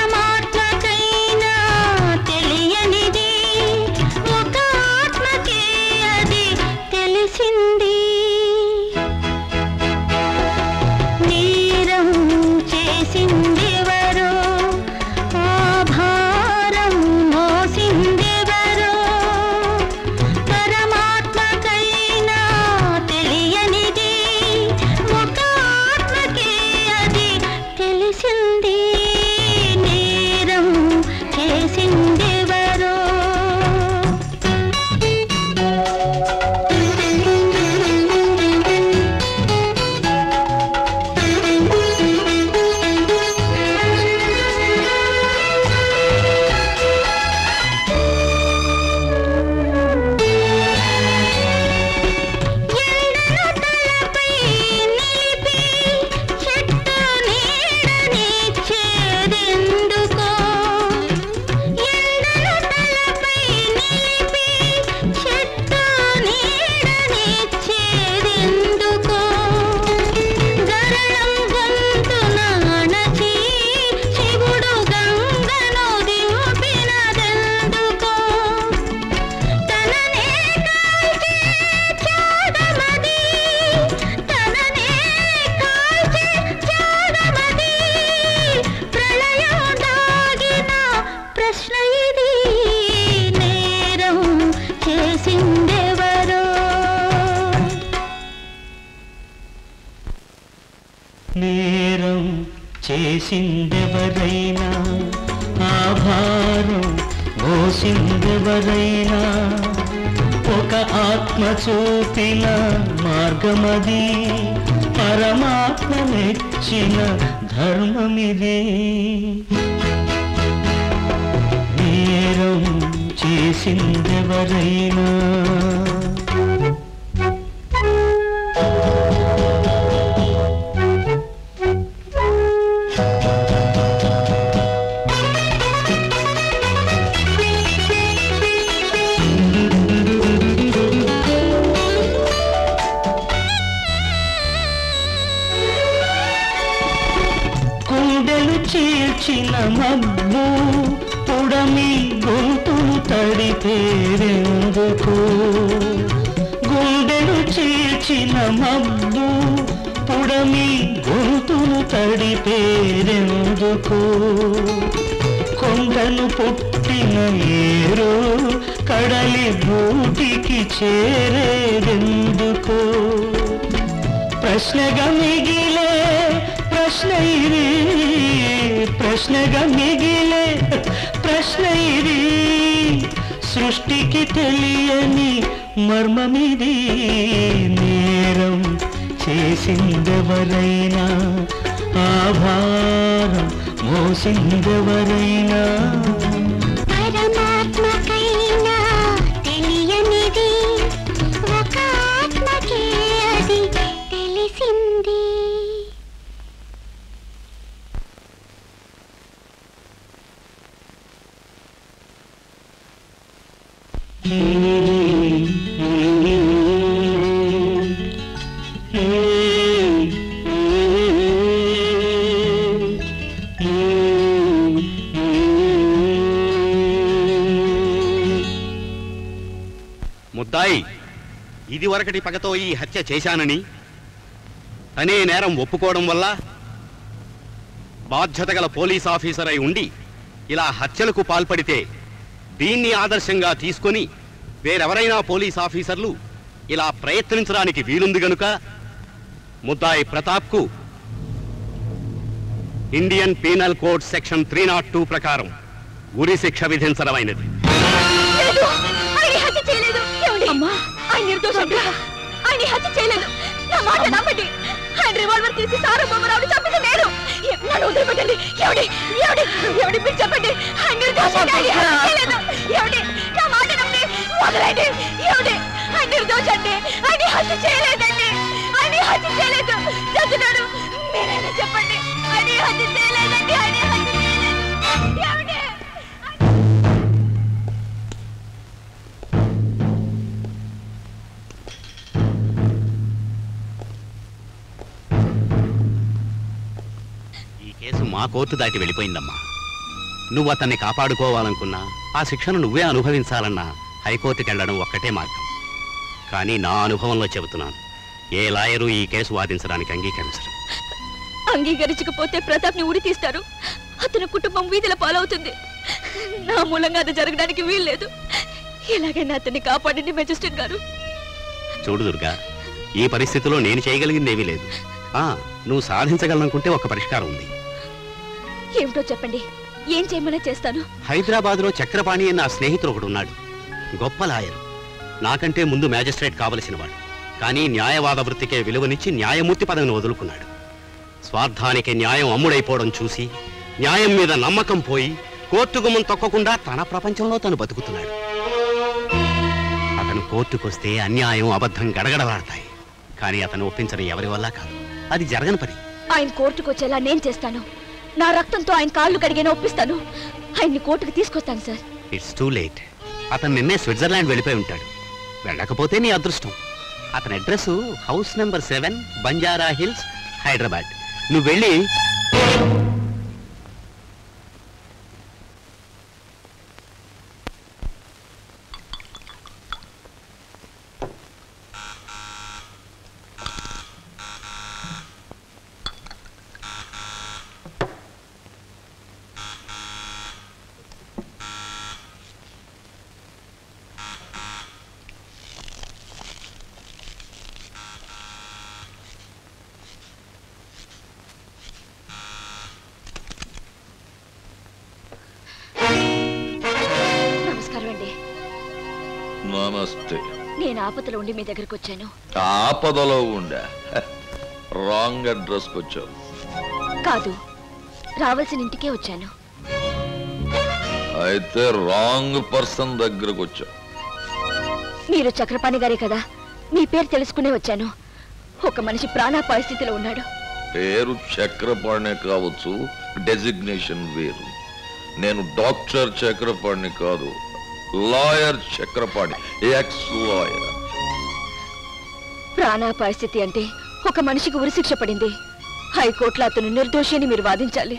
చేసిందెవరైనా ఆ భారం మోసిందెవరైనా ఒక ఆత్మ చూపిన మార్గమది పరమాత్మ మెచ్చిన ధర్మమిది నేరం చేసిందెవరైనా గుండెలు చీల్చిన మబ్బు పుడమి గొంతులు తడిపేరెందుకు గుండెలు చీల్చిన మబ్బు పుడమి గొంతులు తడిపేరెందుకు కొండను పుట్టిన ఏరు కడలి బూటికి చేరేదెందుకు ప్రశ్నగా మిగిలే ప్రశ్న ఇది ప్రశ్నగా మిగిలే ప్రశ్న ఇది సృష్టికి తెలియని మర్మమిది నేరం చేసిందెవరైనా ఆభారం మోసిందెవరైనా పరమాత్మకైనా తెలియనిది ఒక ఆత్మకే అది తెలిసింది ముద్దాయి ఇది వరకటి పగతో ఈ హత్య చేశానని అనే నేరం ఒప్పుకోవడం వల్ల బాధ్యత గల పోలీస్ ఆఫీసర్ అయి ఉండి ఇలా హత్యలకు పాల్పడితే దీన్ని ఆదర్శంగా తీసుకొని వేరెవరైనా పోలీస్ ఆఫీసర్లు ఇలా ప్రయత్నించడానికి వీలుంది గనుక ముద్దాయి ప్రతాప్కు Indian penal code section three not two ప్రకారం ఉరి శిక్ష విధించడమైనది లేదు ఆయన హత్య చేయలేదు ఏమండి అమ్మా ఆయన నిర్దోషం ఆయన హత్య చేయలేదు నా మాట నమ్మండి ఆయన రివాల్వర్ తీసి సార్వభౌమరావుని చంపింది నేను ఎ- నన్ను వదిలిపెట్టండి ఎవడి ఎవడి ఎవడి మీరు చెప్పండి ఆయన నిర్దోషం ఆయన హత్య చేయలేదు ఎవడి నా మాట నమ్మి వదలండి ఎవడి ఆయన నిర్దోషండి ఆయన హత్య చేయలేదండి ఆయన హత్య చేయలేదు చదువుతాడు మీరైనా చెప్పండి ఆయన హత్య చేయలేదండి ఆయన హత్య చేయలేదు ఎవడి ఈ కేసు మా కోర్టు దాటి వెళ్ళిపోయిందమ్మా నువ్వు అతన్ని కాపాడుకోవాలనుకున్నా ఆ శిక్షను నువ్వే అనుభవించాలన్నా హైకోర్టుకి వెళ్ళడం ఒక్కటే మార్గం కానీ నా అనుభవంలో చెబుతున్నాను ఏ లాయరు ఈ కేసు వాదించడానికి అంగీకరించరు అంగీకరించకపోతే ప్రతాప్ ని ఉరి తీస్తారు అతని కుటుంబం వీధిల పాలవుతుంది నా మూలంగా అది జరగడానికి వీల్లేదు ఎలాగైనా అతన్ని కాపాడండి మెజిస్ట్రేట్ గారు చూడు దుర్గా ఈ పరిస్థితిలో నేను చేయగలిగిందేమీ లేదు ఆ నువ్వు సాధించగలనుకుంటే ఒక పరిష్కారం ఉంది ఏమిటో చెప్పండి ఏం చేయమన్నా చేస్తాను హైదరాబాద్లో చక్రపాణి అన్న నా స్నేహితుడు ఒకడు ఉన్నాడు గొప్ప లాయరు నాకంటే ముందు మ్యాజిస్ట్రేట్ కావలసిన వాడు కానీ న్యాయవాద వృత్తికే విలువనిచ్చి న్యాయమూర్తి పదవిని వదులుకున్నాడు స్వార్థానికి న్యాయం అమ్ముడైపోవడం చూసి న్యాయం మీద నమ్మకం పోయి కోర్టు గుమ్మం తొక్కకుండా తన ప్రపంచంలో తను బతుకుతున్నాడు అతను కోర్టుకొస్తే అన్యాయం అబద్ధం గడగడలాడతాయి కానీ అతను ఒప్పించడం ఎవరి వల్ల కాదు అది జరగని పని ఆయన కోర్టుకు వచ్చేలా నేను చేస్తాను నా రక్తంతో ఆయన కాళ్ళు కడిగిన ఒప్పిస్తాను ఆయన్ని కోర్టుకు తీసుకొస్తాను సార్ ఇట్స్ టూ లేట్ అతను నిన్నే స్విట్జర్లాండ్ వెళ్ళిపోయి ఉంటాడు వెళ్ళకపోతే నీ అదృష్టం అతని address house number seven Banjara Hills Hyderabad నువ్వు వెళ్ళి నమస్తే నేను ఆపదలో ఉండి మీ దగ్గరకు వచ్చాను ఆపదలో ఉండా హ, రాంగ్ అడ్రస్కి వచ్చావు కాదు రావాల్సిన ఇంటికే వచ్చాను అయితే రాంగ్ పర్సన్ దగ్గరకు వచ్చావు మీరు చక్రపాణి గారే కదా మీ పేరు తెలుసుకునే వచ్చాను ఒక మనిషి ప్రాణాపాయ స్థితిలో ఉన్నాడు పేరు చక్రపాణి కావచ్చు డెసిగ్నేషన్ వేరు నేను డాక్టర్ చక్రపాణి కాదు లాయర్ చక్రపాణి ఎక్స్ లాయర్ ప్రాణాపాయ స్థితి అంటే ఒక మనిషికి ఉరిశిక్ష పడింది హైకోర్టులో అతను నిర్దోషి అని మీరు వాదించాలి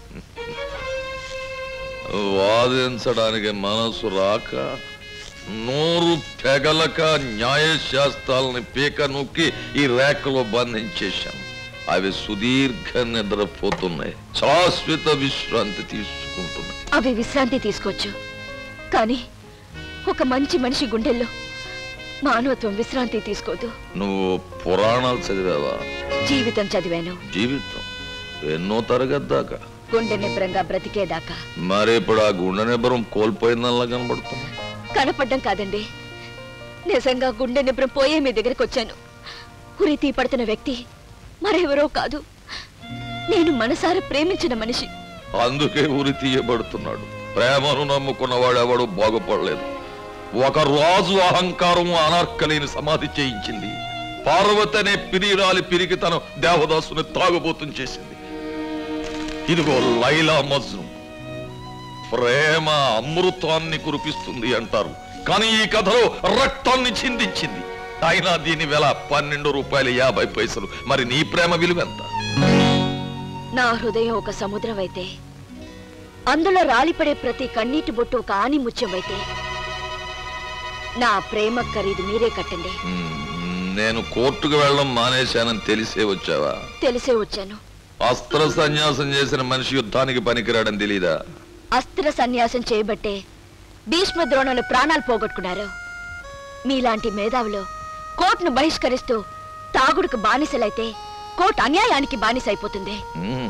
వాదించడానికి మనసు రాక నోరు పెగలక న్యాయశాస్త్రాలని పీక నొక్కి ఈ రేఖలో బంధించేశాం అవి సుదీర్ఘ నిద్రపోతున్నాయి శాశ్వత విశ్రాంతి తీసుకుంటున్నాయి అవి విశ్రాంతి తీసుకోవచ్చు కానీ ఒక మంచి మనిషి గుండెల్లో మానవత్వం విశ్రాంతి తీసుకోదు నువ్వు పురాణాలు చదివావా జీవితం చదివాను జీవితం ఎన్నో తరగతి దాకా గుండె నిబ్బరంగా బ్రతికేదాకా మరి ఇప్పుడు ఆ గుండె నిబ్బరం కోల్పోయిందల్లా కనబడుతుంది కనపడ్డం కాదండి నిజంగా గుండె నిబ్రం పోయే మీ దగ్గరకు వచ్చాను ఉరి తీపడుతున్న వ్యక్తి మరెవరో కాదు నేను మనసారా ప్రేమించిన మనిషి అందుకే ఉరి తీయబడుతున్నాడు ప్రేమను నమ్ముకున్న వాడెవడు బాగుపడలేదు ఒక రాజు అహంకారం అనార్కలిని సమాధి చేయించింది పార్వతి అనే పిరిరాలి పిరికి తన దేవదాసుని తాగుబోతం చేసింది ఇదిగో లైలా మజ్ను ప్రేమ అమృతాన్ని కురిపిస్తుంది అంటారు కానీ ఈ కథలో రక్తాన్ని చిందించింది అయినా దీని వెల పన్నెండు రూపాయల యాభై పైసలు మరి నీ ప్రేమ విలువ ఎంత నా హృదయం ఒక సముద్రం అయితే అందులో రాలిపడే ప్రతి కన్నీటి బొట్టు ఒక ఆని ముత్యం అయితే నా ప్రేమ ఖరీదు మీరే కట్టండి నేను కోర్టుకు వెళ్ళడం మానేశానని తెలిసే వచ్చావా తెలిసే వచ్చాను అస్త్ర సన్యాసం చేసిన మనిషి యుద్ధానికి పనికిరాడని తెలీదా అస్త్ర సన్యాసం చేయబట్టే భీష్మ ద్రోణులు ప్రాణాలు పోగొట్టుకున్నారు మీలాంటి మేధావులు కోర్టును బహిష్కరిస్తూ తాగుడుకు బానిసలైతే కోర్టు అన్యాయానికి బానిస అయిపోతుంది మ్మ్.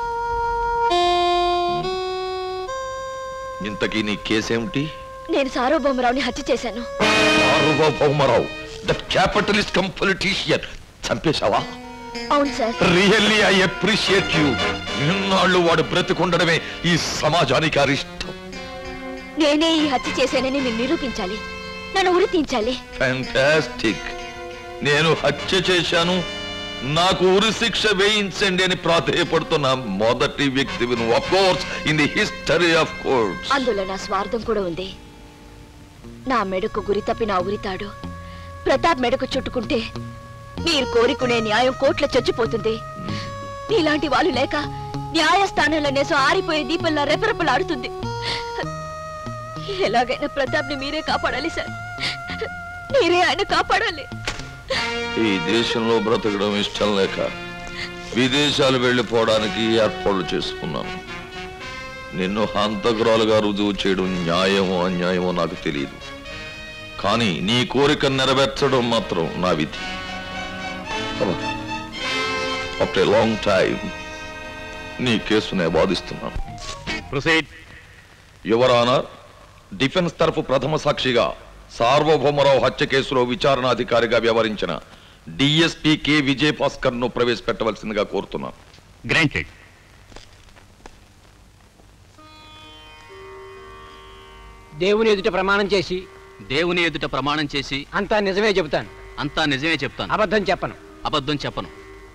ఇంతకీ నీ కేసేమిటి నేను సార్వభౌమరావుని హత్య చేశాను Sarvabhaumarao that capitalist cum politician చంపేశావా అవును sir really I appreciate you ఇన్నాళ్ళు వాడు బ్రతికుండడమే ఈ సమాజానికి అరిష్టం నేనే ఈ హత్య చేశానని మీరు నిరూపించాలి నన్ను ఉరి తీయించాలి ఫ్యాంటాస్టిక్ నేను హత్య చేశాను నాకు ఉరి శిక్ష వేయించండి అని ప్రాధేయపడుతున్న మొదటి వ్యక్తివి నువ్వు of course in the history of courts అందులో నా స్వార్థం కూడా ఉంది నా మెడకు గురి తప్పి నా ఉరితాడు ప్రతాప్ మెడకు చుట్టుకుంటే మీరు కోరుకునే న్యాయం కోట్ల చచ్చిపోతుంది మీలాంటి వాళ్ళు లేక న్యాయస్థానంలో నేసం ఆరిపోయే దీపంలా రెపరెపలాడుతుంది ఎలాగైనా ప్రతాప్ని మీరే కాపాడాలి సార్ మీరే ఆయన కాపాడాలి ఈ దేశంలో బ్రతకడం ఇష్టం లేక విదేశాలు వెళ్ళిపోవడానికి ఏర్పాట్లు చేసుకున్నాను నిన్ను హంతకురాలుగా రుజువు చేయడం న్యాయమో అన్యాయమో నాకు తెలియదు కానీ నీ కోరిక నెరవేర్చడం మాత్రం నా విధి ఆఫ్టర్ లాంగ్ టైం నీ కేసునే వాదిస్తున్నాను ప్రొసీడ్ యువర్ ఆనర్ డిఫెన్స్ తరఫు ప్రథమ సాక్షిగా సార్వభౌమరావు హత్య కేసులో విచారణాధికారిగా వ్యవహరించిన డిఎస్పీ కె విజయ్ భాస్కర్ ను ప్రవేశపెట్టవలసిందిగా కోరుతున్నాను గ్రాంటెడ్ దేవుని ఎదుట ప్రమాణం చేసి దేవుని ఎదుట ప్రమాణం చేసి అంతా నిజమే చెబుతాను అంతా నిజమే చెప్తాను అబద్ధం చెప్పను అబద్ధం చెప్పను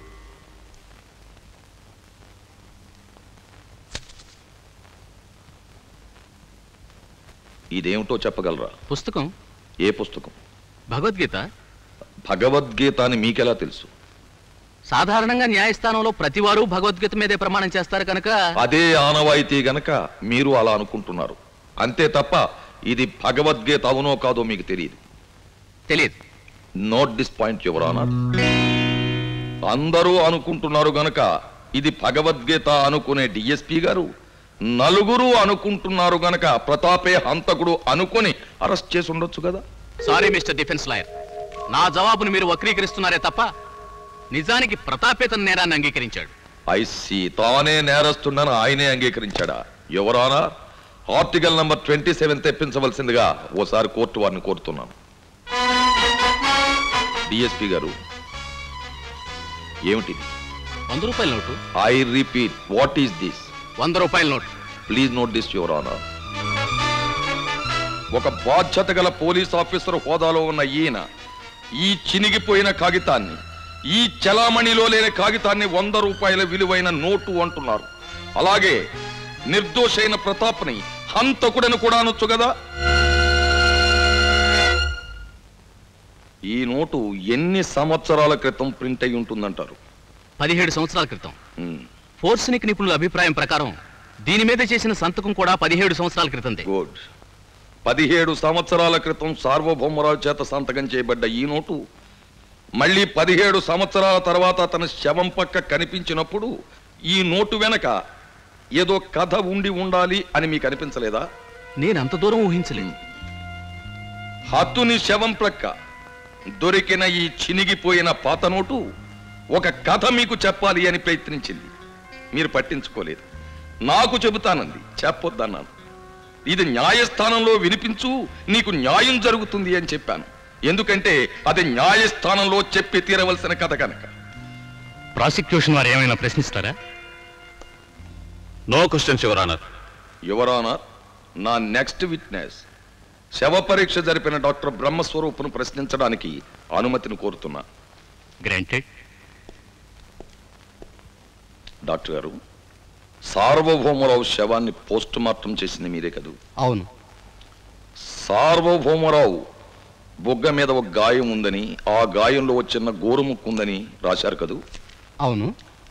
ఇదేమిటో చెప్పగలరా పుస్తకం ఏ పుస్తకం భగవద్గీత భగవద్గీత అని మీకెలా తెలుసు సాధారణంగా న్యాయస్థానంలో ప్రతివారు భగవద్గీత మీదే ప్రమాణం చేస్తారు కనుక అదే ఆనవాయితీ గనక మీరు అలా అనుకుంటున్నారు అంతే తప్ప ఇది భగవద్గీత అవునో కాదో మీకు తెలియదు తెలియదు note this point your honour అందరూ అనుకుంటున్నారు గనక ఇది భగవద్గీత అనుకునే డిఎస్పి గారు నలుగురు అనుకుంటున్నారు గనక ప్రతాపే హంతకుడు అనుకుని అరెస్ట్ చేసి ఉండొచ్చు కదా సారీ మిస్టర్ డిఫెన్స్ లాయర్ నా జవాబును మీరు వక్రీకరిస్తున్నారే తప్ప నిజానికి ప్రతాపేతన నేరాన్ని అంగీకరించాడు ఐసి తానే నేరస్తుండని ఆయనే అంగీకరించాడా your honour article number twenty seven తెప్పించవలసిందిగా ఓసారి కోర్టు వారిని కోరుతున్నాను డిఎస్పి గారు ఏమిటిది వంద రూపాయల నోటు I repeat what is this వంద రూపాయల నోటు please note this your honour ఒక బాధ్యత గల పోలీస్ ఆఫీసర్ హోదాలో ఉన్న ఈయన ఈ చినిగిపోయిన కాగితాన్ని ఈ చలామణిలో లేని కాగితాన్ని వంద రూపాయల విలువైన నోటు అంటున్నారు అలాగే నిర్దోషైన ప్రతాప్ని హంతకుడని కూడా అనొచ్చు కదా ఈ నోటు ఎన్ని సంవత్సరాల క్రితం ప్రింట్ అయి ఉంటుందంటారు పదిహేడు సంవత్సరాల క్రితం Hmm. ఫోర్స్నిక్ నిపుణుల అభిప్రాయం ప్రకారం దీని మీద చేసిన సంతకం కూడా పదిహేడు సంవత్సరాల క్రితందే గుడ్ పదిహేడు సంవత్సరాల క్రితం సార్వభౌమరావు చేత సంతకం చేయబడ్డ ఈ నోటు మళ్ళీ పదిహేడు సంవత్సరాల తర్వాత అతని శవం పక్క కనిపించినప్పుడు ఈ నోటు వెనక ఏదో కథ ఉండి ఉండాలి అని మీకు అనిపించలేదా నేను అంత దూరం ఊహించలేదు హత్తుని శవం ప్రక్క దొరికిన ఈ చినిగిపోయిన పాత నోటు ఒక కథ మీకు చెప్పాలి అని ప్రయత్నించింది మీరు పట్టించుకోలేదు నాకు చెబుతానంది చెప్పొద్దన్నాను ఇది న్యాయస్థానంలో వినిపించు నీకు న్యాయం జరుగుతుంది అని చెప్పాను ఎందుకంటే అది న్యాయస్థానంలో చెప్పి తీరవలసిన కథ కనుక ప్రాసిక్యూషన్ వారు ఏమైనా ప్రశ్నిస్తారా no questions your honour your honour నా నెక్స్ట్ విట్నెస్ శవ పరీక్ష జరిపిన డాక్టర్ బ్రహ్మస్వరూపును ప్రశ్నించడానికి అనుమతిని కోరుతున్నా గ్రాంటెడ్ డాక్టర్ గారు సార్వభౌమరావు శవాన్ని పోస్ట్ మార్టం చేసింది మీరే కదూ అవును సార్వభౌమరావు బొగ్గ మీద ఒక గాయం ఉందని ఆ గాయంలో ఒక చిన్న గోరుముక్కు ఉందని రాశారు కదూ అవును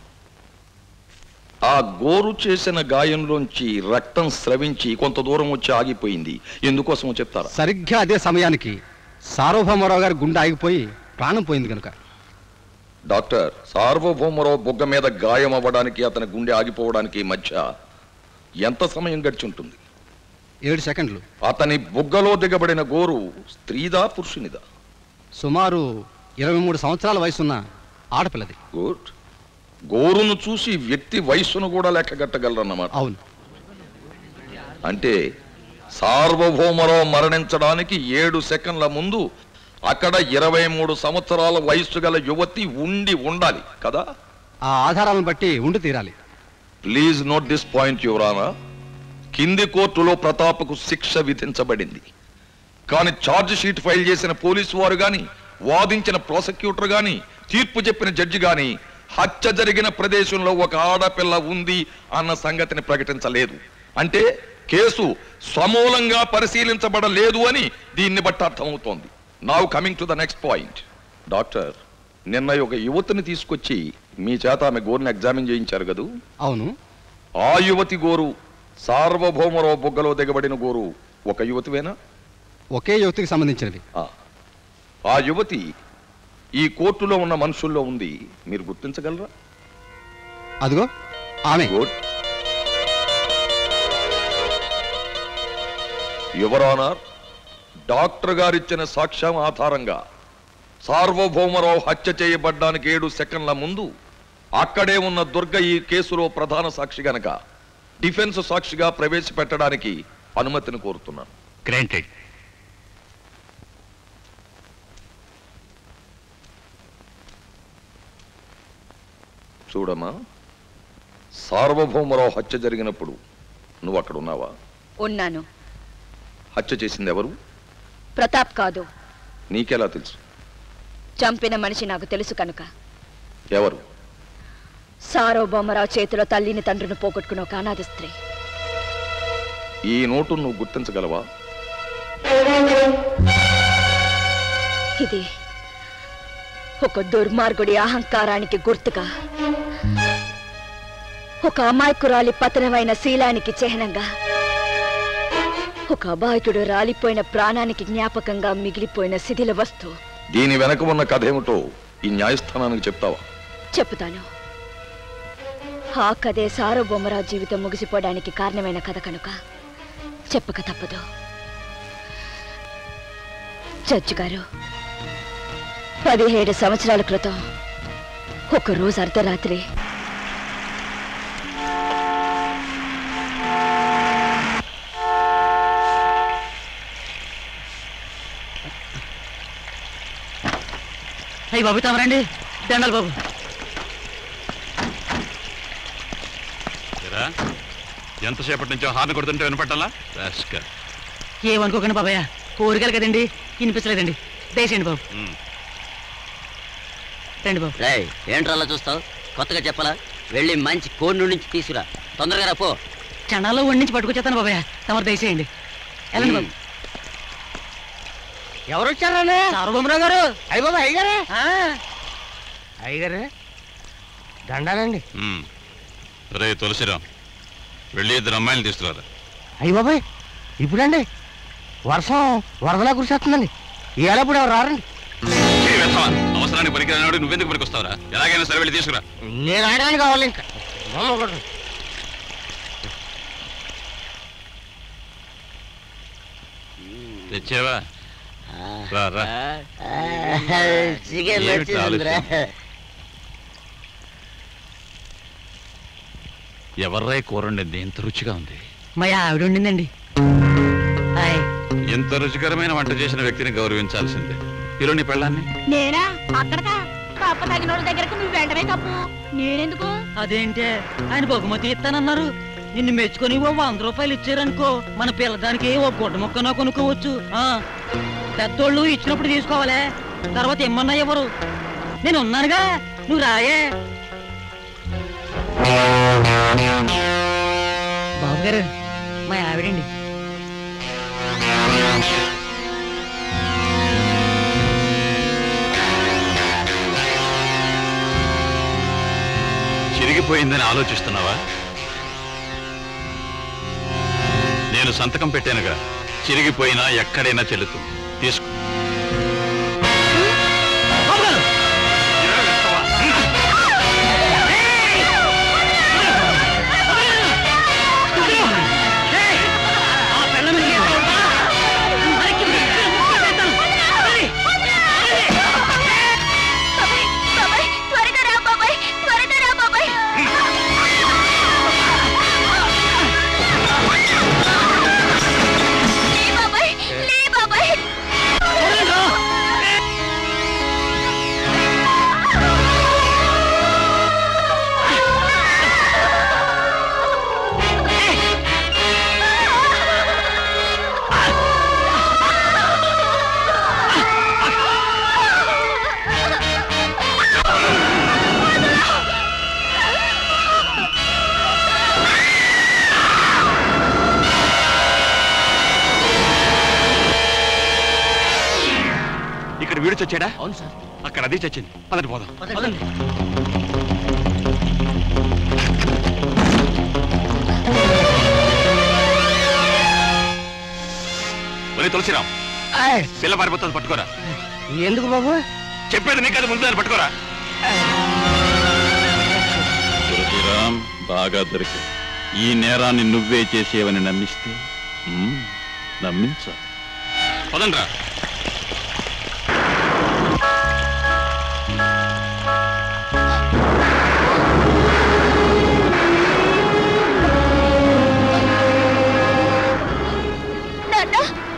ఆ గోరు చేసిన గాయంలోంచి రక్తం స్రవించి కొంత దూరం వచ్చి ఆగిపోయింది ఎందుకోసమో చెప్తారా సరిగ్గా అదే సమయానికి సార్వభౌమరావు గారి గుండె ఆగిపోయి ప్రాణం పోయింది కనుక డాక్టర్ సార్వభౌమరావు బొగ్గ మీద గాయం అవ్వడానికి అతని గుండె ఆగిపోవడానికి మధ్య ఎంత సమయం గడిచి ఉంటుంది ఏడు సెకండ్లు అతని బుగ్గలో దిగబడిన గోరు స్త్రీదా పురుషునిదా సుమారు ఇరవై మూడు సంవత్సరాల వయసున్న ఆడపిల్లది గుడ్ గోరును చూసి వ్యక్తి వయస్సును కూడా లెక్కగట్టగలరన్నమాట అవును అంటే సార్వభౌమరావు మరణించడానికి ఏడు సెకండ్ల ముందు అక్కడ ఇరవై మూడు సంవత్సరాల వయస్సు గల యువతి ఉండి ఉండాలి కదా ఆ ఆధారాలను బట్టి ఉండి తీరాలి please note this point your honour కింది కోర్టులో ప్రతాప్కు శిక్ష విధించబడింది కానీ ఛార్జ్ షీట్ ఫైల్ చేసిన పోలీసు వారు గాని వాదించిన ప్రాసిక్యూటర్ గాని తీర్పు చెప్పిన జడ్జి గాని హత్య జరిగిన ప్రదేశంలో ఒక ఆడపిల్ల ఉంది అన్న సంగతిని ప్రకటించలేదు అంటే కేసు సమూలంగా పరిశీలించబడలేదు అని దీన్ని బట్టి అర్థమవుతోంది now coming to the next point doctor నిన్న ఒక యువతిని తీసుకొచ్చి మీ చేత ఆమె గోరుని ఎగ్జామిన్ చేయించారు కదూ అవును ఆ యువతి గోరు సార్వభౌమరావు బొగ్గలో దిగబడిన గోరు ఒక యువతివేనా ఒకే యువతికి సంబంధించినవి ఆ. ఆ యువతి ఈ కోర్టులో ఉన్న మనుషుల్లో ఉంది మీరు గుర్తించగలరా అదిగో ఆమె గుడ్ యువరానర్ డాక్టర్ గారిచ్చిన సాక్ష్యం ఆధారంగా సార్వభౌమరావు హత్య చేయబడ్డానికి ఏడు సెకండ్ల ముందు అక్కడే ఉన్న దుర్గ ఈ కేసులో ప్రధాన సాక్షి గనక డిఫెన్స్ సాక్షిగా ప్రవేశపెట్టడానికి అనుమతిని కోరుతున్నాను గ్రాంటెడ్ చూడమ్మా సార్వభౌమరావు హత్య జరిగినప్పుడు నువ్వు అక్కడ ఉన్నావా ఉన్నాను హత్య చేసింది ఎవరు ప్రతాప్ కాదు నీకెలా తెలుసు చంపిన మనిషి నాకు తెలుసు కనుక ఎవరు సార్వభౌమరావు చేతిలో తల్లిని తండ్రిని పోగొట్టుకున్న ఒక అనాథ స్త్రీ ఈ నోటు నువ్వు గుర్తించగలవా ఇది ఒక దుర్మార్గుడి అహంకారానికి గుర్తుగా ఒక అమాయకురాలి పతనమైన శీలానికి చిహ్నంగా ఒక అబాయకుడు రాలిపోయిన ప్రాణానికి జ్ఞాపకంగా మిగిలిపోయిన శిథిల వస్తువు దీని వెనక ఉన్న కథ ఏమిటో ఈ న్యాయస్థానానికి చెప్తావా చెప్తాను ఆ కథే సార్వభౌమరావు జీవితం ముగిసిపోవడానికి కారణమైన కథ కనుక చెప్పక తప్పదు జడ్జి గారు పదిహేడు సంవత్సరాల క్రితం ఒక రోజు అర్ధరాత్రి అయ్యి బాబు తమరండి దండాలి బాబు ఏరా, ఎంతసేపటి నుంచో హార్న్ కొడుతుంటే వినపట్టాలా రాస్కల్. ఏమనుకోకండి బాబాయ్ కోరికలు కదండి వినిపించలేదండి దయచేయండి బాబు రండి బాబు రేయ్ ఏంట్రా అలా చూస్తావు కొత్తగా చెప్పాలా వెళ్ళి మంచి కోడి నుంచి తీసుకురా తొందరగా రా పో క్షణాల్లో వండించి పట్టుకొచ్చేస్తాను బాబాయ్ తమరు దయచేయండి వెళ్ళండి బాబు ఎవరు వచ్చారా సార్వభౌమరావు గారు అయ్య బాబా అయ్యగారే అయ్యగారే దండాలండి ఉమ్. రే తులసిరాం వెళ్ళి ఇద్దరు అమ్మాయిలు తీసుకురారా అయ్య బాబాయ్ ఇప్పుడండి వర్షం వరదలా కురిసేస్తుందండి ఇవాళప్పుడు ఎవరు రారండి ఏ వెధవా, అవసరానికి పనికిరానివాడు నువ్వెందుకు పనికొస్తావురా ఎలాగైనా సరే వెళ్ళి తీసుకురా నేను ఆడడానికి కావాలి ఇంకా బొమ్మ ఒకటి. తెచ్చావా రా రా చికెన్ ఏమిటి వచ్చిందిరా ఆలోచన? ఎవర్రాయి కూర వండింది ఇంత రుచిగా ఉంది మా ఆవిడ ఉండిందండి హాయ్ ఇంత రుచికరమైన వంట చేసిన వ్యక్తిని గౌరవించాల్సిందే పిలు నీ పెళ్ళాన్ని నేనా అక్కడకా కప్ప తగినోళ్ళ దగ్గరకు నువ్వు వెంటనే కప్పు నేనెందుకు అదేంటే ఆయన బహుమతి ఇస్తానన్నారు నిన్ను మెచ్చుకొని ఓ వంద రూపాయలు ఇచ్చారనుకో మన పిల్లదానికి ఓ గుడ్డ మొక్కనో కొనుక్కోవచ్చు ఆ పెద్దోళ్ళు ఇచ్చినప్పుడు తీసుకోవాలే తర్వాత ఏమన్నా ఎవరు నేను ఉన్నానుగా నువ్వు రాయే బాబు గారు మా ఆవిడండి చిరిగిపోయిందని ఆలోచిస్తున్నావా నేను సంతకం పెట్టానుగా చిరిగిపోయినా ఎక్కడైనా చెల్లుతుంది తీసుకో బాబాయ్ త్వరగా రా బాబాయ్ త్వరగా రా బాబాయ్ లే బాబాయ్ లే బాబాయ్ ఇక్కడ వీడు చచ్చాడా అవును సార్ అక్కడ అది చచ్చింది పదండి పోదాం ఒరే తులసిరాం పిల్ల పారిపోతుంది పట్టుకోరా ఎందుకు బాబు చెప్పేది నీకు అది ముందు దాన్ని పట్టుకోరా తులసిరాం బాగా దొరికి ఈ నేరాన్ని నువ్వే చేసేవని నమ్మిస్తే మ్మ్, నమ్మించాలి పదండ్రా నాన్న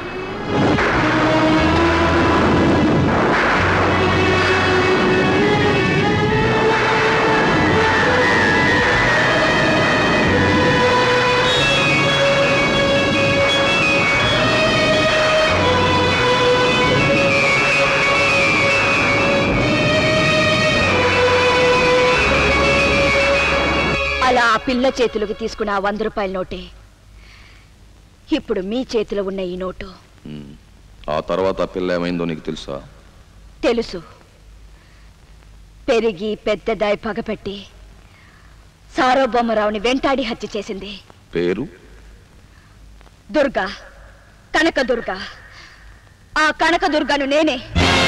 అలా ఆ పిల్ల చేతులకు తీసుకున్న ఆ వంద రూపాయల నోటే ఇప్పుడు మీ చేతిలో ఉన్న ఈ నోటు ఆ తర్వాత ఆ పిల్ల ఏమైందో నీకు తెలుసా తెలుసు పెరిగి పెద్దదాయి పగపెట్టి సార్వభౌమరావుని వెంటాడి హత్య చేసింది పేరు దుర్గా కనక దుర్గా ఆ కనక దుర్గాను నేనే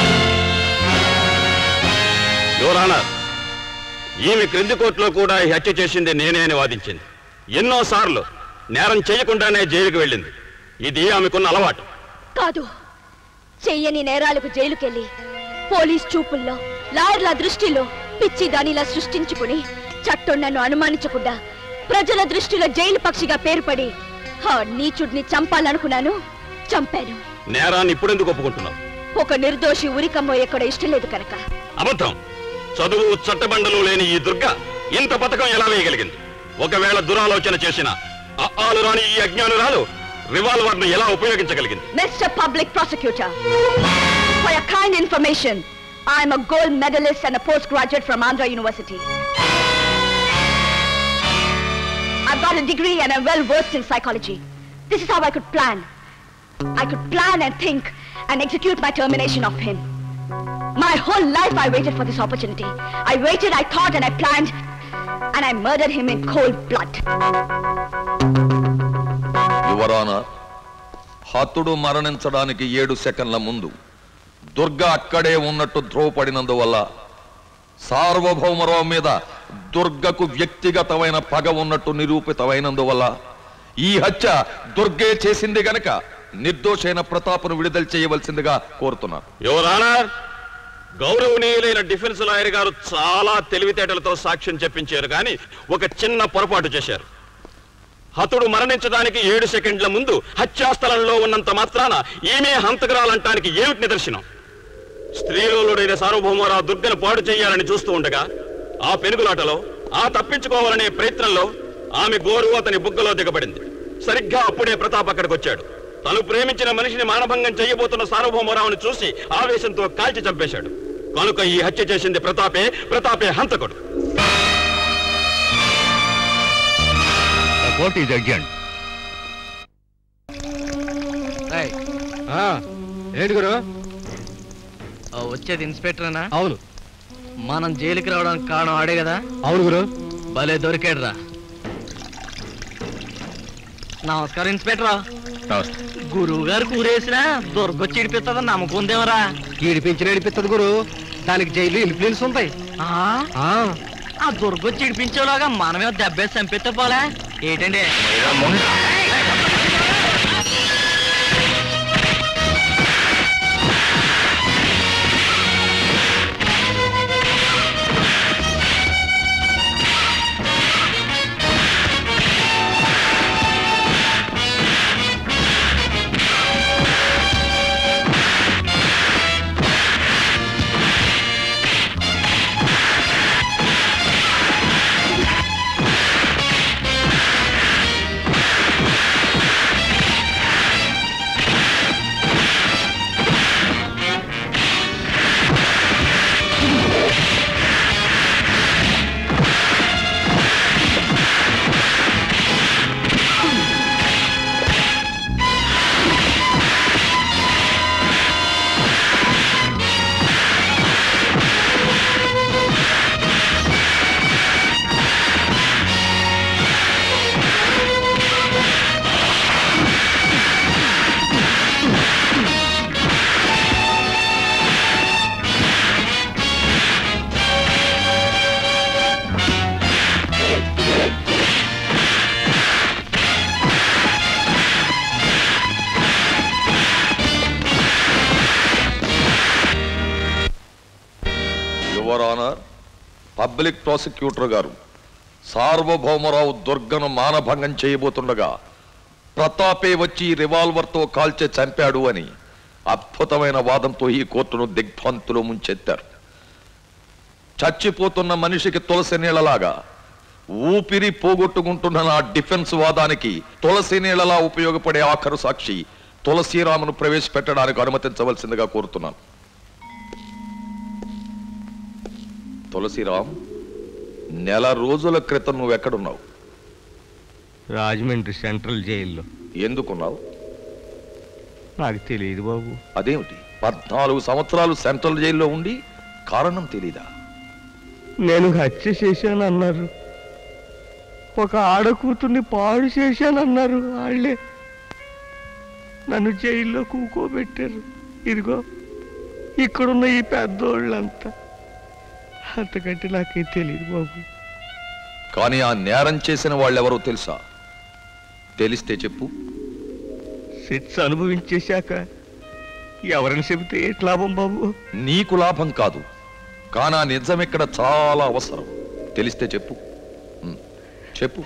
యువరానర్ ఈమె క్రింది కోర్టులో కూడా ఈ హత్య చేసింది నేనే అని వాదించింది ఎన్నో సార్లు నేరం చేయకుండానే జైలుకు వెళ్ళింది ఇది ఆమెకున్న అలవాటు కాదు చెయ్యని నేరాలకు జైలుకెళ్ళి పోలీస్ చూపుల్లో లాయర్ల దృష్టిలో పిచ్చి దానిలా సృష్టించుకుని చట్టం నన్ను అనుమానించకుండా ప్రజల దృష్టిలో జైలు పక్షిగా పేరుపడి ఆ నీచుడిని చంపాలనుకున్నాను చంపాను నేరాన్ని ఇప్పుడెందుకు ఒప్పుకుంటున్నావు ఒక నిర్దోషి ఉరికమ్మో ఎక్కడ ఇష్టం లేదు కనుక అబద్ధం చదువు చట్టబండలు లేని ఈ దుర్గ ఇంత పథకం ఎలా వేయగలిగింది ఒకవేళ దురాలోచన చేసిన ఆలు రాని ఈ అజ్ఞానురాలు రివాల్వర్ ను ఎలా ఉపయోగించగలిగింది Mr. Public Prosecutor, for your kind information, I am a gold medalist and a postgraduate from Andhra University. I've got a degree and I'm well versed in psychology. This is how I could plan. I could plan and think and execute my termination of him. My whole life I waited for this opportunity. I waited, I thought, and I planned, and I murdered him in cold blood. యువరాన హతుడు మరణించడానికి ఏడు సెకండ్ల ముందు దుర్గ అక్కడే ఉన్నట్టు ధ్రువపడినందువల్ల సార్వభౌమరావు మీద దుర్గకు వ్యక్తిగతమైన పగ ఉన్నట్టు నిరూపితమైనందువల్ల ఈ హత్య దుర్గే చేసింది గనక నిర్దోషైన ప్రతాపను విడుదల చేయవలసిందిగా కోరుతున్నాను యువర్ ఆనర్ గౌరవనీయులైన డిఫెన్స్ లాయర్ గారు చాలా తెలివితేటలతో సాక్ష్యం చెప్పించారు కానీ ఒక చిన్న పొరపాటు చేశారు హతుడు మరణించడానికి ఏడు సెకండ్ల ముందు హత్యాస్థలంలో ఉన్నంత మాత్రాన ఈమె హంతకురాలంటానికి ఏమిటి నిదర్శనం స్త్రీలోలుడైన సార్వభౌమరావు దుర్గను పాడు చేయాలని చూస్తూ ఉండగా ఆ పెనుగులాటలో ఆ తప్పించుకోవాలనే ప్రయత్నంలో ఆమె గోరు అతని బుగ్గలో దిగబడింది సరిగ్గా అప్పుడే ప్రతాప్ అక్కడికి వచ్చాడు తను ప్రేమించిన మనిషిని మానభంగం చేయబోతున్న సార్వభౌమరావుని చూసి ఆవేశంతో కాల్చి చంపేశాడు కనుక ఈ హత్య చేసింది ప్రతాపే ప్రతాపే హంతకుడు కోర్ట్ ఈజ్ అడ్జెంట్ ఏంటి గురు ఆ, వచ్చేది ఇన్స్పెక్టరేనా అవును మనం జైలుకి రావడానికి కారణం ఆడే కదా అవును గురు భలే దొరికాడు రా నమస్కారం ఇన్స్పెక్టర్ గురువు గారు కూరేసినా దొరకొచ్చి ఇడిపిస్తుందని నమ్మకం ఉందేమరా ఈడిపించిన ఏడిపిస్తుంది గురు దానికి జైలు ఇన్ఫ్లుయెన్స్ ఉంటాయి ఆ ఆ దొరకొచ్చి ఇడిపించేలాగా మనమే దెబ్బేసి చంపితే పోలే ఏంటండి యువర్ ఆనర్ పబ్లిక్ ప్రాసిక్యూటర్ గారు సార్వభౌమరావు దుర్గను మానభంగం చేయబోతుండగా ప్రతాపే వచ్చి రివాల్వర్తో కాల్చే చంపాడు అని అద్భుతమైన వాదంతో ఈ కోర్టును దిగ్భ్రాంతిలో ముంచెత్తారు చచ్చిపోతున్న మనిషికి తులసి నీళ్ళలాగా ఊపిరి పోగొట్టుకుంటున్న నా డిఫెన్స్ వాదానికి తులసి నీళ్ళలా ఉపయోగపడే ఆఖరు సాక్షి తులసీరామును ప్రవేశపెట్టడానికి అనుమతించవలసిందిగా కోరుతున్నాను తులసిరామ్ నెల రోజుల క్రితం నువ్వు ఎక్కడున్నావు రాజమండ్రి సెంట్రల్ జైల్లో ఎందుకున్నావు నాకు తెలియదు బాబు అదేమిటి పద్నాలుగు సంవత్సరాలు సెంట్రల్ జైల్లో ఉండి కారణం తెలీదా నేను హత్య చేశాను అన్నారు ఒక ఆడ కూతుర్ని పాడు చేశాను అన్నారు వాళ్ళే నన్ను జైల్లో కూకోబెట్టారు ఇదిగో ఇక్కడున్న ఈ పెద్దోళ్ళంతా అంతకంటే నాకేం తెలియదు బాబు కానీ ఆ నేరం చేసిన వాళ్ళెవరో తెలుసా తెలిస్తే చెప్పు శిక్ష అనుభవించేశాక ఎవరిని చెబితే ఏటి లాభం బాబు నీకు లాభం కాదు కానీ ఆ నిజం ఇక్కడ చాలా అవసరం తెలిస్తే చెప్పు ఉమ్, చెప్పు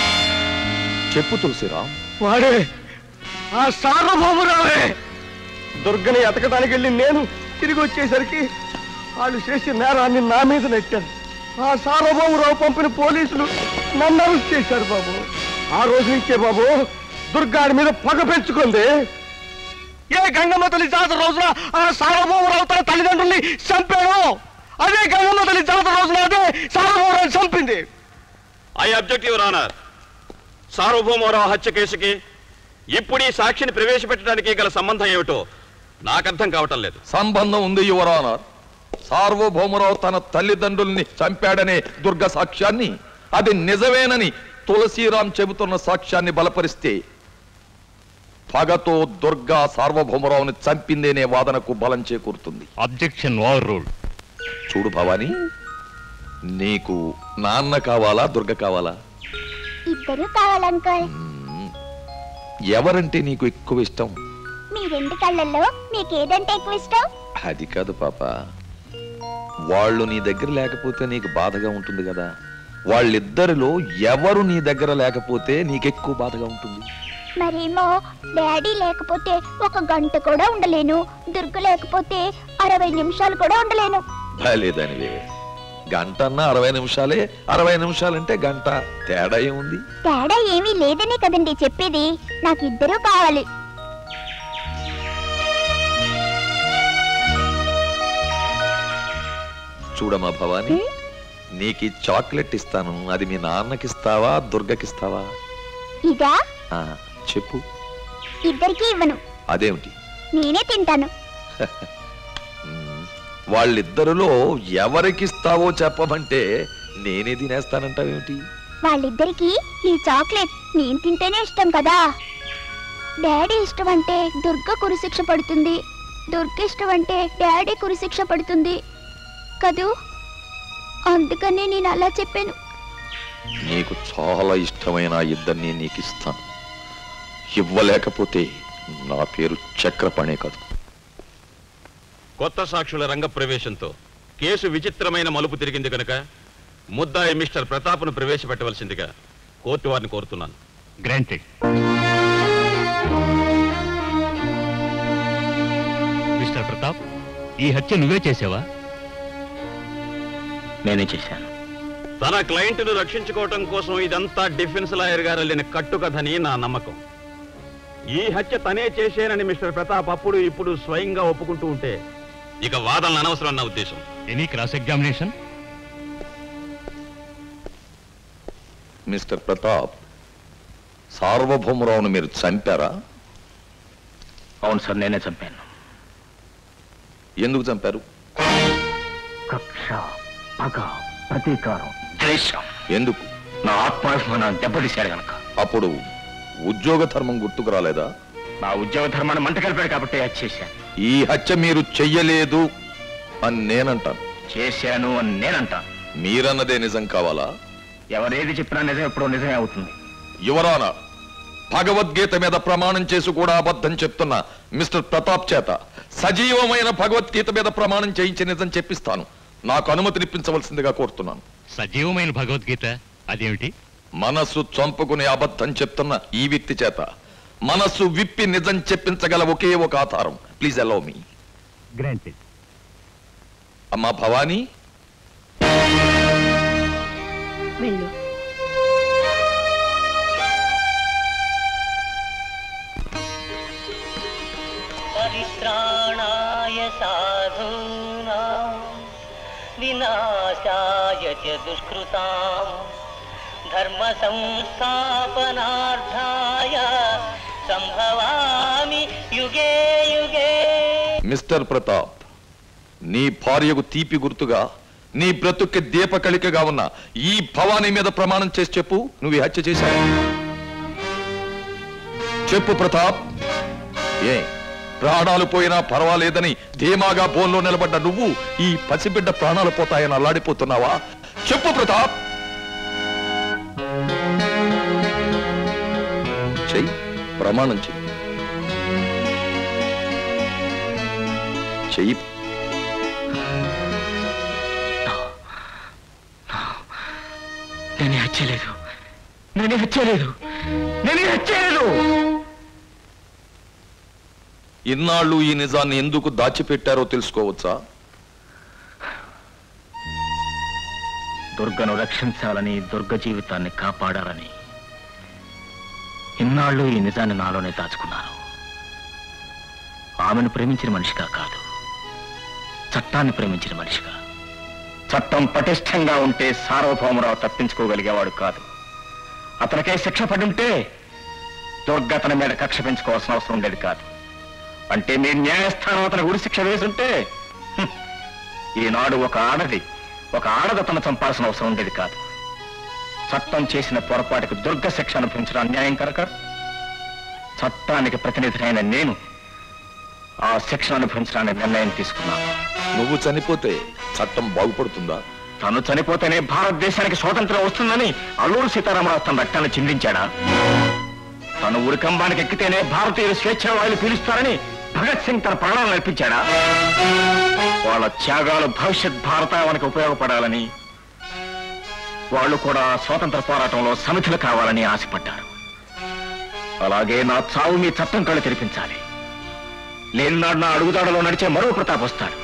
చెప్పు తులసిరామ్ వాడే ఆ సార్వభౌమరావే దుర్గని ఎతకడానికి వెళ్ళి నేను తిరిగి వచ్చేసరికి వాళ్ళు చేసిన నేరాన్ని నా మీద నెట్టారు ఆ సార్వభౌమరావు పంపిన పోలీసులు నన్ను అరెస్ట్ చేశారు బాబు ఆ రోజు నుంచే బాబు దుర్గాడి మీద పగ పెంచుకుంది ఏ గంగమ్మ తల్లి జాతర రోజున ఆ సార్వభౌమరావు తన తల్లిదండ్రుల్ని చంపాడు అదే గంగమ్మ తల్లి జాతర రోజున అదే సార్వభౌమరావు చంపింది I object your honour Sarvabhaumarao హత్య కేసుకి ఇప్పుడు ఈ సాక్షిని ప్రవేశపెట్టడానికి గల సంబంధం ఏమిటో నాకు అర్థం కావటం లేదు సంబంధం ఉంది యువరానర్ సార్వభౌమరావు తన తల్లిదండ్రుల్ని చంపాడనే దుర్గ సాక్ష్యాన్ని అది నిజమేనని తులసీరాం చెబుతున్న సాక్ష్యాన్ని బలపరిస్తే పగతో దుర్గా సార్వభౌమరావుని చంపిందేనే వాదనకు బలం చేకూరుతుంది అబ్జెక్షన్ ఓవర్ రూల్ చూడు భవాని నీకు నాన్న కావాలా దుర్గ కావాలా ఇద్దరు కావాలంకల్ ఎవరంటే నీకు ఎక్కువ ఇష్టం మీ రెండు కళ్ళల్లో మీకేదంటే ఎక్కువ ఇష్టం అది కాదు పాప వాళ్ళు నీ దగ్గర లేకపోతే నీకు బాధగా ఉంటుంది కదా వాళ్ళిద్దరిలో ఎవరు నీ దగ్గర లేకపోతే నీకెక్కువ బాధగా ఉంటుంది మరేమో డాడీ లేకపోతే ఒక గంట కూడా ఉండలేను దుర్గ లేకపోతే అరవై నిమిషాలు కూడా ఉండలేను లేదనివే గంట అన్నా అరవై నిమిషాలే అరవై నిమిషాలంటే గంట తేడా ఏముంది తేడా ఏమీ లేదనే కదండి చెప్పేది నాకు ఇద్దరూ కావాలి చూడమ్మా భవాని నీకు ఈ చాక్లెట్ ఇస్తాను అది మీ నాన్నకిస్తావా దుర్గకిస్తావా ఇదా ఆ, చెప్పు ఇద్దరికి ఇవ్వను అదేమిటి నేనే తింటాను వాళ్ళిద్దరిలో ఎవరికిస్తావో చెప్పమంటే నేనే తినేస్తానంటావేమిటి వాళ్ళిద్దరికి ఈ చాక్లెట్ నేను తింటేనే ఇష్టం కదా డాడీ ఇష్టం అంటే దుర్గ కురిశిక్ష పడుతుంది దుర్గ ఇష్టం అంటే డాడీ కురిశిక్ష పడుతుంది కదూ అందుకనే నేను అలా చెప్పాను నీకు చాలా ఇష్టమైన ఆ ఇద్దరిని నీకు ఇస్తాను ఇవ్వలేకపోతే నా పేరు చక్రపాణే కాదు కొత్త సాక్షుల రంగ ప్రవేశంతో కేసు విచిత్రమైన మలుపు తిరిగింది కనుక ముద్దాయి మిస్టర్ ప్రతాప్ను ప్రవేశపెట్టవలసిందిగా కోర్టు వారిని కోరుతున్నాను గ్రాంటెడ్ మిస్టర్ ప్రతాప్ ఈ హత్య నువ్వే చేసావా నేనే చేశాను తన క్లయింట్ను రక్షించుకోవటం కోసం ఇదంతా డిఫెన్స్ లాయర్ గారు వెళ్ళిన కట్టుకథని నా నమ్మకం ఈ హత్య తనే చేసేనని మిస్టర్ ప్రతాప్ అప్పుడు ఇప్పుడు స్వయంగా ఒప్పుకుంటూ ఉంటే ఇక వాదనలు అనవసరం అన్న ఉద్దేశం any cross examination mister Pratap సార్వభౌమరావును మీరు చంపారా అవును సార్ నేనే చంపాను ఎందుకు చంపారు కక్ష పగ ప్రతీకారం ద్వేషం ఎందుకు నా ఆత్మాభిమానాన్ని దెబ్బతీశాడు గనక అప్పుడు ఉద్యోగ ధర్మం గుర్తుకు రాలేదా నా ఉద్యోగ ధర్మాన్ని మంట కలిపాడు కాబట్టి అది చేశాను ఈ హత్య మీరు చెయ్యలేదు అని నేనంటాను చేశాను అని నేనంటాను మీరన్నదే నిజం కావాలా ఎవరేది చెప్పినా నిజం ఎప్పుడో నిజమే అవుతుంది యువరాన భగవద్గీత మీద ప్రమాణం చేసి కూడా అబద్ధం చెప్తున్న మిస్టర్ ప్రతాప్ చేత సజీవమైన భగవద్గీత మీద ప్రమాణం చేయించి నిజం చెప్పిస్తాను నాకు అనుమతినిప్పించవలసిందిగా కోరుతున్నాను సజీవమైన భగవద్గీత అదేమిటి మనస్సు చంపుకుని అబద్ధం చెప్తున్న ఈ వ్యక్తి చేత మనస్సు విప్పి నిజం చెప్పించగల ఒకే ఒక ఆధారం ప్లీజ్ అలౌ మీ గ్రాంటెడ్ అమ్మా భవానీ వెళ్ళు परित्राणाय साधूनां विनाशाय च दुष्कृतां धर्मसंस्थापनार्थाय सम्भवामि युगे युगे మిస్టర్ ప్రతాప్ నీ భార్యకు తీపి గుర్తుగా నీ బ్రతుక్కి దీపకళికగా ఉన్న ఈ భవానీ మీద ప్రమాణం చేసి చెప్పు నువ్వు ఈ హత్య చేశావు చెప్పు ప్రతాప్ ఏ ప్రాణాలు పోయినా పర్వాలేదని ధీమాగా బోన్లో నిలబడ్డ నువ్వు ఈ పసిబిడ్డ ప్రాణాలు పోతాయని అల్లాడిపోతున్నావా చెప్పు ప్రతాప్ చెయ్యి ప్రమాణం చెయ్యి చెయ్యి నేనే హత్యలేదు నేనే హత్యలేదు నేనే హత్యలేదు ఇన్నాళ్ళు ఈ నిజాన్ని ఎందుకు దాచిపెట్టారో తెలుసుకోవచ్చా దుర్గను రక్షించాలని దుర్గ జీవితాన్ని కాపాడాలని ఇన్నాళ్ళు ఈ నిజాన్ని నాలోనే దాచుకున్నాను ఆమెను ప్రేమించిన మనిషిగా కాదు చట్టాన్ని ప్రేమించిన మనిషిగా చట్టం పటిష్టంగా ఉంటే సార్వభౌమరావు తప్పించుకోగలిగేవాడు కాదు అతనికే శిక్ష పడి ఉంటే దుర్గ అతని మీద కక్ష పెంచుకోవాల్సిన అవసరం ఉండేది కాదు అంటే మీ న్యాయస్థానం అతని ఉరి శిక్ష వేసుంటే హ్మ్, ఈనాడు ఒక ఆడది ఒక ఆడది అతను చంపాల్సిన అవసరం ఉండేది కాదు చట్టం చేసిన పొరపాటుకు దుర్గ శిక్ష అనుభవించడం అన్యాయం కనుక చట్టానికి ప్రతినిధినైన నేను ఆ శిక్ష అనుభవించడానికి నిర్ణయం తీసుకున్నాను నువ్వు చనిపోతే చట్టం బాగుపడుతుందా తను చనిపోతేనే భారతదేశానికి స్వాతంత్రం వస్తుందని అల్లూరు సీతారామరావు తన రక్తాన్ని చిందించాడా తను ఉరికంబానికి ఎక్కితేనే భారతీయులు స్వేచ్ఛ వాయులు పీలుస్తారని భగత్ సింగ్ తన ప్రాణాలను అర్పించాడా వాళ్ళ త్యాగాలు భవిష్యత్ భారతావనికి ఉపయోగపడాలని వాళ్ళు కూడా స్వాతంత్ర పోరాటంలో సమితులు కావాలని ఆశపడ్డారు అలాగే నా చావు మీ చట్టం కళ్ళు తెరిపించాలి లేని నాడు నా అడుగుదాడలో నడిచే మరో ప్రతాప్ వస్తాడు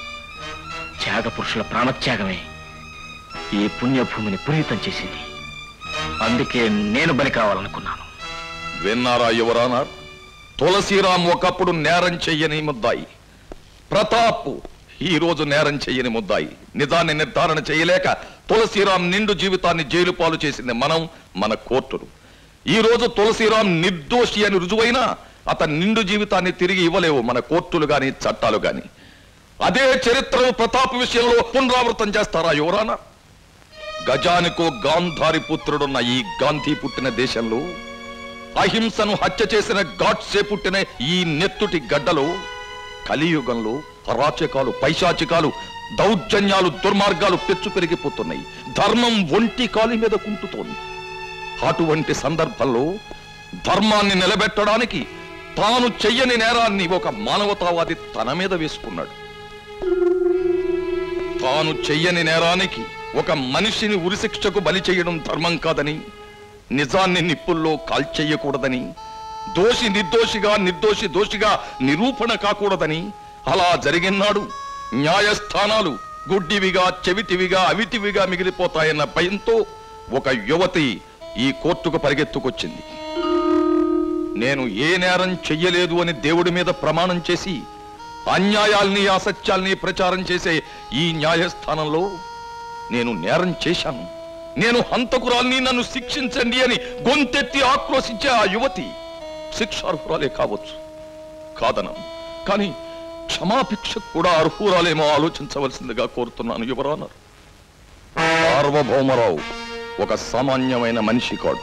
త్యాగ పురుషుల ప్రాణత్యాగమే ఈ పుణ్యభూమిని పునీతం చేసింది అందుకే నేను బలి కావాలనుకున్నాను విన్నారా యువరానార్ తులసీరాం ఒకప్పుడు నేరం చెయ్యని ముద్దాయి ప్రతాప్ ఈ రోజు నేరం చెయ్యని ముద్దాయి నిజాన్ని నిర్ధారణ చేయలేక తులసీరాం నిండు జీవితాన్ని జైలు పాలు చేసింది మనం మన కోర్టులు ఈ రోజు తులసీరాం నిర్దోషి అని రుజువైనా అతని నిండు జీవితాన్ని తిరిగి ఇవ్వలేవు మన కోర్టులు గాని చట్టాలు గాని అదే చరిత్రను ప్రతాప్ విషయంలో పునరావృతం చేస్తారా యువరానా గజానికో గాంధారి పుత్రుడున్న ఈ గాంధీ పుట్టిన దేశంలో అహింసను హత్య చేసిన గాడ్సే పుట్టిన ఈ నెత్తుటి గడ్డలో కలియుగంలో అరాచకాలు పైశాచికాలు దౌర్జన్యాలు దుర్మార్గాలు పెచ్చు పెరిగిపోతున్నాయి ధర్మం ఒంటి కాలి మీద కుంటుతోంది అటువంటి సందర్భంలో ధర్మాన్ని నిలబెట్టడానికి తాను చెయ్యని నేరాన్ని ఒక మానవతావాది తన మీద వేసుకున్నాడు తాను చెయ్యని నేరానికి ఒక మనిషిని ఉరిశిక్షకు బలి చేయడం ధర్మం కాదని నిజాన్ని నిప్పుల్లో కాల్చెయ్యకూడదని దోషి నిర్దోషిగా నిర్దోషి దోషిగా నిరూపణ కాకూడదని అలా జరిగినాడు న్యాయస్థానాలు గుడ్డివిగా చెవిటివిగా అవిటివిగా మిగిలిపోతాయన్న భయంతో ఒక యువతి ఈ కోర్టుకు పరిగెత్తుకొచ్చింది నేను ఏ నేరం చెయ్యలేదు అని దేవుడి మీద ప్రమాణం చేసి అన్యాయాల్ని అసత్యాల్ని ప్రచారం చేసే ఈ న్యాయస్థానంలో నేను నేరం చేశాను నేను హంతకురాల్ని నన్ను శిక్షించండి అని గొంతెత్తి ఆక్రోశించే ఆ యువతి శిక్షార్హురాలే కావచ్చు కాదనం కానీ క్షమాభిక్ష కూడా అర్హురాలేమో ఆలోచించవలసిందిగా కోరుతున్నాను యువరానర్ సార్వభౌమరావు ఒక సామాన్యమైన మనిషి కాడు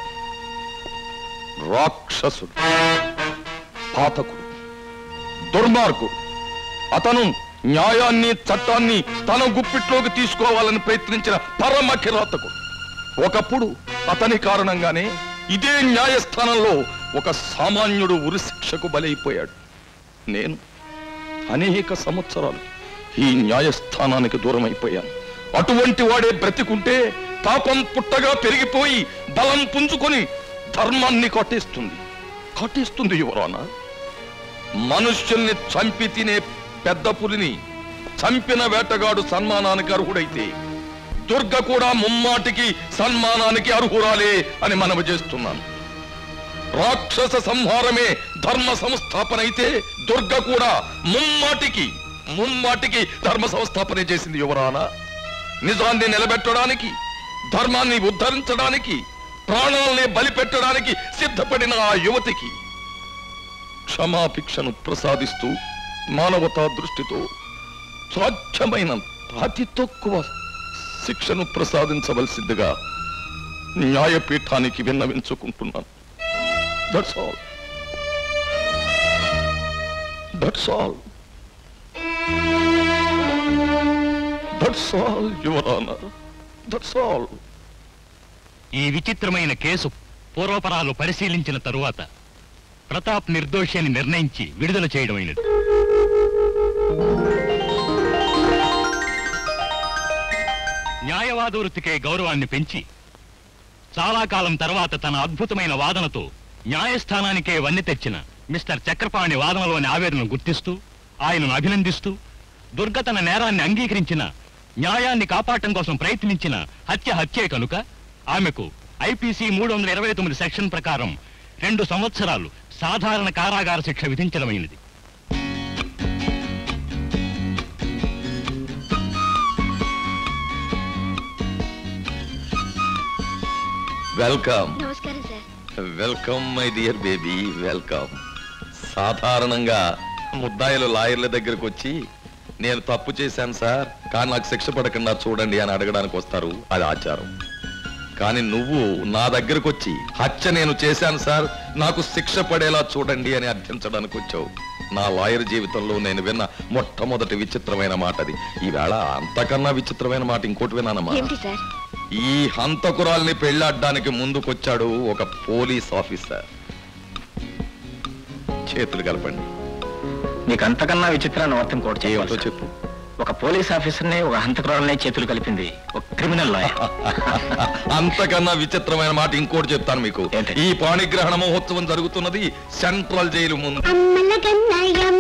రాక్షసుడు పాతకుడు దుర్మార్గుడు అతను న్యాయాన్ని చట్టాన్ని తన గుప్పిట్లోకి తీసుకోవాలని ప్రయత్నించిన పరమ కిరాతకుడు ఒకప్పుడు అతని కారణంగానే ఇదే న్యాయస్థానంలో ఒక సామాన్యుడు ఉరిశిక్షకు బలైపోయాడు నేను అనేక సంవత్సరాలు ఈ న్యాయస్థానానికి దూరం అయిపోయాను అటువంటి వాడే బ్రతికుంటే పాపం పుట్టగా పెరిగిపోయి బలం పుంజుకొని ధర్మాన్ని కొట్టేస్తుంది కొట్టేస్తుంది యువరానా మనుష్యుల్ని చంపి తినే పెద్ద పులిని చంపిన వేటగాడు సన్మానానికి అర్హుడైతే దుర్గ కూడా ముమ్మాటికి సన్మానానికి అర్హురాలే అని మనవి చేస్తున్నాను రాక్షస సంహారమే ధర్మ సంస్థాపన అయితే దుర్గ కూడా ముమ్మాటికి ముమ్మాటికి ధర్మ సంస్థాపన చేసింది యువరానా నిజాన్ని నిలబెట్టడానికి ధర్మాన్ని ఉద్ధరించడానికి ప్రాణాల్ని బలిపెట్టడానికి సిద్ధపడిన ఆ యువతికి క్షమాభిక్షను ప్రసాదిస్తూ మానవతా దృష్టితో సాధ్యమైన అతి తక్కువ శిక్షను ప్రసాదించవలసిందిగా న్యాయపీఠానికి విన్నవించుకుంటున్నాను that's all that's all that's all your honour that's all ఈ విచిత్రమైన కేసు పూర్వపరాలు పరిశీలించిన తరువాత ప్రతాప్ నిర్దోషి అని నిర్ణయించి విడుదల చేయడమైనది న్యాయవాద వృత్తికే గౌరవాన్ని పెంచి చాలా కాలం తర్వాత తన అద్భుతమైన వాదనతో న్యాయస్థానానికే వన్నె తెచ్చిన మిస్టర్ చక్రపాణి వాదనలోని ఆవేదనను గుర్తిస్తూ ఆయనను అభినందిస్తూ దుర్గ తన నేరాన్ని అంగీకరించిన న్యాయాన్ని కాపాడటం కోసం ప్రయత్నించిన హత్య హత్యే కనుక ఆమెకు ఐపీసీ మూడు వందల ఇరవై తొమ్మిది సెక్షన్ ప్రకారం రెండు సంవత్సరాలు సాధారణ కారాగార శిక్ష విధించడమైనది వెల్కమ్ నమస్కారం sir welcome my dear baby welcome సాధారణంగా ముద్దాయిలు లాయర్ల దగ్గరకు వచ్చి నేను తప్పు చేశాను సార్ కానీ నాకు శిక్ష పడకుండా చూడండి అని అడగడానికి వస్తారు అది ఆచారం కానీ నువ్వు నా దగ్గరకు వచ్చి హత్య నేను చేశాను సార్ నాకు శిక్ష పడేలా చూడండి అని అర్థించడానికి వచ్చావు నా లాయర్ జీవితంలో నేను విన్న మొట్టమొదటి విచిత్రమైన మాట అది ఈవేళ అంతకన్నా విచిత్రమైన మాట ఇంకోటి విన్నానమ్మా ఏమిటి సార్ ఈ హంతకురాల్ని పెళ్లాడడానికి ముందుకొచ్చాడు ఒక పోలీస్ ఆఫీసర్ చేతులు కలపండి నీకు అంతకన్నా విచిత్రాన్ని అర్థం కూడా ఏమిటో చెప్పు ఒక పోలీస్ ఆఫీసర్ని ఒక హంతకురాలనే చేతులు కలిపింది ఒక క్రిమినల్ లాయర్ అంతకన్నా విచిత్రమైన మాట ఇంకోటి చెప్తాను మీకు ఈ పాణిగ్రహణ మహోత్సవం జరుగుతున్నది సెంట్రల్ జైలు ముందు అమ్మల కన్నయ్య